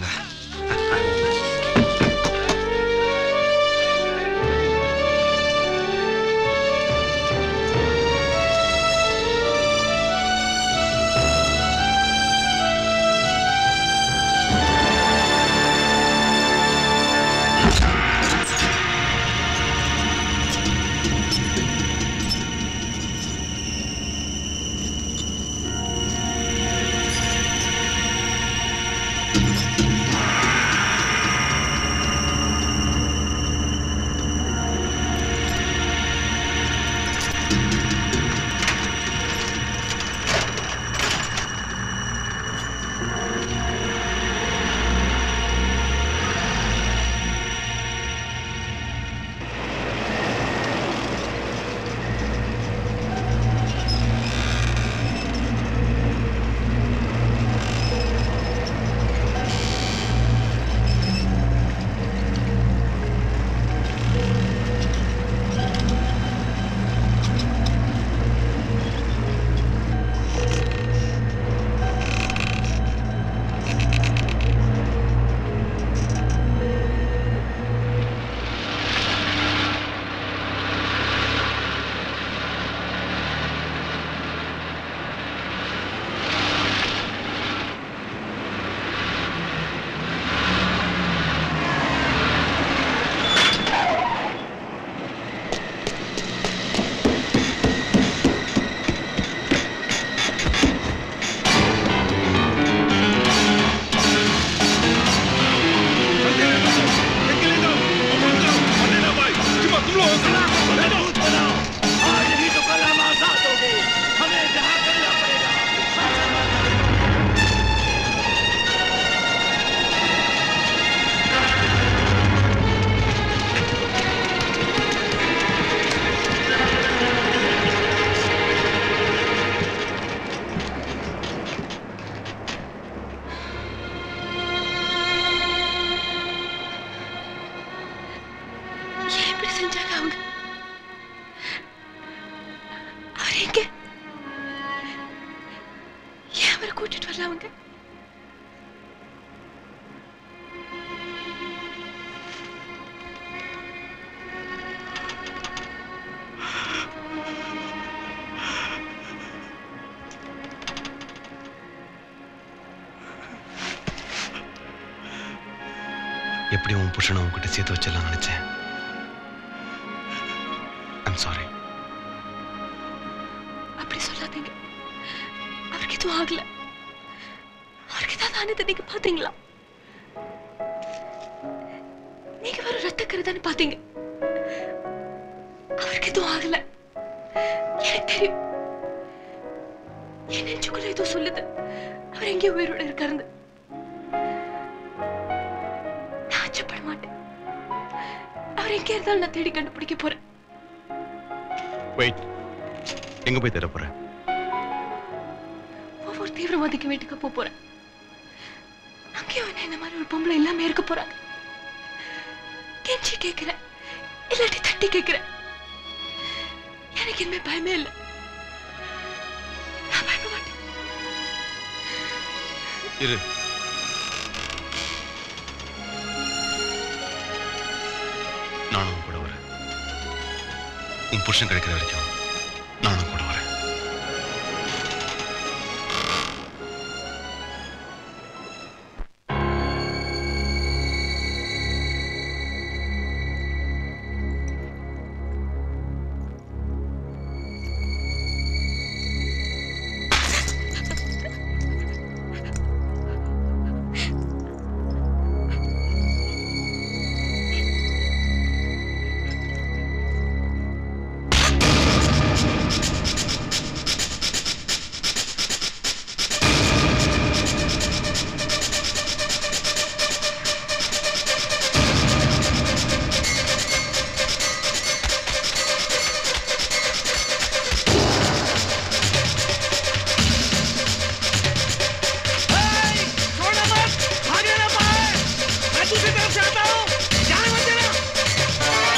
ஏன் இப்படி செஞ்சாங்க அவங்க அவர் எங்க ஏன் அவரை கூட்டிட்டு வரல அவங்க எப்படி உன் புருஷனை உன்கிட்ட சேர்த்து வச்சிடலாம் நினைச்சேன் ஐம் சாரி அப்படி சொல்லாதீங்க அவருக்கு எதுவும் ஆகல அவருக்கு ஏதாவது ஆனதை நீங்க பாத்தீங்களா நீங்க வெறும் ரத்த கருதான்னு பாத்தீங்க அவருக்கு எதுவும் ஆகல எனக்கு தெரியும் என் நெஞ்சுக்குள்ள ஏதோ சொல்லுது அவர் எங்கேயோ உயிரோட இருக்காருன்னு நான் அச்சப்பட மாட்டேன் அவர் எங்கே இருந்தாலும் நான் தேடி கண்டுபிடிக்க போறேன் வெயிட் எங்க போய் தேட போற ஒவ்வொரு தீவிரவாதிக்கு வீட்டுக்கு போக போறேன் அங்கேயும் என்ன இந்த மாதிரி ஒரு பொம்பளை இல்லாம இருக்க போறாங்க கெஞ்சி கேக்குறேன் இல்லாட்டி தட்டி கேக்குறேன் எனக்கு இனிமே பயமே இல்லை நான் பயப்பட மாட்டேன் இரு நானும் உன் கூட வரேன் உன் புருஷன் கிடைக்கிற வரைக்கும் நானும் கூட வரேன் छोड़ना मत आगे ना पाए मैं दूसरी तरफ से आता हूँ जाने मत देना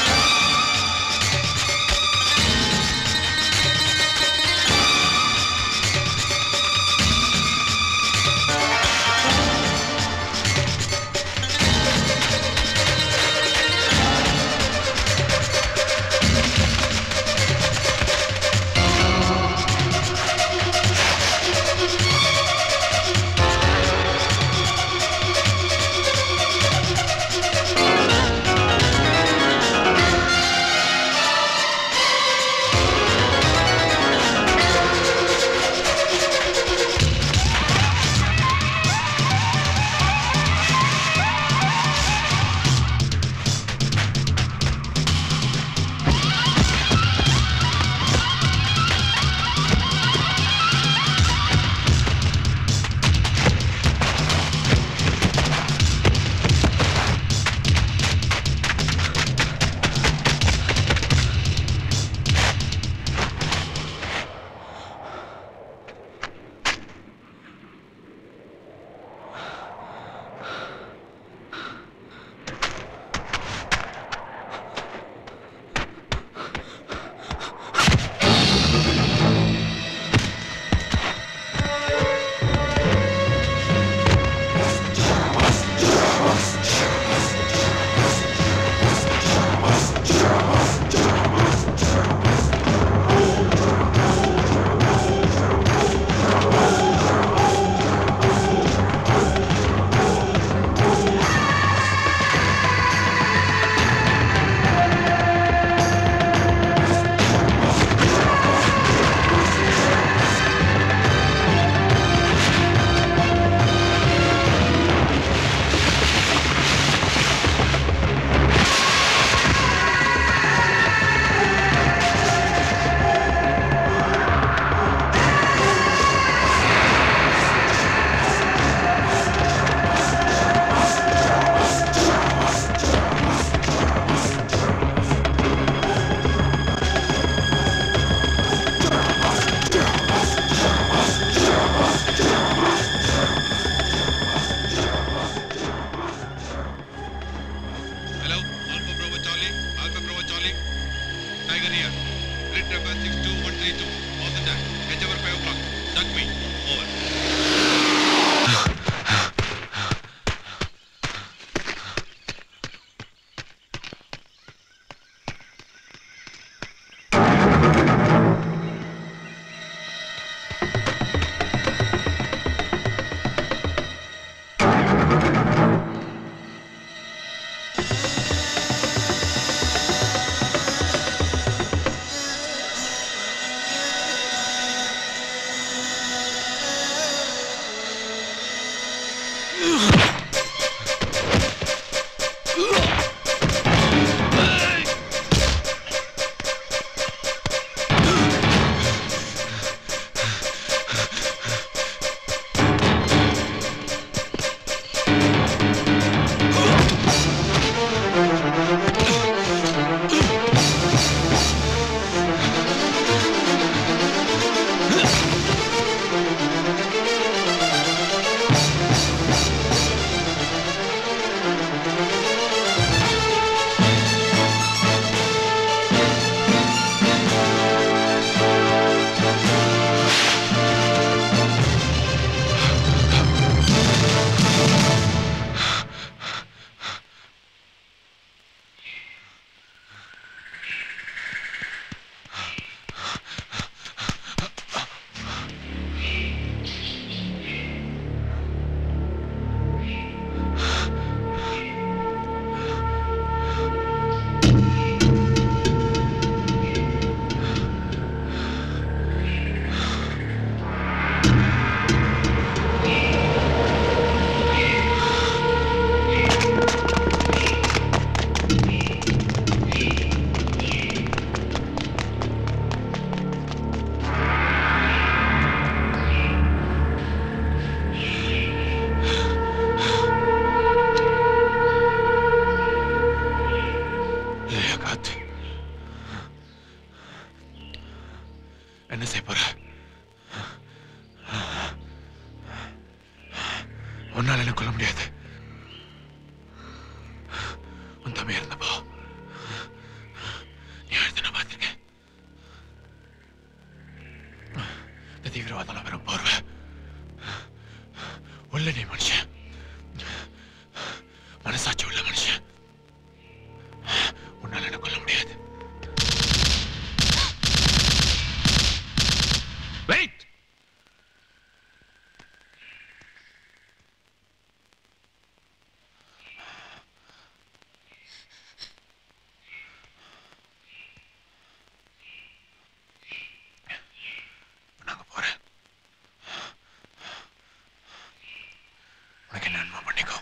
Hello, Alpha Bravo Charlie, Alpha Bravo Charlie. Tiger here. Grid number 62132. All the time. Catch over 5 o'clock. Duck me. Over. Hey! தூங்காம இருந்தப்போ நீ அழுத்த நான் பார்த்திருக்கேன் இந்த தீவிரவாதம் வெறும் போர்வை உள்ள நீ மனுஷன் மனசாட்சி உள்ள மனுஷன் உன்னால என்ன கொல்ல முடியாது வெயிட் நாங்க போறேன் உனக்கு என்ன வேணுமோ பண்ணிக்கோ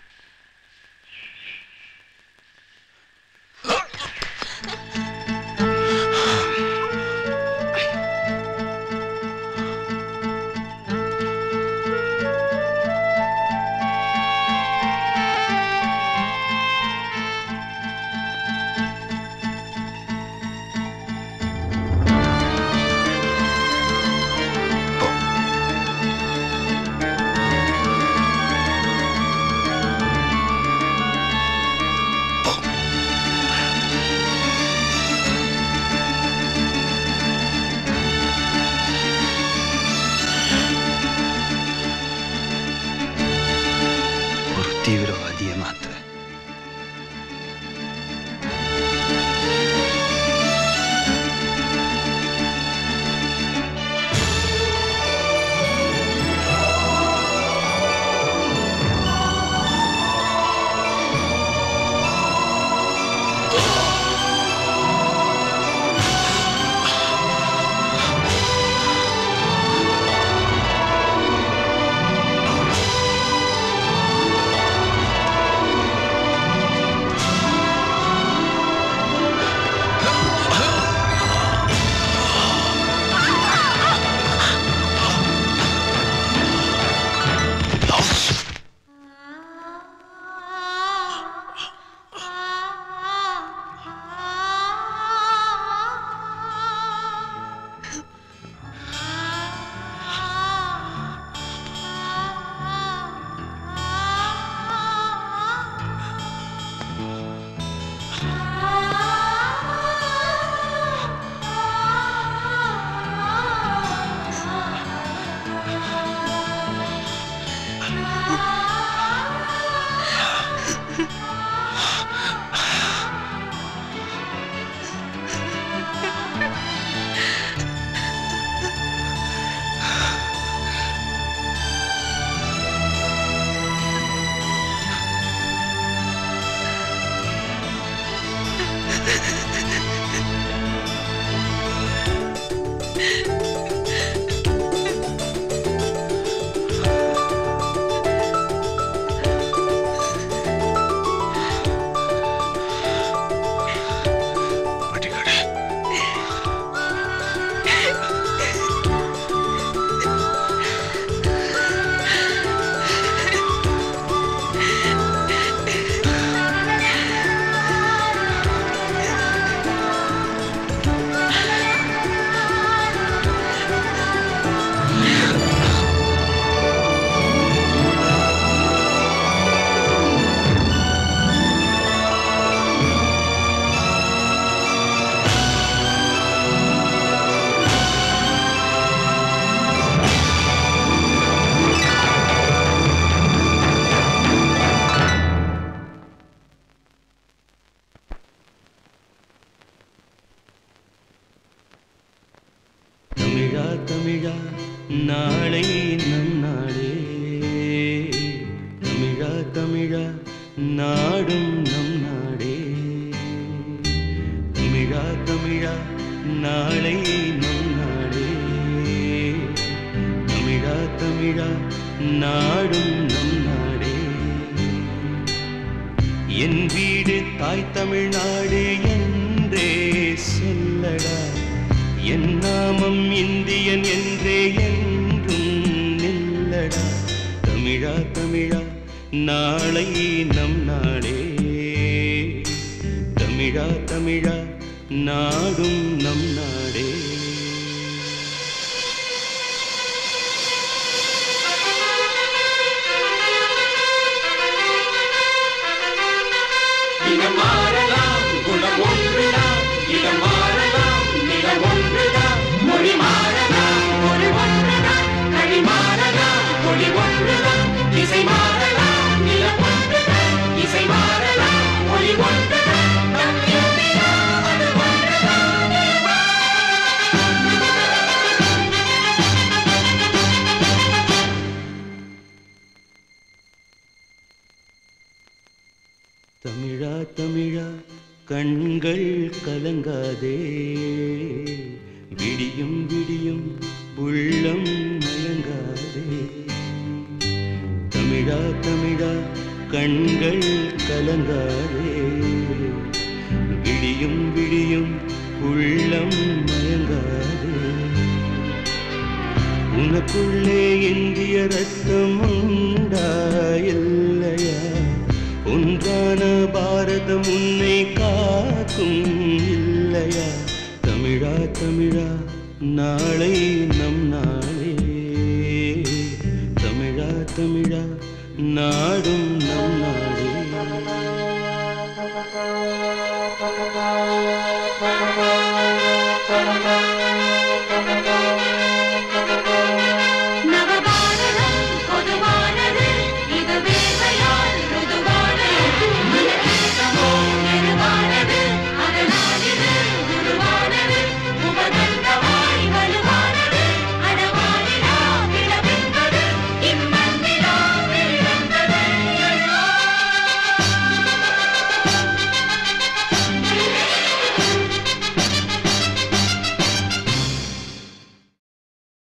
ஒரு தீவிரவாதியை மாத்த தமிழா தமிழா நாளை நம் நாளே தமிழா தமிழா நாடும் நம் நாடே தமிழா தமிழா நாளை நம் நாடே தமிழா தமிழா நாடும் நம் நாடே என் வீடு தாய் தமிழ்நாடு என்றே சொல்லடா என் நாமம் இந்தியன் என்றே என்றும் நில்லடா தமிழா தமிழா நாளை நம் நாடே தமிழா தமிழா நாடும் நம் நாடே இனம் மாறலாம் திசை மாறலாம் நிலம் ஒன்றுதான் இசை மாறலாம் மொழி ஒன்றுதான் நம் இந்தியா அது ஒன்றுதான் தமிழா தமிழா கண்கள் கலங்காதே விடியும் விடியும் உள்ளம் மயங்காதே தமிழா தமிழா கண்கள் கலங்காதே விடியும் விடியும் உள்ளம் மயங்காதே உனக்குள்ளே இந்திய ரத்தம் உண்டா இல்லையா ஒன்றான பாரதம் உன்னை காக்கும் இல்லையா தமிழா தமிழா நாளை நம் நாளே தமிழா தமிழா நாடும் நம் நாடே Thank you.